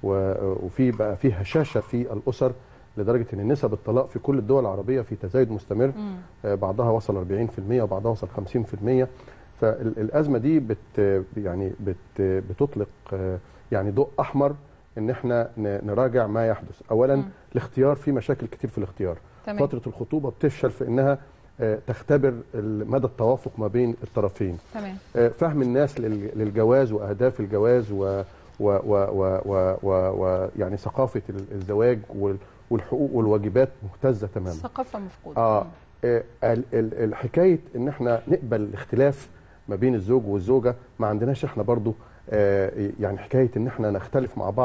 و- وفي بقى في هشاشة في الأسر لدرجة أن نسب الطلاق في كل الدول العربية في تزايد مستمر مم. آه، بعضها وصل 40% وبعضها وصل 50% فالأزمة دي بت يعني بت بتطلق آه، يعني ضوء أحمر ان احنا ن- نراجع ما يحدث اولا مم. الاختيار في مشاكل كتير في الاختيار تمام. فتره الخطوبه بتفشل في انها آه، تختبر ال- مدى التوافق ما بين الطرفين تمام آه، فهم الناس لل- للجواز واهداف الجواز و و و و و و و يعني ثقافه ال- الزواج وال- والحقوق والواجبات مهتزه تماما ثقافه مفقوده اه آه، ال- ال- الحكايه ان احنا نقبل الاختلاف ما بين الزوج والزوجه ما عندناش احنا برضو آه، يعني حكايه ان احنا نختلف مع بعض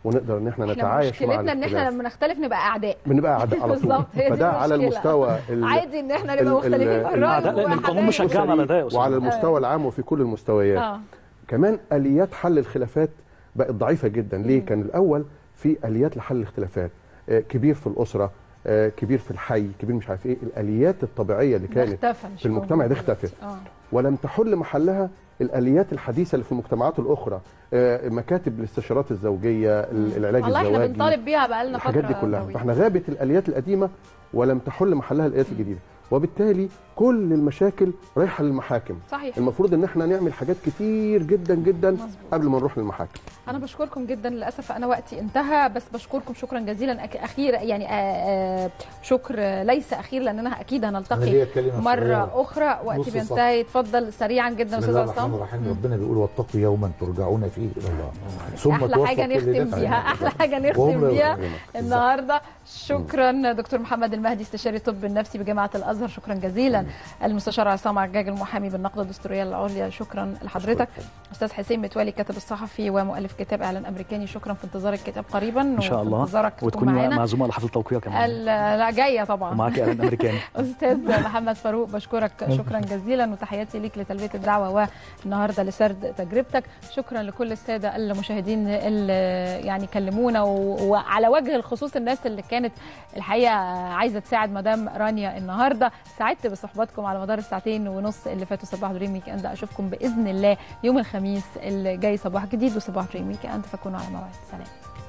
ونقدر ان احنا احنا نتعايش مع مشكلتنا ان احنا الاختلاف. لما نختلف نبقى اعداء بنبقى اعداء على طول بالظبط هي دي فده على المشكلة. المستوى ال- عادي ان احنا نبقى ال- مختلفين ال- في الراي ال- لأن القانون وحبايب. مشجعنا على ده يا أستاذ وعلى محمد. المستوى العام وفي كل المستويات اه كمان اليات حل الخلافات بقت ضعيفه جدا ليه كان الاول في اليات لحل الاختلافات آه، كبير في الاسره آه، كبير في الحي كبير مش عارف ايه الاليات الطبيعيه اللي ده كانت اختفى مش في المجتمع موجود دي اختفت اه ولم تحل محلها الاليات الحديثه اللي في المجتمعات الاخرى آه، مكاتب الاستشارات الزوجيه ال- العلاج والله احنا الزواجي بنطالب بيها بقالنا فتره الحاجات دي كلها طويلة. فاحنا غابت الاليات القديمه ولم تحل محلها الاليات الجديده وبالتالي كل المشاكل رايحه للمحاكم صحيح المفروض ان احنا نعمل حاجات كتير جدا جدا قبل ما نروح للمحاكم انا بشكركم جدا للاسف انا وقتي انتهى بس بشكركم شكرا جزيلا أك- اخير يعني آه، آه، شكر ليس اخير لاننا اكيد أنا هنلتقي ليا كلمة مره صغيرة. اخرى نص وقتي صفحة. بينتهي اتفضل سريعا جدا بسم استاذ الله الرحمن عصام الرحيم ربنا بيقول واتقوا يوما ترجعون فيه الى الله ثم احلى توفى حاجه كل نختم نفس بيها ما احلى كسبت. حاجه وهم نختم لا بيها يظلمون. النهارده شكرا دكتور محمد المهدي استشاري الطب النفسي بجامعه الازهر شكرا جزيلا المستشار عصام عجاج المحامي بالنقد الدستوريه العليا شكرا لحضرتك استاذ حسين متولي الكاتب الصحفي ومؤلف كتاب اعلان امريكاني شكرا في انتظار الكتاب قريبا ان شاء وفي الله انتظارك تكون وتكوني معانا معزومه على حفل التوقيع كمان ال- لا جايه طبعا ومعاكي اعلان امريكاني استاذ محمد فاروق بشكرك شكرا جزيلا وتحياتي ليك لتلبيه الدعوه والنهارده لسرد تجربتك شكرا لكل الساده المشاهدين اللي يعني كلمونا و- وعلى وجه الخصوص الناس اللي كانت الحقيقه عايزه تساعد مدام رانيا النهارده سعدت بصحباتكم على مدار الساعتين ونص اللي فاتوا صباح دريم ويك اند اشوفكم باذن الله يوم الخميس اللي جاي صباح جديد وصباح دريم ويك اند فكونوا على موعد سلام